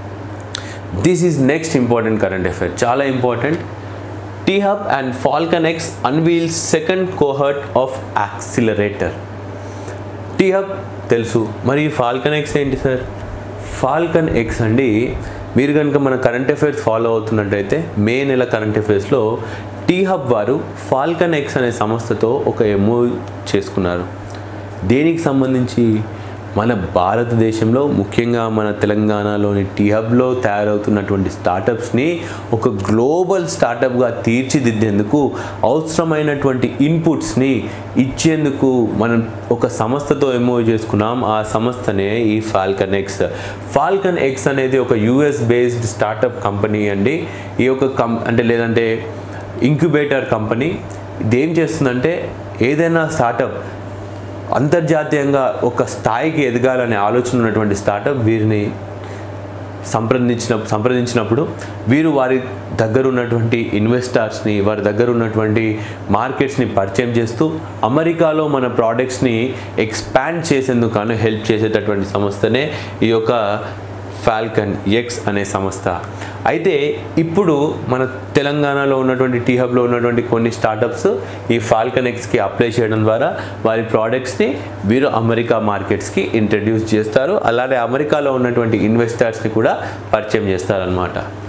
this is next important current affair చాలా important T hub and Falcon X unveil second cohort of accelerator T hub తెలుసు మరి ఫాల్కన్ ఎక్స్ ఏంటి సార్ ఫాల్కన్ ఎక్స్ అండి మీరు కనుక మన కరెంట్ అఫైర్స్ ఫాలో అవుతున్నట్టయితే మే నెల కరెంట్ అఫైర్స్లో టీ హబ్ వారు ఫాల్కన్ ఎక్స్ అనే సంస్థతో ఒక ఎంఓ చేసుకున్నారు దేనికి సంబంధించి మన భారతదేశంలో ముఖ్యంగా మన తెలంగాణలోని టీ హబ్లో తయారవుతున్నటువంటి స్టార్టప్స్ని ఒక గ్లోబల్ స్టార్టప్గా తీర్చిదిద్దేందుకు అవసరమైనటువంటి ఇన్పుట్స్ని ఇచ్చేందుకు మనం ఒక సంస్థతో ఎమో చేసుకున్నాం ఆ సంస్థనే ఈ ఫాల్కన్ ఎక్స్ ఫాల్కన్ ఎక్స్ అనేది ఒక యూఎస్ బేస్డ్ స్టార్టప్ కంపెనీ అండి ఈ యొక్క కం అంటే లేదంటే ఇంక్యుబేటర్ కంపెనీ ఇదేం చేస్తుందంటే ఏదైనా స్టార్టప్ అంతర్జాతీయంగా ఒక స్థాయికి ఎదగాలనే ఆలోచన ఉన్నటువంటి స్టార్టప్ వీరిని సంప్రదించిన సంప్రదించినప్పుడు వీరు వారి దగ్గర ఉన్నటువంటి ఇన్వెస్టర్స్ని వారి దగ్గర ఉన్నటువంటి మార్కెట్స్ని పరిచయం చేస్తూ అమెరికాలో మన ప్రోడక్ట్స్ని ఎక్స్పాండ్ చేసేందుకు గాను హెల్ప్ చేసేటటువంటి సంస్థనే ఈ యొక్క ఫాల్కన్ ఎక్స్ అనే సంస్థ అయితే ఇప్పుడు మన తెలంగాణలో ఉన్నటువంటి టీ హబ్లో ఉన్నటువంటి కొన్ని స్టార్టప్స్ ఈ ఫాల్కన్ ఎక్స్కి అప్లై చేయడం ద్వారా వారి ప్రోడక్ట్స్ని వీరు అమెరికా మార్కెట్స్కి ఇంట్రడ్యూస్ చేస్తారు అలానే అమెరికాలో ఉన్నటువంటి ఇన్వెస్టర్స్ని కూడా పరిచయం చేస్తారనమాట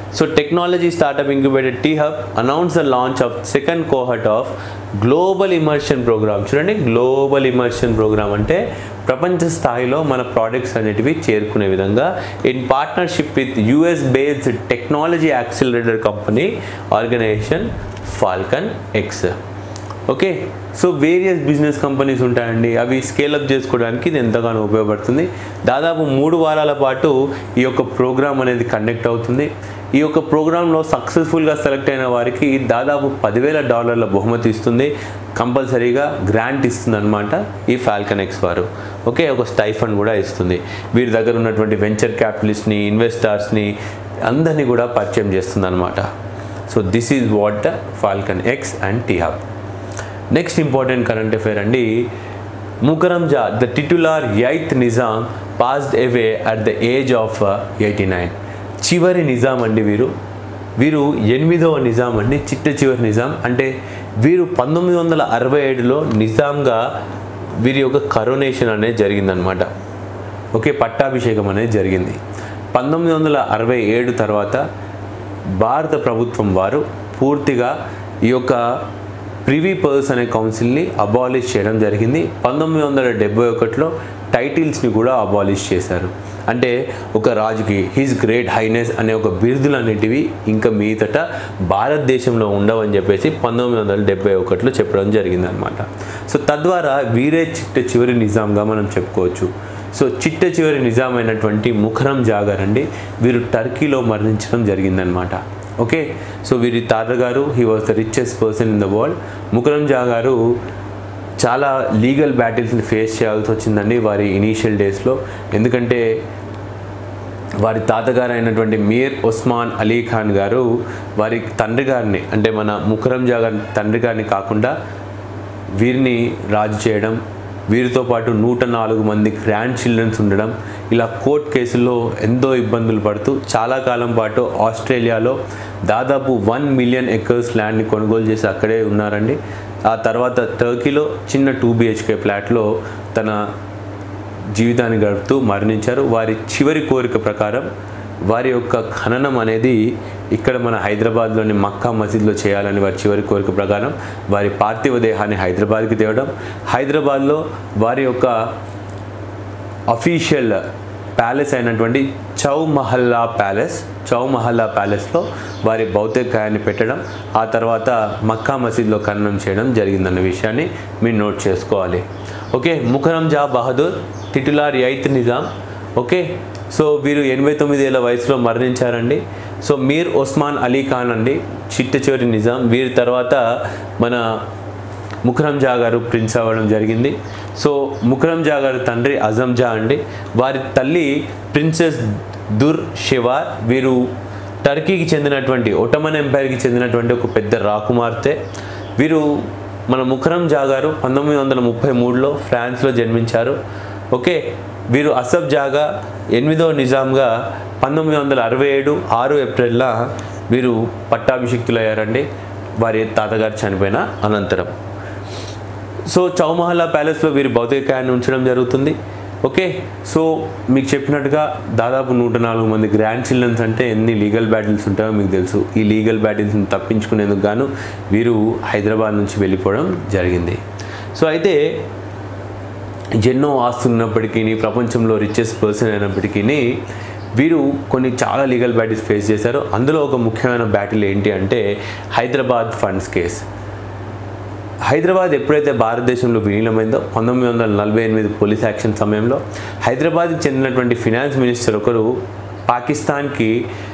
so technology startup incubated T hub announce the launch of second cohort of global immersion programme చూడండి గ్లోబల్ ఇమర్షన్ ప్రోగ్రామ్ అంటే ప్రపంచ స్థాయిలో మన ప్రోడక్ట్స్ అనేటివి చేరుకునే విధంగా in partnership with US based technology accelerator company organization Falcon X okay so various business companies ఉంటాయండి అవి స్కేలప్ చేసుకోవడానికి ఇది ఎంతగానో ఉపయోగపడుతుంది దాదాపు మూడు వారాల పాటు ఈ యొక్క ప్రోగ్రామ్ అనేది కండక్ట్ అవుతుంది ఈ యొక్క ప్రోగ్రాంలో సక్సెస్ఫుల్గా సెలెక్ట్ అయిన వారికి దాదాపు పదివేల డాలర్ల బహుమతి ఇస్తుంది కంపల్సరీగా గ్రాంట్ ఇస్తుంది అనమాట ఈ ఫాల్కన్ ఎక్స్ వారు ఓకే ఒక స్టైఫండ్ కూడా ఇస్తుంది వీరి దగ్గర ఉన్నటువంటి వెంచర్ క్యాపిటలిస్ట్ని ఇన్వెస్టర్స్ని అందరినీ కూడా పరిచయం చేస్తుంది అనమాట so this is what the Falcon X and T hub next important current affair అండి Mukarram Jah the titular eighth Nizam passed away at the age of eighty nine చివరి నిజాం అండి వీరు వీరు ఎనిమిదవ నిజాం అండి చిట్ట చివరి నిజాం అంటే వీరు పంతొమ్మిది వందల అరవై ఏడులో నిజాంగా వీరి యొక్క కరోనేషన్ అనేది జరిగిందనమాట ఓకే పట్టాభిషేకం అనేది జరిగింది పంతొమ్మిది వందల అరవై ఏడు తర్వాత భారత ప్రభుత్వం వారు పూర్తిగా ఈ యొక్క ప్రివీ పర్స్ అనే కౌన్సిల్ని అబాలిష్ చేయడం జరిగింది పంతొమ్మిది వందల డెబ్బై ఒకటిలో టైటిల్స్ని కూడా అబాలిష్ చేశారు అంటే ఒక రాజుకి హిజ్ గ్రేట్ హైనెస్ అనే ఒక బిరుదులు అనేటివి ఇంకా మీదట భారతదేశంలో ఉండవని చెప్పేసి పంతొమ్మిది వందల డెబ్బై ఒకటిలో చెప్పడం జరిగిందనమాట సో తద్వారా వీరే చిట్ట చివరి నిజాంగా మనం చెప్పుకోవచ్చు సో చిట్ట చివరి నిజాం అయినటువంటి ముఖరం జాగర్ అండి వీరు టర్కీలో మరణించడం జరిగిందనమాట ఓకే సో వీరి తాతగారు he was the richest person in the world Mukarram Jah గారు చాలా లీగల్ బ్యాటిల్స్ని ఫేస్ చేయాల్సి వచ్చిందండి వారి ఇనీషియల్ డేస్లో ఎందుకంటే వారి తాతగారు అయినటువంటి మీర్ ఉస్మాన్ అలీ ఖాన్ గారు వారి తండ్రి గారిని అంటే మన ముఖరం జా గారి తండ్రి గారిని కాకుండా వీరిని రాజు చేయడం వీరితో పాటు నూట నాలుగు మంది గ్రాండ్ చిల్డ్రన్స్ ఉండడం ఇలా కోర్ట్ కేసుల్లో ఎంతో ఇబ్బందులు పడుతూ చాలా కాలం పాటు ఆస్ట్రేలియాలో దాదాపు వన్ మిలియన్ ఎకర్స్ ల్యాండ్ని కొనుగోలు చేసి అక్కడే ఉన్నారండి ఆ తర్వాత టర్కీలో చిన్న టూ బిహెచ్కే ఫ్లాట్లో తన జీవితాన్ని గడుపుతూ మరణించారు వారి చివరి కోరిక ప్రకారం వారి యొక్క ఖననం అనేది ఇక్కడ మన హైదరాబాద్లోని మక్కా మసీద్లో చేయాలని వారి చివరి కోరిక ప్రకారం వారి పార్థివ దేహాన్ని హైదరాబాద్కి తేవడం హైదరాబాద్లో వారి యొక్క అఫీషియల్ ప్యాలెస్ అయినటువంటి చౌ మహల్లా ప్యాలెస్ చౌ మహల్లా ప్యాలెస్లో వారి భౌతికాయాన్ని పెట్టడం ఆ తర్వాత మక్కా మసీద్లో ఖననం చేయడం జరిగిందన్న విషయాన్ని మీరు నోట్ చేసుకోవాలి okay Mukarram Jah Bahadur titular eighth Nizam okay so వీరు ఎనభై తొమ్మిది ఏళ్ళ వయసులో మరణించారండి సో మీర్ ఒస్మాన్ అలీ ఖాన్ అండి చిట్ట చివరి నిజాం వీరి తర్వాత మన ముఖరం జా గారు ప్రిన్స్ అవ్వడం జరిగింది సో ముఖరం జా గారి తండ్రి అజం జా అండి వారి తల్లి ప్రిన్సెస్ దుర్ షివార్ వీరు టర్కీకి చెందినటువంటి ఒటమన్ ఎంపైర్కి చెందినటువంటి ఒక పెద్ద రాకుమార్తె వీరు మన ముఖరం జా గారు పంతొమ్మిది వందల ముప్పై మూడులో ఫ్రాన్స్లో జన్మించారు ఓకే వీరు అసఫ్ జాగా ఎనిమిదో నిజాంగా పంతొమ్మిది వందల అరవై ఏడు ఆరు ఏప్రిల్లా వీరు పట్టాభిషిక్తులయ్యారండి వారి తాతగారు చనిపోయిన అనంతరం సో చౌమహల్లా ప్యాలెస్లో వీరి భౌతికాయాన్ని ఉంచడం జరుగుతుంది ఓకే సో మీకు చెప్పినట్టుగా దాదాపు నూట నాలుగు మంది గ్రాండ్ చిల్డ్రన్స్ అంటే ఎన్ని లీగల్ బ్యాటిల్స్ ఉంటాయో మీకు తెలుసు ఈ లీగల్ బ్యాటిల్స్ని తప్పించుకునేందుకు గాను వీరు హైదరాబాద్ నుంచి వెళ్ళిపోవడం జరిగింది సో అయితే ఎన్నో ఆస్తులు ఉన్నప్పటికీ ప్రపంచంలో రిచెస్ట్ పర్సన్ అయినప్పటికీ వీరు కొన్ని చాలా లీగల్ బ్యాటిల్స్ ఫేస్ చేశారు అందులో ఒక ముఖ్యమైన బ్యాటిల్ ఏంటి అంటే హైదరాబాద్ ఫండ్స్ కేస్ హైదరాబాద్ ఎప్పుడైతే భారతదేశంలో విలీనమైందో పంతొమ్మిది వందల నలభై ఎనిమిది పోలీస్ యాక్షన్ సమయంలో హైదరాబాద్కి చెందినటువంటి ఫినాన్స్ మినిస్టర్ ఒకరు పాకిస్తాన్కి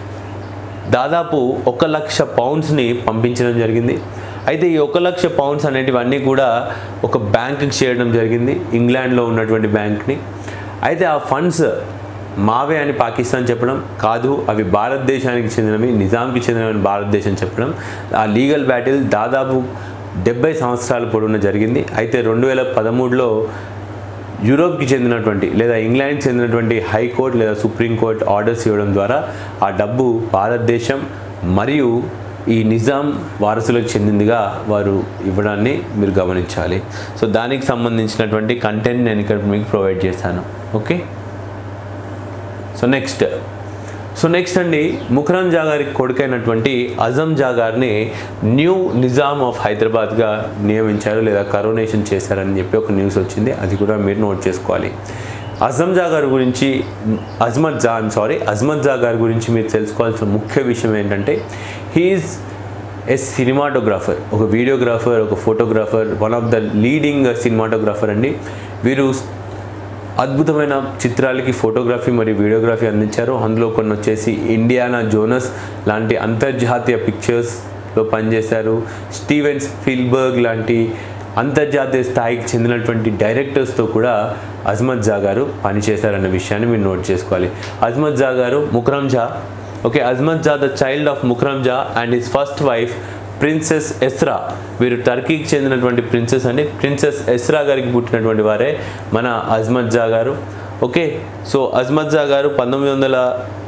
దాదాపు ఒక లక్ష పౌండ్స్ని పంపించడం జరిగింది అయితే ఈ ఒక లక్ష పౌండ్స్ అనేటివన్నీ కూడా ఒక బ్యాంక్కి చేయడం జరిగింది ఇంగ్లాండ్లో ఉన్నటువంటి బ్యాంక్ని అయితే ఆ ఫండ్స్ మావే అని పాకిస్తాన్ చెప్పడం కాదు అవి భారతదేశానికి చెందినవి నిజాంకి చెందినవి భారతదేశం చెప్పడం ఆ లీగల్ బ్యాటిల్ దాదాపు డెబ్బై సంవత్సరాల పొడవున జరిగింది అయితే రెండు వేల పదమూడులో యూరోప్కి చెందినటువంటి లేదా ఇంగ్లాండ్కి చెందినటువంటి హైకోర్టు లేదా సుప్రీంకోర్టు ఆర్డర్స్ ఇవ్వడం ద్వారా ఆ డబ్బు భారతదేశం మరియు ఈ నిజాం వారసులకు చెందిందిగా వారు ఇవ్వడాన్ని మీరు గమనించాలి సో దానికి సంబంధించినటువంటి కంటెంట్ నేను ఇక్కడ మీకు ప్రొవైడ్ చేశాను okay so next so next అండి ముఖరం జా గారి కొడుకైనటువంటి అజం జా గారిని న్యూ నిజాం ఆఫ్ హైదరాబాద్గా నియమించారు లేదా కరోనేషన్ చేశారని చెప్పి ఒక న్యూస్ వచ్చింది అది కూడా మీరు నోట్ చేసుకోవాలి అజం జా గారి గురించి అజ్మత్ జా సారీ అజ్మత్ జా గారి గురించి మీరు తెలుసుకోవాల్సిన ముఖ్య విషయం ఏంటంటే హీఈస్ ఎ సినిమాటోగ్రాఫర్ ఒక వీడియోగ్రాఫర్ ఒక photographer one of the leading cinematographer అండి వీరు అద్భుతమైన చిత్రాలకి ఫోటోగ్రఫీ మరియు వీడియోగ్రఫీ అందించారు అందులో కొన్ని వచ్చేసి ఇండియానా జోనస్ లాంటి అంతర్జాతీయ పిక్చర్స్లో పనిచేశారు స్టీవెన్ స్పిల్బర్గ్ లాంటి అంతర్జాతీయ స్థాయికి చెందినటువంటి డైరెక్టర్స్తో కూడా అజ్మత్ జా గారు పనిచేశారన్న విషయాన్ని మీరు నోట్ చేసుకోవాలి అజ్మత్ జా గారు ముక్రమ్ జా ఓకే అజ్మత్ జా the child of Mukarram Jah and his first wife princess Esra వీరు టర్కీకి చెందినటువంటి ప్రిన్సెస్ అండి ప్రిన్సెస్ ఎస్రా గారికి పుట్టినటువంటి వారే మన అజ్మత్ జా గారు ఓకే సో అజ్మత్ జా గారు పంతొమ్మిది వందల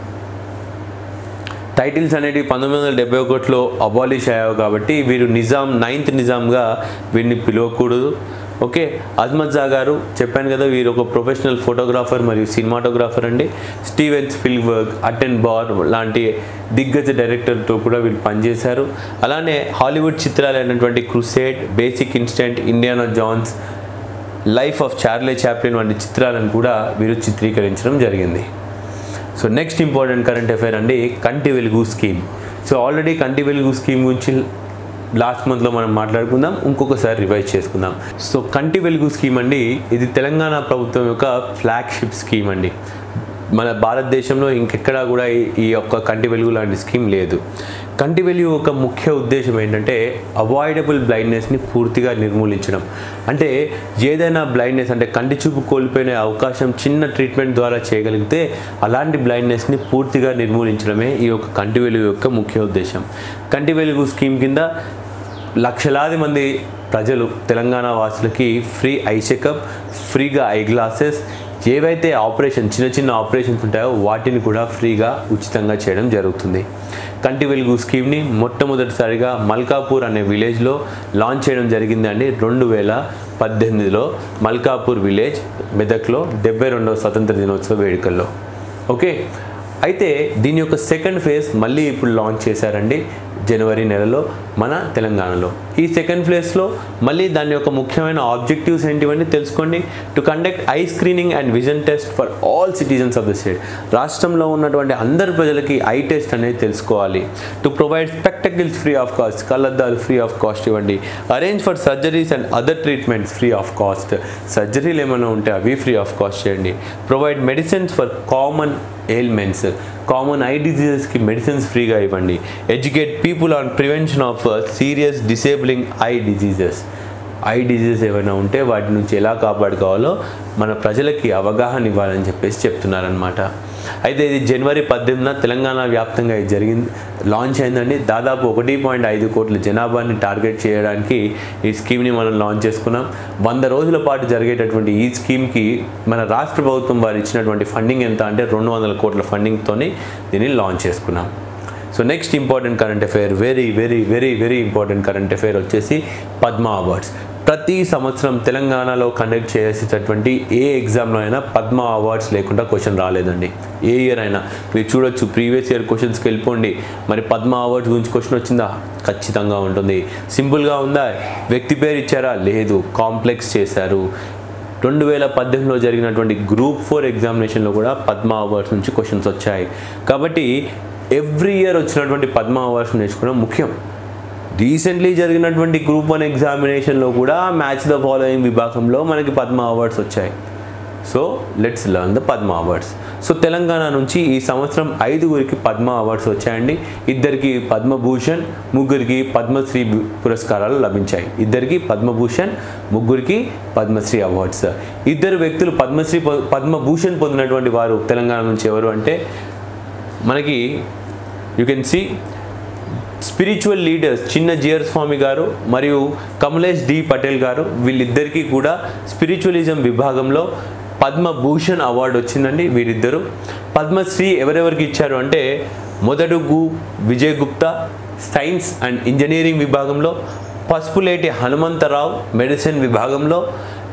టైటిల్స్ అనేటివి పంతొమ్మిది వందల డెబ్బై ఒకటిలో అబాలిష్ అయ్యావు కాబట్టి వీరు నిజాం నైన్త్ నిజాంగా వీరిని పిలవకూడదు ఓకే అజ్మత్ జా గారు చెప్పాను కదా వీరు ఒక ప్రొఫెషనల్ ఫోటోగ్రాఫర్ మరియు సినిమాటోగ్రాఫర్ అండి స్టీవెన్ స్పిల్బర్గ్ అటెన్ బార్ లాంటి దిగ్గజ డైరెక్టర్తో కూడా వీళ్ళు పనిచేశారు అలానే హాలీవుడ్ చిత్రాలు అయినటువంటి crusade basic instinct Indiana Jones life of Charlie Chaplin వంటి చిత్రాలను కూడా వీరు చిత్రీకరించడం జరిగింది so next important current affair అండి కంటి వెలుగు స్కీమ్ సో ఆల్రెడీ కంటి వెలుగు స్కీమ్ గురించి లాస్ట్ మంత్లో మనం మాట్లాడుకుందాం ఇంకొకసారి రివైజ్ చేసుకుందాం సో కంటి వెలుగు స్కీమ్ అండి ఇది తెలంగాణ ప్రభుత్వం యొక్క ఫ్లాగ్షిప్ స్కీమ్ అండి మన భారతదేశంలో ఇంకెక్కడా కూడా ఈ- ఈ యొక్క కంటి వెలుగు లాంటి స్కీమ్ లేదు కంటి వెలుగు ఒక ముఖ్య ఉద్దేశం ఏంటంటే అవాయిడబుల్ బ్లైండ్నెస్ని పూర్తిగా నిర్మూలించడం అంటే ఏదైనా బ్లైండ్నెస్ అంటే కంటి చూపు కోల్పోయిన అవకాశం చిన్న ట్రీట్మెంట్ ద్వారా చేయగలిగితే అలాంటి బ్లైండ్నెస్ని పూర్తిగా నిర్మూలించడమే ఈ యొక్క కంటి వెలుగు యొక్క ముఖ్య ఉద్దేశం కంటి వెలుగు స్కీమ్ కింద లక్షలాది మంది ప్రజలు తెలంగాణ వాసులకి ఫ్రీ ఐ చెకప్ ఫ్రీగా ఐ గ్లాసెస్ ఏవైతే ఆపరేషన్ చిన్న చిన్న ఆపరేషన్స్ ఉంటాయో వాటిని కూడా ఫ్రీగా ఉచితంగా చేయడం జరుగుతుంది కంటి వెలుగు స్కీమ్ని మొట్టమొదటిసారిగా మల్కాపూర్ అనే విలేజ్లో లాంచ్ చేయడం జరిగిందండి రెండు వేల పద్దెనిమిదిలో మల్కాపూర్ విలేజ్ మెదక్లో డెబ్బై రెండవ స్వతంత్ర దినోత్సవ వేడుకల్లో ఓకే అయితే దీని యొక్క సెకండ్ ఫేజ్ మళ్ళీ ఇప్పుడు లాంచ్ చేశారండి జనవరి నెలలో మన తెలంగాణలో ఈ సెకండ్ ఫేజ్లో మళ్ళీ దాని యొక్క ముఖ్యమైన ఆబ్జెక్టివ్స్ ఏంటివన్నీ తెలుసుకోండి to conduct eye screening and vision test for all citizens of the state రాష్ట్రంలో ఉన్నటువంటి అందరి ప్రజలకి ఐ టెస్ట్ అనేది తెలుసుకోవాలి to provide spectacles free of cost కళ్ళద్దాలు ఫ్రీ ఆఫ్ కాస్ట్ ఇవ్వండి arrange for surgeries and other treatments free of cost సర్జరీలు ఏమైనా ఉంటే అవి ఫ్రీ ఆఫ్ కాస్ట్ చేయండి provide medicines for common ailments common eye డిజీజెస్కి మెడిసిన్స్ ఫ్రీగా ఇవ్వండి educate people on prevention of serious డిసేబులింగ్ eye diseases eye diseases ఏమైనా ఉంటే వాటి నుంచి ఎలా కాపాడుకోవాలో మన ప్రజలకి అవగాహన ఇవ్వాలని చెప్పేసి చెప్తున్నారనమాట అయితే ఇది జనవరి పద్దెనిమిదిన తెలంగాణ వ్యాప్తంగా ఇది జరిగింది లాంచ్ అయిందండి దాదాపు ఒకటి పాయింట్ ఐదు కోట్ల జనాభాని టార్గెట్ చేయడానికి ఈ స్కీమ్ని మనం లాంచ్ చేసుకున్నాం వంద రోజుల పాటు జరిగేటటువంటి ఈ స్కీమ్కి మన రాష్ట్ర ప్రభుత్వం వారు ఇచ్చినటువంటి ఫండింగ్ ఎంత అంటే రెండు వందల కోట్ల ఫండింగ్తోని దీన్ని లాంచ్ చేసుకున్నాం so next important current affair very very very very important current affair వచ్చేసి పద్మ అవార్డ్స్ ప్రతి సంవత్సరం తెలంగాణలో కండక్ట్ చేసేటటువంటి ఏ ఎగ్జామ్లో అయినా పద్మ అవార్డ్స్ లేకుండా క్వశ్చన్ రాలేదండి ఏ ఇయర్ అయినా మీరు చూడొచ్చు ప్రీవియస్ ఇయర్ క్వశ్చన్స్కి వెళ్ళిపోండి మరి పద్మ అవార్డ్స్ గురించి క్వశ్చన్ వచ్చిందా ఖచ్చితంగా ఉంటుంది సింపుల్గా ఉందా వ్యక్తి పేరు ఇచ్చారా లేదు కాంప్లెక్స్ చేశారు రెండు వేల పద్దెనిమిదిలో జరిగినటువంటి గ్రూప్ ఫోర్ ఎగ్జామినేషన్లో కూడా పద్మ అవార్డ్స్ నుంచి క్వశ్చన్స్ వచ్చాయి కాబట్టి ఎవ్రీ ఇయర్ వచ్చినటువంటి పద్మ అవార్డ్స్ నేర్చుకోవడం ముఖ్యం రీసెంట్లీ జరిగినటువంటి గ్రూప్ వన్ ఎగ్జామినేషన్లో కూడా మ్యాచ్ ద ఫాలోయింగ్ విభాగంలో మనకి పద్మ అవార్డ్స్ వచ్చాయి so let's learn the Padma awards so Telangana నుంచి ఈ సంవత్సరం ఐదుగురికి పద్మ అవార్డ్స్ వచ్చాయండి ఇద్దరికి పద్మభూషణ్ ముగ్గురికి పద్మశ్రీ పు- పురస్కారాలు లభించాయి ఇద్దరికి పద్మభూషణ్ ముగ్గురికి పద్మశ్రీ అవార్డ్స్ ఇద్దరు వ్యక్తులు పద్మశ్రీ పొ- పద్మభూషణ్ పొందినటువంటి వారు తెలంగాణ నుంచి ఎవరు అంటే మనకి you can see spiritual leaders Chinna Jeeyar స్వామి గారు మరియు కమలేష్ డి పటేల్ గారు వీళ్ళిద్దరికీ కూడా స్పిరిచువలిజం విభాగంలో పద్మభూషణ్ అవార్డు వచ్చిందండి వీరిద్దరు పద్మశ్రీ ఎవరెవరికి ఇచ్చారు అంటే Modadugu Vijay Gupta science and engineering విభాగంలో పసుపులేటి హనుమంతరావు మెడిసిన్ విభాగంలో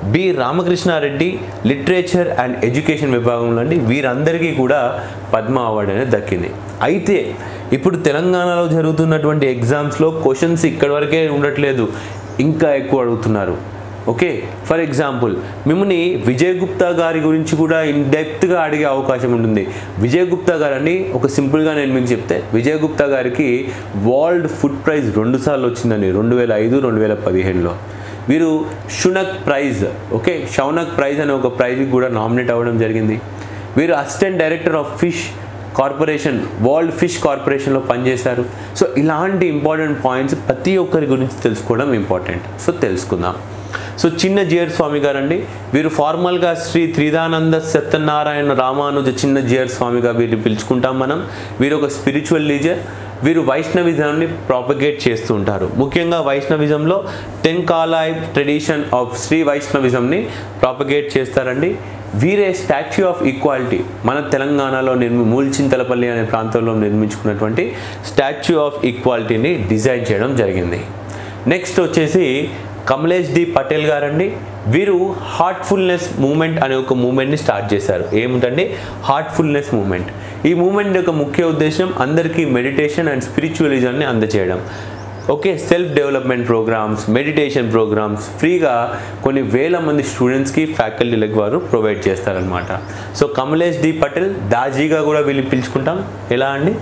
B Ramakrishna Reddy literature and education విభాగంలో అండి వీరందరికీ కూడా పద్మ అవార్డు అనేది దక్కింది అయితే ఇప్పుడు తెలంగాణలో జరుగుతున్నటువంటి ఎగ్జామ్స్లో క్వశ్చన్స్ ఇక్కడి వరకే ఉండట్లేదు ఇంకా ఎక్కువ అడుగుతున్నారు ఓకే ఫర్ ఎగ్జాంపుల్ మిమ్మల్ని విజయ్ గుప్తా గారి గురించి కూడా ఇన్డెప్త్గా అడిగే అవకాశం ఉంటుంది విజయ్ గుప్తా గారు అని ఒక సింపుల్గా నేను మీకు చెప్తే విజయ్ గుప్తా గారికి వరల్డ్ ఫుడ్ ప్రైజ్ రెండు సార్లు వచ్చిందండి రెండు వేల ఐదు రెండు వేల పదిహేనులో వీరు Sunhak prize okay Sunhak prize అనే ఒక ప్రైజ్కి కూడా నామినేట్ అవ్వడం జరిగింది వీరు assistant director of fish corporation world fish కార్పొరేషన్లో పనిచేశారు సో ఇలాంటి ఇంపార్టెంట్ పాయింట్స్ ప్రతి ఒక్కరి గురించి తెలుసుకోవడం ఇంపార్టెంట్ సో తెలుసుకుందాం సో చిన్న జియర్ స్వామి గారండి వీరు ఫార్మల్గా శ్రీ త్రిదానంద సత్యనారాయణ రామానుజ చిన్న జియర్ స్వామిగా వీరిని పిలుచుకుంటాం మనం వీరు ఒక స్పిరిచువల్ లీజర్ వీరు వైష్ణవిజంని ప్రాపగేట్ చేస్తూ ఉంటారు ముఖ్యంగా వైష్ణవిజంలో Tenkalai tradition of Sri వైష్ణవిజంని ప్రాపగేట్ చేస్తారండి వీరే స్టాచ్యూ ఆఫ్ ఈక్వాలిటీ మన తెలంగాణలో నిర్మి మూల్చింతలపల్లి అనే ప్రాంతంలో నిర్మించుకున్నటువంటి స్టాచ్యూ ఆఫ్ ఈక్వాలిటీని డిజైన్ చేయడం జరిగింది నెక్స్ట్ వచ్చేసి కమలేష్ డి పటేల్ గారండి వీరు హార్ట్ఫుల్నెస్ మూమెంట్ అనే ఒక మూమెంట్ని స్టార్ట్ చేశారు ఏమిటంటే హార్ట్ఫుల్నెస్ మూమెంట్ ఈ మూమెంట్ యొక్క ముఖ్య ఉద్దేశం అందరికీ మెడిటేషన్ అండ్ స్పిరిచువలిజాన్ని అందచేయడం okay self development programmes meditation programmes ఫ్రీగా కొన్ని వేల మంది స్టూడెంట్స్కి ఫ్యాకల్టీలకు వారు ప్రొవైడ్ చేస్తారనమాట సో కమలేష్ డి పటేల్ దాజీగా కూడా వీళ్ళు పిలుచుకుంటాం ఎలా అండి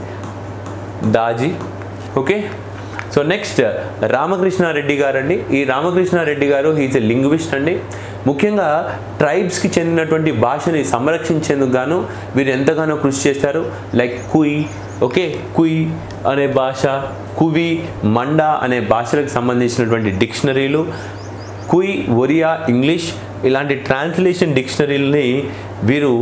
Daaji okay so next Ramakrishna Reddy గారు అండి ఈ రామకృష్ణారెడ్డి గారు హీజ్ ఎ లింగ్విస్ట్ అండి ముఖ్యంగా ట్రైబ్స్కి చెందినటువంటి భాషని సంరక్షించేందుకు గాను వీరు ఎంతగానో కృషి చేశారు లైక్ కుయ్ ఓకే కుయ్ అనే భాష కువి మండా అనే భాషలకు సంబంధించినటువంటి డిక్షనరీలు కుయ్ ఒరియా ఇంగ్లీష్ ఇలాంటి ట్రాన్స్లేషన్ డిక్షనరీలని వీరు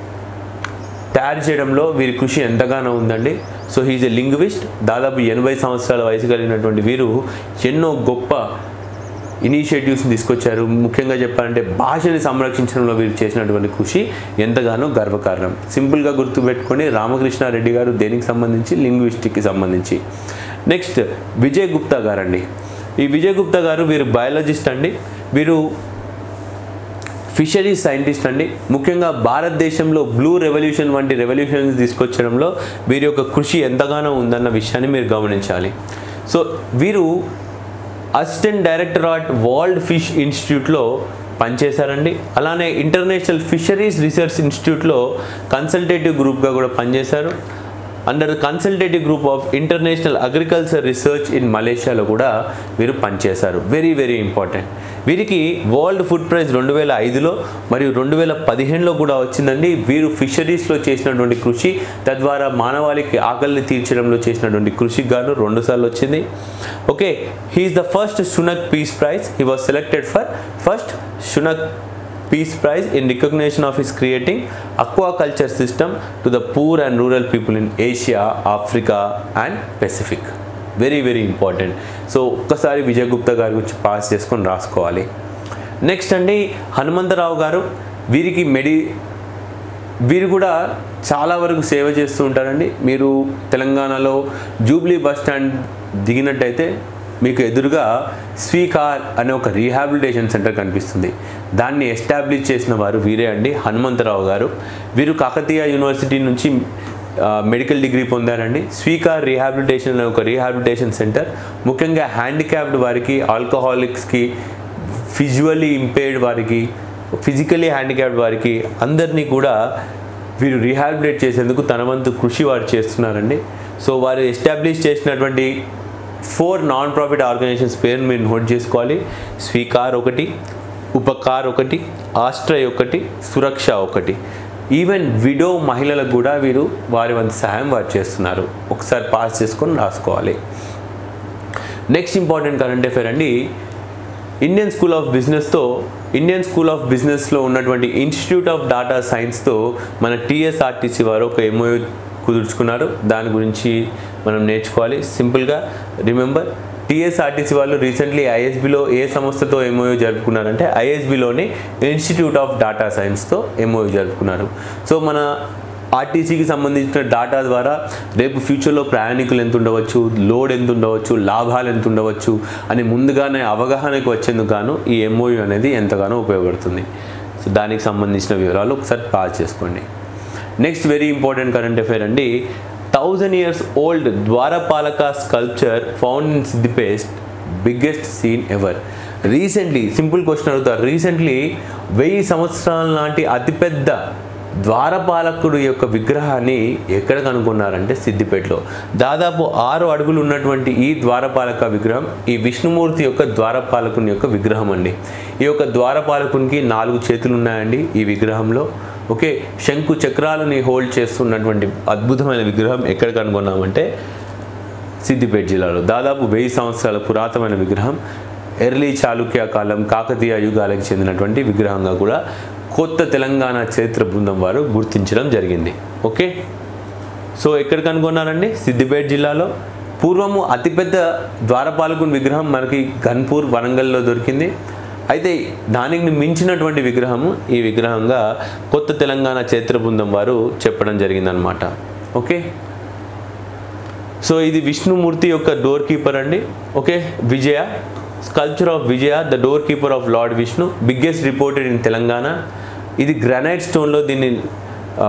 తయారు చేయడంలో వీరి కృషి ఎంతగానో ఉందండి సో హీజ్ ఎ లింగ్విస్ట్ దాదాపు ఎనభై సంవత్సరాల వయసు కలిగినటువంటి వీరు ఎన్నో గొప్ప ఇనిషియేటివ్స్ని తీసుకొచ్చారు ముఖ్యంగా చెప్పాలంటే భాషని సంరక్షించడంలో వీరు చేసినటువంటి కృషి ఎంతగానో గర్వకారణం సింపుల్గా గుర్తుపెట్టుకొని రామకృష్ణారెడ్డి గారు దేనికి సంబంధించి లింగ్విస్టిక్కి సంబంధించి నెక్స్ట్ విజయ్ గుప్తా గారండి ఈ విజయ్ గుప్తా గారు వీరు బయాలజిస్ట్ అండి వీరు ఫిషరీస్ సైంటిస్ట్ అండి ముఖ్యంగా భారతదేశంలో బ్లూ రెవల్యూషన్ వంటి రెవల్యూషన్స్ తీసుకొచ్చడంలో వీరి యొక్క కృషి ఎంతగానో ఉందన్న విషయాన్ని మీరు గమనించాలి సో వీరు assistant director at world fish ఇన్స్టిట్యూట్లో పనిచేశారండి అలానే ఇంటర్నేషనల్ ఫిషరీస్ రీసెర్చ్ ఇన్స్టిట్యూట్లో కన్సల్టేటివ్ గ్రూప్గా కూడా పనిచేశారు under consultative group of international agriculture research in మలేషియాలో కూడా వీరు పనిచేశారు వెరీ వెరీ ఇంపార్టెంట్ వీరికి వరల్డ్ ఫుడ్ ప్రైజ్ రెండు వేల ఐదులో మరియు రెండు వేల పదిహేనులో కూడా వచ్చిందండి వీరు ఫిషరీస్లో చేసినటువంటి కృషి తద్వారా మానవాళికి ఆకలిని తీర్చడంలో చేసినటువంటి కృషికి గాను రెండుసార్లు వచ్చింది okay he is the first Sunhak peace prize he was selected for first Sunhak Peace Prize in recognition of his creating aquaculture system to the poor and rural people in Asia, Africa and Pacific. Very very important so ఒక్కసారి విజయ్ గుప్తా గారి గురించి పాస్ చేసుకొని రాసుకోవాలి నెక్స్ట్ అండి హనుమంతరావు గారు వీరికి మెడి వీరు కూడా చాలా వరకు సేవ చేస్తూ ఉంటారండి మీరు తెలంగాణలో జూబ్లీ బస్ స్టాండ్ దిగినట్టయితే మీకు ఎదురుగా స్వీకార్ అనే ఒక రీహాబిలిటేషన్ సెంటర్ కనిపిస్తుంది దాన్ని ఎస్టాబ్లిష్ చేసిన వారు వీరే అండి హనుమంతరావు గారు వీరు కాకతీయ యూనివర్సిటీ నుంచి ఆ, మెడికల్ డిగ్రీ పొందారండి స్వీకార్ రీహాబిలిటేషన్ అనే ఒక రీహాబిలిటేషన్ సెంటర్ ముఖ్యంగా హ్యాండిక్యాప్డ్ వారికి ఆల్కహాలిక్స్కి విజువల్లీ ఇంపేర్డ్ వారికి ఫిజికలీ హ్యాండిక్యాప్డ్ వారికి అందరినీ కూడా వీరు రీహాబిలిటేట్ చేసేందుకు తన వంతు కృషి వారు చేస్తున్నారండి సో వారు ఎస్టాబ్లిష్ చేసినటువంటి ఫోర్ నాన్ ప్రాఫిట్ ఆర్గనైజేషన్స్ పేరు మీరు నోట్ చేసుకోవాలి స్వీకార్ ఒకటి ఉపకార్ ఒకటి ఆశ్రయ్ ఒకటి సురక్ష ఒకటి ఈవెన్ విడో మహిళలకు కూడా వీరు వారి వంతు సహాయం వారు చేస్తున్నారు ఒకసారి పాస్ చేసుకొని రాసుకోవాలి నెక్స్ట్ ఇంపార్టెంట్ కరెంట్ అఫేర్ అండి ఇండియన్ స్కూల్ ఆఫ్ బిజినెస్తో ఇండియన్ స్కూల్ ఆఫ్ బిజినెస్లో ఉన్నటువంటి ఇన్స్టిట్యూట్ ఆఫ్ డాటా సైన్స్తో మన టీఎస్ఆర్టీసీ వారు ఒక ఎంఓయూ కుదుర్చుకున్నారు దాని గురించి మనం నేర్చుకోవాలి సింపుల్గా రిమెంబర్ టీఎస్ఆర్టీసీ వాళ్ళు రీసెంట్లీ ఐఎస్బిలో ఏ సంస్థతో ఎంఓయూ జరుపుకున్నారంటే ఐఎస్బిలోని ఇన్స్టిట్యూట్ ఆఫ్ డాటా సైన్స్తో ఎంఓయూ జరుపుకున్నారు సో మన ఆర్టీసీకి సంబంధించిన డాటా ద్వారా రేపు ఫ్యూచర్లో ప్రయాణికులు ఎంత ఉండవచ్చు లోడ్ ఎంత ఉండవచ్చు లాభాలు ఎంత ఉండవచ్చు అని ముందుగానే అవగాహనకు వచ్చేందుకు గాను ఈ ఎంఓయూ అనేది ఎంతగానో ఉపయోగపడుతుంది సో దానికి సంబంధించిన వివరాలు ఒకసారి పాస్ చేసుకోండి next very important current affair అండి థౌజండ్ ఇయర్స్ ఓల్డ్ ద్వారపాలక sculpture found in Siddipet biggest seen ever recently simple question అడుగుతారు రీసెంట్లీ వెయ్యి సంవత్సరాల నాటి అతిపెద్ద ద్వారపాలకుడు యొక్క విగ్రహాన్ని ఎక్కడ కనుగొన్నారంటే సిద్దిపేటలో దాదాపు ఆరు అడుగులు ఉన్నటువంటి ఈ ద్వారపాలక విగ్రహం ఈ విష్ణుమూర్తి యొక్క ద్వారపాలకుని యొక్క విగ్రహం అండి ఈ యొక్క ద్వారపాలకునికి నాలుగు చేతులు ఉన్నాయండి ఈ విగ్రహంలో ఓకే శంకు చక్రాలని హోల్డ్ చేస్తున్నటువంటి అద్భుతమైన విగ్రహం ఎక్కడ కనుగొన్నామంటే సిద్దిపేట జిల్లాలో దాదాపు వెయ్యి సంవత్సరాల పురాతనమైన విగ్రహం ఎర్లీ చాళుక్య కాలం కాకతీయ యుగాలకు చెందినటువంటి విగ్రహంగా కూడా కొత్త తెలంగాణ చరిత్ర బృందం వారు గుర్తించడం జరిగింది ఓకే సో ఎక్కడ కనుగొన్నారండి సిద్దిపేట జిల్లాలో పూర్వము అతిపెద్ద ద్వారపాలకుని విగ్రహం మనకి గన్పూర్ వరంగల్లో దొరికింది అయితే దానికి మించినటువంటి విగ్రహము ఈ విగ్రహంగా కొత్త తెలంగాణ చరిత్ర బృందం వారు చెప్పడం జరిగిందనమాట ఓకే సో ఇది విష్ణుమూర్తి యొక్క డోర్ కీపర్ అండి okay Vijaya sculpture of Vijaya the door keeper of lord Vishnu biggest reported in Telangana ఇది గ్రానైట్ స్టోన్లో దీన్ని ఆ,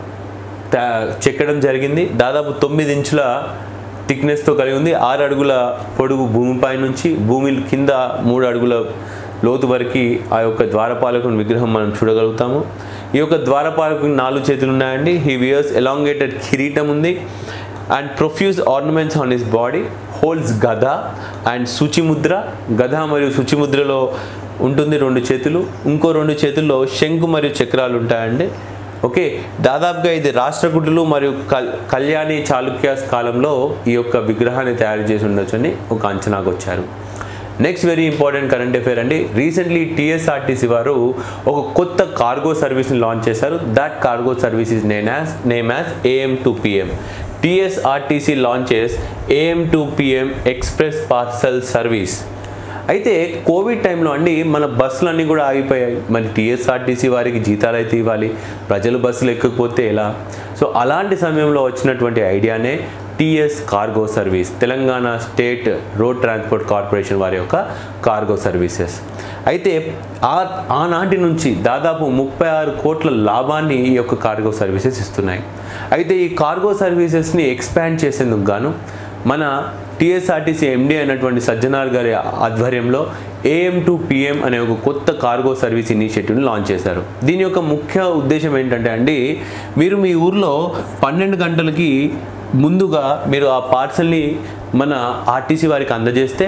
తా- చెక్కడం జరిగింది దాదాపు తొమ్మిది ఇంచుల థిక్నెస్తో కలిగి ఉంది ఆరు అడుగుల పొడుగు భూమిపై నుంచి భూమి కింద మూడు అడుగుల లోతు వరకు ఆ యొక్క ద్వారపాలకుని విగ్రహం మనం చూడగలుగుతాము ఈ యొక్క ద్వారపాలకుని నాలుగు చేతులు ఉన్నాయండి హీ వియర్స్ ఎలాంగేటెడ్ కిరీటం ఉంది and profuse ornaments on his body holds gada and suchimudra గద మరియు శుచిముద్రలో ఉంటుంది రెండు చేతులు ఇంకో రెండు చేతుల్లో శంకు మరియు చక్రాలు ఉంటాయండి ఓకే దాదాపుగా ఇది రాష్ట్రకూటులు మరియు కల్ కళ్యాణి చాళుక్యాస్ కాలంలో ఈ యొక్క విగ్రహాన్ని తయారు చేసి ఉండొచ్చని ఒక అంచనాకు వచ్చారు next very important current affair అండి రీసెంట్లీ టీఎస్ఆర్టీసీ వారు ఒక కొత్త కార్గో సర్వీస్ని లాంచ్ చేశారు that cargo service is name as name as AM to PM TSRTC launches AM to PM express parcel service అయితే కోవిడ్ టైంలో అండి మన బస్సులన్నీ కూడా ఆగిపోయాయి మరి టీఎస్ఆర్టీసీ వారికి జీతాలు అయితే ఇవ్వాలి ప్రజలు బస్సులు ఎక్కకపోతే ఎలా సో అలాంటి సమయంలో వచ్చినటువంటి ఐడియానే TS cargo service Telangana state road transport corporation వారి యొక్క కార్గో సర్వీసెస్ అయితే ఆ ఆనాటి నుంచి దాదాపు ముప్పై ఆరు కోట్ల లాభాన్ని ఈ యొక్క కార్గో సర్వీసెస్ ఇస్తున్నాయి అయితే ఈ కార్గో సర్వీసెస్ని ఎక్స్పాండ్ చేసేందుకు గాను మన టీఎస్ఆర్టీసీ ఎండి అయినటువంటి సజ్జనార్ గారి ఆధ్వర్యంలో ఏఎం టు పిఎం అనే ఒక కొత్త కార్గో సర్వీస్ ఇనిషియేటివ్ని లాంచ్ చేశారు దీని యొక్క ముఖ్య ఉద్దేశం ఏంటంటే అండి మీరు మీ ఊర్లో పన్నెండు గంటలకి ముందుగా మీరు ఆ పార్సల్ని మన ఆర్టీసీ వారికి అందజేస్తే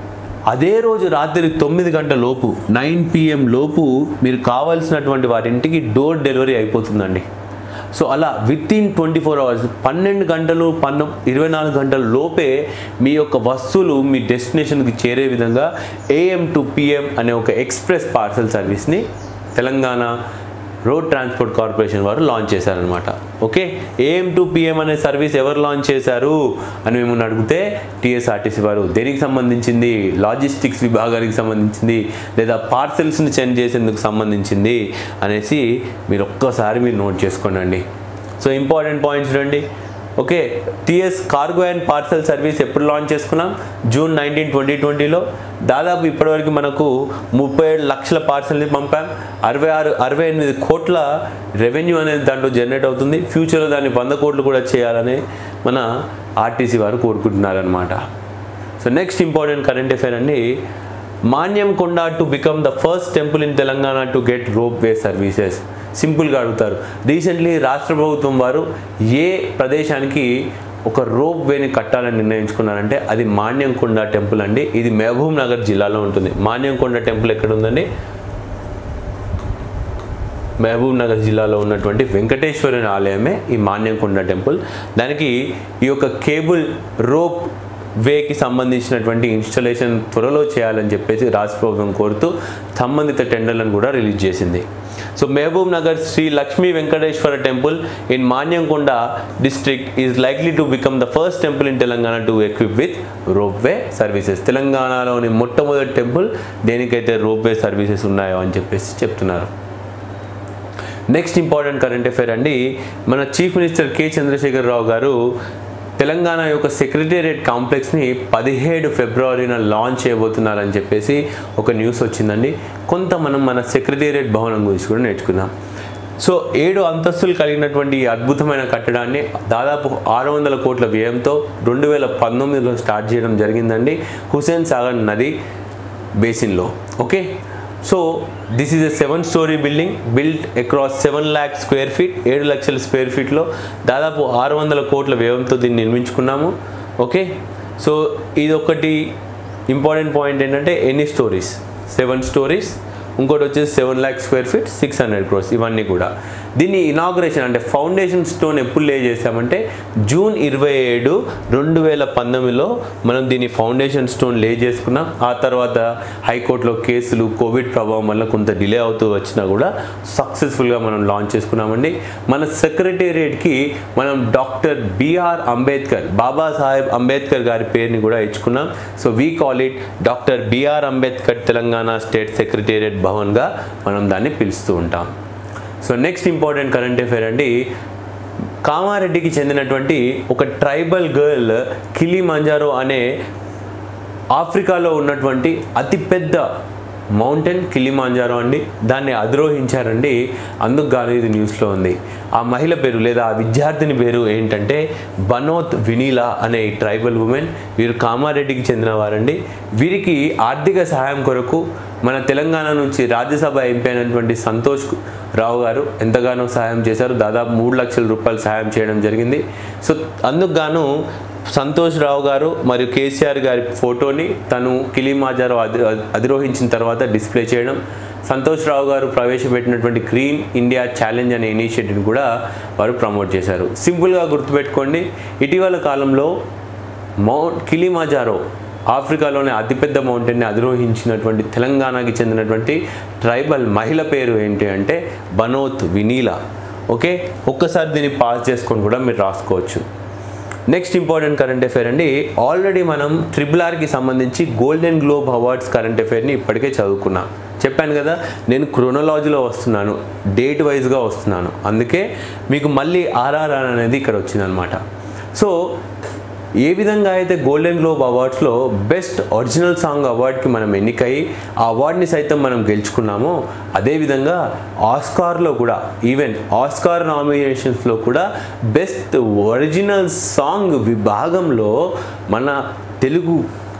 అదే రోజు రాత్రి తొమ్మిది గంటల లోపు నైన్ పిఎం లోపు మీరు కావాల్సినటువంటి వారి ఇంటికి డోర్ డెలివరీ అయిపోతుందండి సో అలా with in twenty four hours పన్నెండు గంటలు పన్ను ఇరవై నాలుగు గంటల లోపే మీ యొక్క వస్తువులు మీ డెస్టినేషన్కి చేరే విధంగా ఏఎం టు పిఎం అనే ఒక ఎక్స్ప్రెస్ పార్సల్ సర్వీస్ని తెలంగాణ రోడ్ ట్రాన్స్పోర్ట్ కార్పొరేషన్ వారు లాంచ్ చేశారనమాట ఓకే ఏఎం టు పిఎం అనే సర్వీస్ ఎవరు లాంచ్ చేశారు అని మిమ్మల్ని అడిగితే టీఎస్ఆర్టీసీ వారు దేనికి సంబంధించింది లాజిస్టిక్స్ విభాగానికి సంబంధించింది లేదా పార్సెల్స్ని సెండ్ చేసేందుకు సంబంధించింది అనేసి మీరు ఒక్కసారి మీరు నోట్ చేసుకోండి సో ఇంపార్టెంట్ పాయింట్స్ చూడండి okay TS cargo and parcel service ఎప్పుడు లాంచ్ చేసుకున్నాం జూన్ నైన్టీన్ ట్వంటీ ట్వంటీలో దాదాపు ఇప్పటివరకు మనకు ముప్పై ఏడు లక్షల పార్సల్ని పంపాం అరవై ఆరు అరవై ఎనిమిది కోట్ల రెవెన్యూ అనేది దాంట్లో జనరేట్ అవుతుంది ఫ్యూచర్లో దాన్ని వంద కోట్లు కూడా చేయాలని మన ఆర్టీసీ వారు కోరుకుంటున్నారనమాట so next important current affair అండి Manyam Konda to become the first temple in Telangana to get rope way services సింపుల్గా అడుగుతారు రీసెంట్లీ రాష్ట్ర ప్రభుత్వం వారు ఏ ప్రదేశానికి ఒక రోప్ వేని కట్టాలని నిర్ణయించుకున్నారంటే అది మాన్యంకొండ టెంపుల్ అండి ఇది మహబూబ్ నగర్ జిల్లాలో ఉంటుంది మాన్యంకొండ టెంపుల్ ఎక్కడ ఉందండి మహబూబ్ నగర్ జిల్లాలో ఉన్నటువంటి వెంకటేశ్వరుని ఆలయమే ఈ మాన్యంకొండ టెంపుల్ దానికి ఈ యొక్క కేబుల్ రోప్ వేకి సంబంధించినటువంటి ఇన్స్టలేషన్ త్వరలో చేయాలని చెప్పేసి రాష్ట్ర ప్రభుత్వం కోరుతూ సంబంధిత టెండర్లను కూడా రిలీజ్ చేసింది so Mahbubnagar Shri Lakshmi Venkateswara temple in Manyamkonda district is likely to become the first temple in Telangana to equip with rope way services తెలంగాణలోని మొట్టమొదటి టెంపుల్ దేనికైతే రోప్ వే సర్వీసెస్ ఉన్నాయో అని చెప్పేసి చెప్తున్నారు నెక్స్ట్ ఇంపార్టెంట్ కరెంట్ అఫైర్ అండి మన chief minister K Chandrashekar Rao garu Telangana యొక్క సెక్రటేరియట్ కాంప్లెక్స్ని పదిహేడు ఫిబ్రవరిన లాంచ్ చేయబోతున్నారని చెప్పేసి ఒక న్యూస్ వచ్చిందండి కొంత మనం మన సెక్రటేరియట్ భవనం గురించి కూడా నేర్చుకుందాం సో ఏడు అంతస్తులు కలిగినటువంటి ఈ అద్భుతమైన కట్టడాన్ని దాదాపు ఆరు వందల కోట్ల వ్యయంతో రెండు వేల పంతొమ్మిదిలో స్టార్ట్ చేయడం జరిగిందండి హుసేన్ సాగర్ నది బేసిన్లో okay so this is a seven storey building built across seven lakh square feet ఏడు లక్షల స్క్వేర్ ఫీట్లో దాదాపు ఆరు వందల కోట్ల వ్యయంతో దీన్ని నిర్మించుకున్నాము ఓకే సో ఇది ఒకటి ఇంపార్టెంట్ పాయింట్ ఏంటంటే ఎన్ని స్టోరీస్ సెవెన్ స్టోరీస్ ఇంకోటి వచ్చేసి seven lakh square feet six hundred crores ఇవన్నీ కూడా దీన్ని ఇనాగ్రేషన్ అంటే ఫౌండేషన్ స్టోన్ ఎప్పుడు లే చేసామంటే జూన్ ఇరవై ఏడు రెండు వేల పంతొమ్మిదిలో మనం దీన్ని ఫౌండేషన్ స్టోన్ లే చేసుకున్నాం ఆ తర్వాత హైకోర్టులో కేసులు కోవిడ్ ప్రభావం వల్ల కొంత డిలే అవుతూ వచ్చినా కూడా సక్సెస్ఫుల్గా మనం లాంచ్ చేసుకున్నామండి మన సెక్రటేరియట్కి మనం డాక్టర్ బిఆర్ అంబేద్కర్ బాబాసాహెబ్ అంబేద్కర్ గారి పేరుని కూడా ఇచ్చుకున్నాం so we call it doctor BR Ambedkar Telangana state secretariat భవన్గా మనం దాన్ని పిలుస్తూ ఉంటాం so next important current affair అండి కామారెడ్డికి చెందినటువంటి ఒక ట్రైబల్ గర్ల్ కిలి మంజారో అనే ఆఫ్రికాలో ఉన్నటువంటి అతిపెద్ద మౌంటైన్ కిలిమాంజారో అండి దాన్ని అధిరోహించారండి అందుకు గాను ఇది న్యూస్లో ఉంది ఆ మహిళ పేరు లేదా ఆ విద్యార్థిని పేరు ఏంటంటే బనోత్ వినీలా అనే ఈ ట్రైబల్ ఉమెన్ వీరు కామారెడ్డికి చెందిన వారండి వీరికి ఆర్థిక సహాయం కొరకు మన తెలంగాణ నుంచి రాజ్యసభ ఎంపీ అయినటువంటి సంతోష్ రావు గారు ఎంతగానో సహాయం చేశారు దాదాపు మూడు లక్షల రూపాయలు సహాయం చేయడం జరిగింది సో అందుకు గాను సంతోష్ రావు గారు మరియు కేసీఆర్ గారి ఫోటోని తను కిలిమాజారో అధి అధిరోహించిన తర్వాత డిస్ప్లే చేయడం సంతోష్ రావు గారు ప్రవేశపెట్టినటువంటి గ్రీన్ ఇండియా ఛాలెంజ్ అనే ఇనిషియేటివ్ని కూడా వారు ప్రమోట్ చేశారు సింపుల్గా గుర్తుపెట్టుకోండి ఇటీవల కాలంలో మౌంట్ కిలిమాజారో ఆఫ్రికాలోనే అతిపెద్ద మౌంటైన్ని అధిరోహించినటువంటి తెలంగాణకి చెందినటువంటి ట్రైబల్ మహిళ పేరు ఏంటి అంటే బనోత్ వినీలా ఓకే ఒక్కసారి దీన్ని పాస్ చేసుకొని కూడా మీరు రాసుకోవచ్చు నెక్స్ట్ ఇంపార్టెంట్ కరెంట్ అఫేర్ అండి ఆల్రెడీ మనం ట్రిపుల్ ఆర్కి సంబంధించి గోల్డెన్ గ్లోబ్ అవార్డ్స్ కరెంట్ అఫేర్ని ఇప్పటికే చదువుకున్నా చెప్పాను కదా నేను క్రోనలాజీలో వస్తున్నాను డేట్ వైజ్గా వస్తున్నాను అందుకే మీకు మళ్ళీ ఆర్ఆర్ఆర్ అనేది ఇక్కడ వచ్చిందనమాట సో ఏ విధంగా అయితే గోల్డెన్ గ్లోబ్ అవార్డ్స్లో బెస్ట్ ఒరిజినల్ సాంగ్ అవార్డ్కి మనం ఎన్నికై ఆ అవార్డ్ని సైతం మనం గెలుచుకున్నామో అదేవిధంగా ఆస్కార్లో కూడా ఈవెన్ ఆస్కార్ నామినేషన్స్లో కూడా బెస్ట్ ఒరిజినల్ సాంగ్ విభాగంలో మన తెలుగు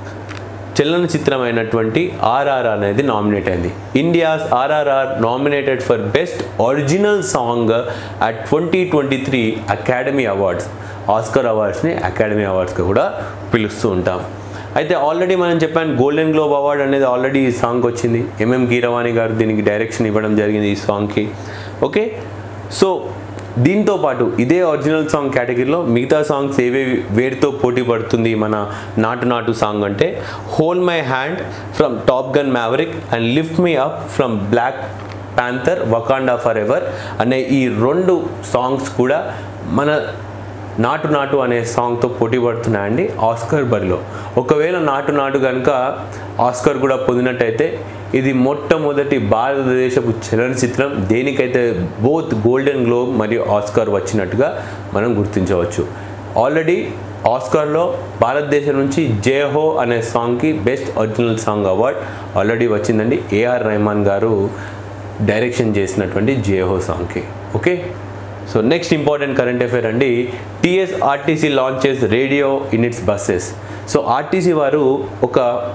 చలనచిత్రమైనటువంటి ఆర్ఆర్ అనేది నామినేట్ అయింది India's RRR nominated for best original song at twenty twenty three Academy Awards Oscar అవార్డ్స్ని అకాడమీ అవార్డ్స్గా కూడా పిలుస్తూ ఉంటాం అయితే ఆల్రెడీ మనం చెప్పాను గోల్డెన్ గ్లోబ్ అవార్డ్ అనేది ఆల్రెడీ ఈ సాంగ్ వచ్చింది ఎంఎం కీరవాణి గారు దీనికి డైరెక్షన్ ఇవ్వడం జరిగింది ఈ సాంగ్కి ఓకే సో దీంతో పాటు ఇదే ఒరిజినల్ సాంగ్ కేటగిరీలో మిగతా సాంగ్స్ ఏవేవి వేటితో పోటీ పడుతుంది మన నాటు నాటు సాంగ్ అంటే hold my hand from Top Gun Maverick and lift me up from Black Panther Wakanda forever అనే ఈ రెండు సాంగ్స్ కూడా మన నాటు నాటు అనే సాంగ్తో పోటీ పడుతున్నాయండి ఆస్కర్ బరిలో ఒకవేళ నాటు నాటు కనుక ఆస్కర్ కూడా పొందినట్టయితే ఇది మొట్టమొదటి భారతదేశపు చలనచిత్రం దేనికైతే బోత్ గోల్డెన్ గ్లోబ్ మరియు ఆస్కార్ వచ్చినట్టుగా మనం గుర్తించవచ్చు ఆల్రెడీ ఆస్కార్లో భారతదేశం నుంచి జేహో అనే సాంగ్కి best original song award already వచ్చిందండి ఏఆర్ రెహమాన్ గారు డైరెక్షన్ చేసినటువంటి జేహో సాంగ్కి okay so next important current affair అండి TS RTC launches radio in its buses so RTC వారు ఒక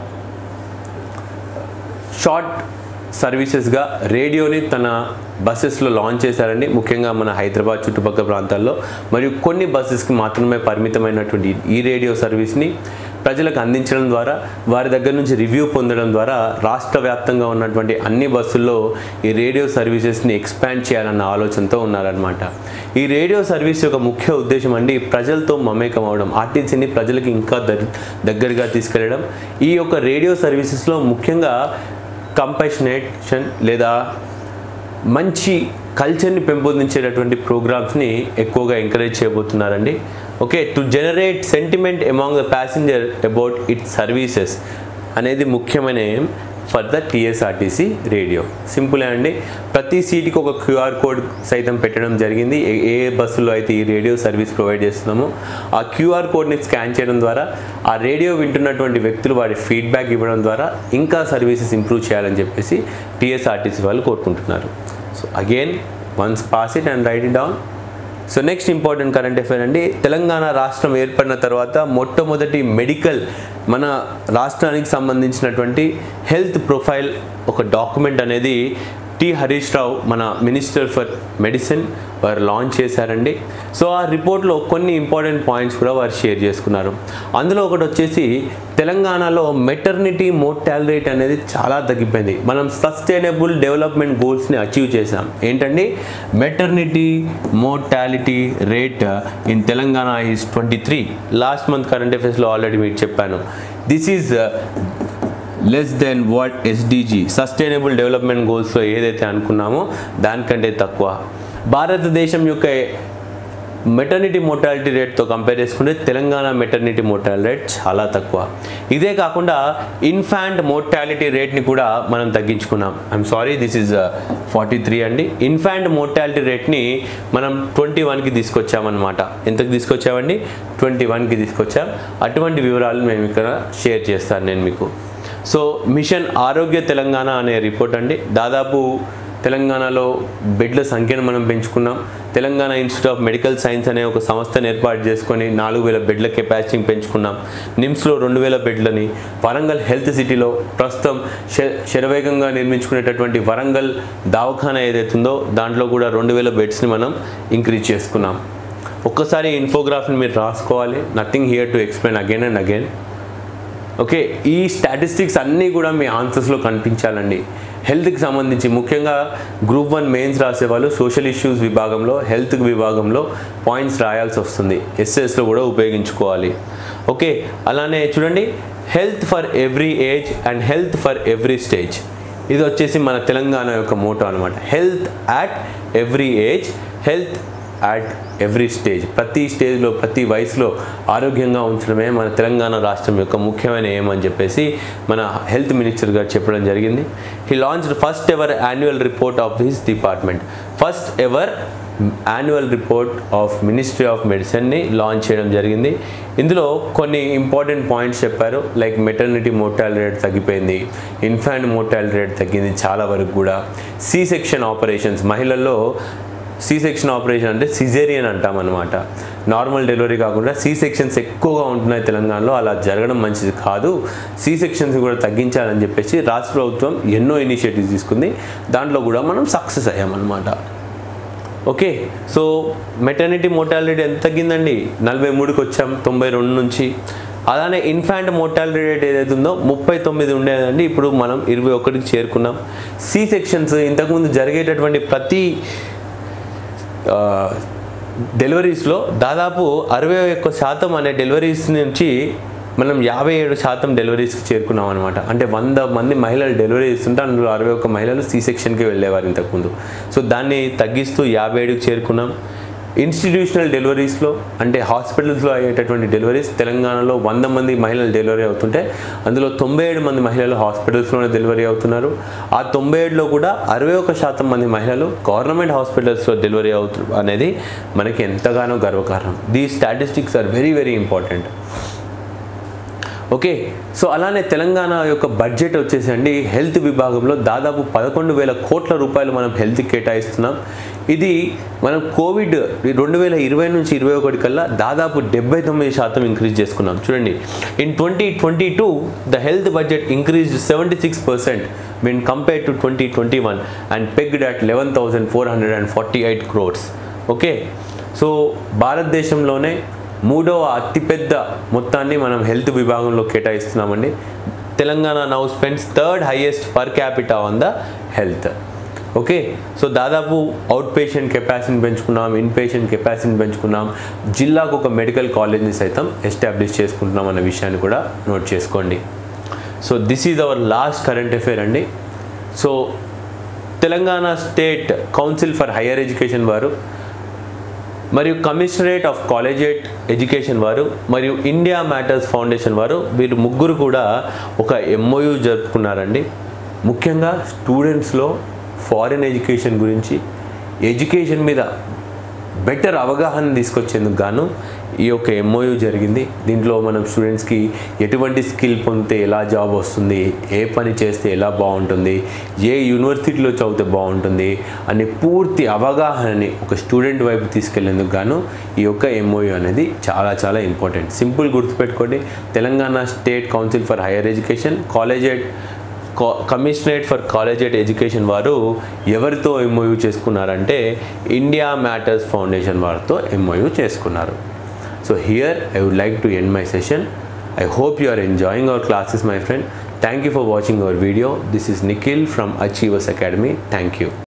షార్ట్ సర్వీసెస్గా రేడియోని తన బస్సెస్లో లాంచ్ చేశారండి ముఖ్యంగా మన హైదరాబాద్ చుట్టుపక్కల ప్రాంతాల్లో మరియు కొన్ని బస్సెస్కి మాత్రమే పరిమితమైనటువంటి ఈ రేడియో సర్వీస్ని ప్రజలకు అందించడం ద్వారా వారి దగ్గర నుంచి రివ్యూ పొందడం ద్వారా రాష్ట్ర వ్యాప్తంగా ఉన్నటువంటి అన్ని బస్సుల్లో ఈ రేడియో సర్వీసెస్ని ఎక్స్పాండ్ చేయాలన్న ఆలోచనతో ఉన్నారనమాట ఈ రేడియో సర్వీస్ యొక్క ముఖ్య ఉద్దేశం అండి ప్రజలతో మమేకం అవడం ఆర్టీసీని ప్రజలకు ఇంకా దగ్గరగా తీసుకెళ్ళడం ఈ యొక్క రేడియో సర్వీసెస్లో ముఖ్యంగా కంపాషనేషన్ లేదా మంచి కల్చర్ని పెంపొందించేటటువంటి ప్రోగ్రామ్స్ని ఎక్కువగా ఎంకరేజ్ చేయబోతున్నారండి okay to generate sentiment among the passenger about its services అనేది ముఖ్యమైన aim. For the TSRTC radio సింపులే అండి ప్రతి సీట్కి ఒక క్యూఆర్ కోడ్ సైతం పెట్టడం జరిగింది ఏ ఏ బస్సులో అయితే ఈ రేడియో సర్వీస్ ప్రొవైడ్ చేస్తున్నామో ఆ క్యూఆర్ కోడ్ని స్కాన్ చేయడం ద్వారా ఆ రేడియో వింటున్నటువంటి వ్యక్తులు వారి ఫీడ్బ్యాక్ ఇవ్వడం ద్వారా ఇంకా సర్వీసెస్ ఇంప్రూవ్ చేయాలని చెప్పేసి టీఎస్ఆర్టీసీ వాళ్ళు కోరుకుంటున్నారు so again once pass it and write it down so next important current affair అండి తెలంగాణ రాష్ట్రం ఏర్పడిన తర్వాత మొట్టమొదటి మెడికల్ మన రాష్ట్రానికి సంబంధించినటువంటి హెల్త్ ప్రొఫైల్ ఒక డాక్యుమెంట్ అనేది టి హరీష్ రావు మన మినిస్టర్ ఫర్ మెడిసిన్ వారు లాంచ్ చేశారండి సో ఆ రిపోర్ట్లో కొన్ని ఇంపార్టెంట్ పాయింట్స్ కూడా వారు షేర్ చేసుకున్నారు అందులో ఒకటి వచ్చేసి తెలంగాణలో మెటర్నిటీ మోర్టాల్ రేట్ అనేది చాలా తగ్గిపోయింది మనం సస్టైనబుల్ డెవలప్మెంట్ గోల్స్ని అచీవ్ చేసాం ఏంటండి maternity mortality rate in Telangana is twenty three last month current అఫేర్స్లో ఆల్రెడీ మీకు చెప్పాను this is less than what SDG sustainable development గోల్స్లో ఏదైతే అనుకున్నామో దానికంటే తక్కువ భారతదేశం యొక్క మెటర్నిటీ మోర్టాలిటీ రేట్తో కంపేర్ చేసుకుంటే తెలంగాణ మెటర్నిటీ మోర్టాలిటీ రేట్ చాలా తక్కువ ఇదే కాకుండా ఇన్ఫాంట్ మోర్టాలిటీ రేట్ని కూడా మనం తగ్గించుకున్నాం I'm sorry this is forty three అండి ఇన్ఫాంట్ మోర్టాలిటీ రేట్ని మనం ట్వంటీ వన్కి తీసుకొచ్చామన్నమాట ఎంతకు తీసుకొచ్చామండి ట్వంటీ వన్కి తీసుకొచ్చాం అటువంటి వివరాలు మేము ఇక్కడ షేర్ చేస్తాను నేను మీకు సో మిషన్ ఆరోగ్య తెలంగాణ అనే రిపోర్ట్ అండి దాదాపు తెలంగాణలో బెడ్ల సంఖ్యను మనం పెంచుకున్నాం Telangana institute of medical science అనే ఒక సంస్థను ఏర్పాటు చేసుకొని నాలుగు వేల బెడ్ల కెపాసిటీ పెంచుకున్నాం నిమ్స్లో రెండు వేల బెడ్లని వరంగల్ హెల్త్ సిటీలో ప్రస్తుతం శ శరవేగంగా నిర్మించుకునేటటువంటి వరంగల్ దవాఖాన ఏదైతుందో దాంట్లో కూడా రెండు వేల బెడ్స్ని మనం ఇంక్రీజ్ చేసుకున్నాం ఒక్కసారి ఇన్ఫోగ్రాఫ్ని మీరు రాసుకోవాలి nothing here to explain again and again okay ఈ స్టాటిస్టిక్స్ అన్నీ కూడా మీ ఆన్సర్స్లో కనిపించాలండి హెల్త్కి సంబంధించి ముఖ్యంగా గ్రూప్ వన్ మెయిన్స్ రాసే వాళ్ళు సోషల్ ఇష్యూస్ విభాగంలో హెల్త్ విభాగంలో పాయింట్స్ రాయాల్సి వస్తుంది ఎస్ఎస్లో కూడా ఉపయోగించుకోవాలి ఓకే అలానే చూడండి health for every age and health for every stage ఇది వచ్చేసి మన తెలంగాణ యొక్క మోటో అనమాట health at every age health at every stage ప్రతి స్టేజ్లో ప్రతి వయసులో ఆరోగ్యంగా ఉంచడమే మన తెలంగాణ రాష్ట్రం యొక్క ముఖ్యమైన ఏం అని చెప్పేసి మన హెల్త్ మినిస్టర్ గారు చెప్పడం జరిగింది he launch first ever annual report of his department first ever annual report of ministry of మెడిసిన్ని లాంచ్ చేయడం జరిగింది ఇందులో కొన్ని ఇంపార్టెంట్ పాయింట్స్ చెప్పారు లైక్ మెటర్నిటీ మోర్టాలిటీ రేట్ తగ్గిపోయింది ఇన్ఫాంట్ మోర్టాలిటీ రేట్ తగ్గింది చాలా వరకు కూడా సి సెక్షన్ ఆపరేషన్స్ మహిళల్లో సి సెక్షన్ ఆపరేషన్ అంటే సిజేరియన్ అంటాం అనమాట నార్మల్ డెలివరీ కాకుండా సి సెక్షన్స్ ఎక్కువగా ఉంటున్నాయి తెలంగాణలో అలా జరగడం మంచిది కాదు సి సెక్షన్స్ కూడా తగ్గించాలని చెప్పేసి రాష్ట్ర ప్రభుత్వం ఎన్నో ఇనిషియేటివ్స్ తీసుకుంది దాంట్లో కూడా మనం సక్సెస్ అయ్యామన్నమాట ఓకే సో మెటర్నిటీ మోర్టాలిటీ ఎంత తగ్గిందండి నలభై మూడుకి వచ్చాం తొంభై రెండు నుంచి అలానే ఇన్ఫాంట్ మోర్టాలిటీ రేట్ ఏదైతే ఉందో ముప్పై తొమ్మిది ఉండేదండి ఇప్పుడు మనం ఇరవై ఒకటికి చేరుకున్నాం సి సెక్షన్స్ ఇంతకుముందు జరిగేటటువంటి ప్రతి ఆ, డెలివరీస్లో దాదాపు అరవై ఒక్క శాతం అనే డెలివరీస్ నుంచి మనం యాభై ఏడు శాతం డెలివరీస్కి చేరుకున్నాం అనమాట అంటే వంద మంది మహిళలు డెలివరీ ఇస్తుంటే అందులో అరవై ఒక్క మహిళలు సి సెక్షన్కి వెళ్ళేవారు ఇంతకుముందు సో దాన్ని తగ్గిస్తూ యాభై ఏడుకి చేరుకున్నాం ఇన్స్టిట్యూషనల్ డెలివరీస్లో అంటే హాస్పిటల్స్లో అయ్యేటటువంటి డెలివరీస్ తెలంగాణలో వంద మంది మహిళలు డెలివరీ అవుతుంటే అందులో తొంభై ఏడు మంది మహిళలు హాస్పిటల్స్లోనే డెలివరీ అవుతున్నారు ఆ తొంభై ఏడులో కూడా అరవై ఒక శాతం మంది మహిళలు గవర్నమెంట్ హాస్పిటల్స్లో డెలివరీ అవుతు అనేది మనకి ఎంతగానో గర్వకారణం the statistics are very very important okay so అలానే తెలంగాణ యొక్క బడ్జెట్ వచ్చేసి అండి హెల్త్ విభాగంలో దాదాపు పదకొండు వేల కోట్ల రూపాయలు మనం హెల్త్ కేటాయిస్తున్నాం ఇది మనం కోవిడ్ రెండు వేల ఇరవై నుంచి ఇరవై ఒకటి కల్లా దాదాపు డెబ్బై తొమ్మిది శాతం ఇంక్రీజ్ చేసుకున్నాం చూడండి in twenty twenty two the health budget increase seventy six percent when compare to twenty twenty one and pegged at eleven thousand four hundred and forty eight crores okay so భారతదేశంలోనే మూడవ అతిపెద్ద మొత్తాన్ని మనం హెల్త్ విభాగంలో కేటాయిస్తున్నామండి Telangana now spends third highest per capita on the health okay so దాదాపు అవుట్ పేషెంట్ కెపాసిటీని పెంచుకున్నాం ఇన్ పేషెంట్ కెపాసిటీని పెంచుకున్నాం జిల్లాకు ఒక మెడికల్ కాలేజ్ని సైతం ఎస్టాబ్లిష్ చేసుకుంటున్నాం అన్న విషయాన్ని కూడా నోట్ చేసుకోండి so this is our last current affair అండి so Telangana state council for higher education వారు మరియు కమిషనరేట్ ఆఫ్ కాలేజేట్ ఎడ్యుకేషన్ వారు మరియు ఇండియా మ్యాటర్స్ ఫౌండేషన్ వారు వీరు ముగ్గురు కూడా ఒక ఎంఓయు జరుపుకున్నారండి ముఖ్యంగా స్టూడెంట్స్లో ఫారిన్ ఎడ్యుకేషన్ గురించి ఎడ్యుకేషన్ మీద బెటర్ అవగాహన తీసుకొచ్చేందుకు గాను ఈ యొక్క ఎంఓయూ జరిగింది దీంట్లో మనం స్టూడెంట్స్కి ఎటువంటి స్కిల్ పొందితే ఎలా జాబ్ వస్తుంది ఏ పని చేస్తే ఎలా బాగుంటుంది ఏ యూనివర్సిటీలో చదివితే బాగుంటుంది అనే పూర్తి అవగాహనని ఒక స్టూడెంట్ వైపు తీసుకెళ్లేందుకు గాను ఈ యొక్క ఎంఓయూ అనేది చాలా చాలా ఇంపార్టెంట్ సింపుల్ గుర్తుపెట్టుకోండి Telangana state council for higher education collegiate commissionerate for collegiate education వారు ఎవరితో ఎంఓయూ చేసుకున్నారంటే ఇండియా మ్యాటర్స్ ఫౌండేషన్ వారితో ఎంఓయూ చేసుకున్నారు so here I would like to end my session I hope you are enjoying our classes my friend thank you for watching our video this is Nikhil from Achievers Academy thank you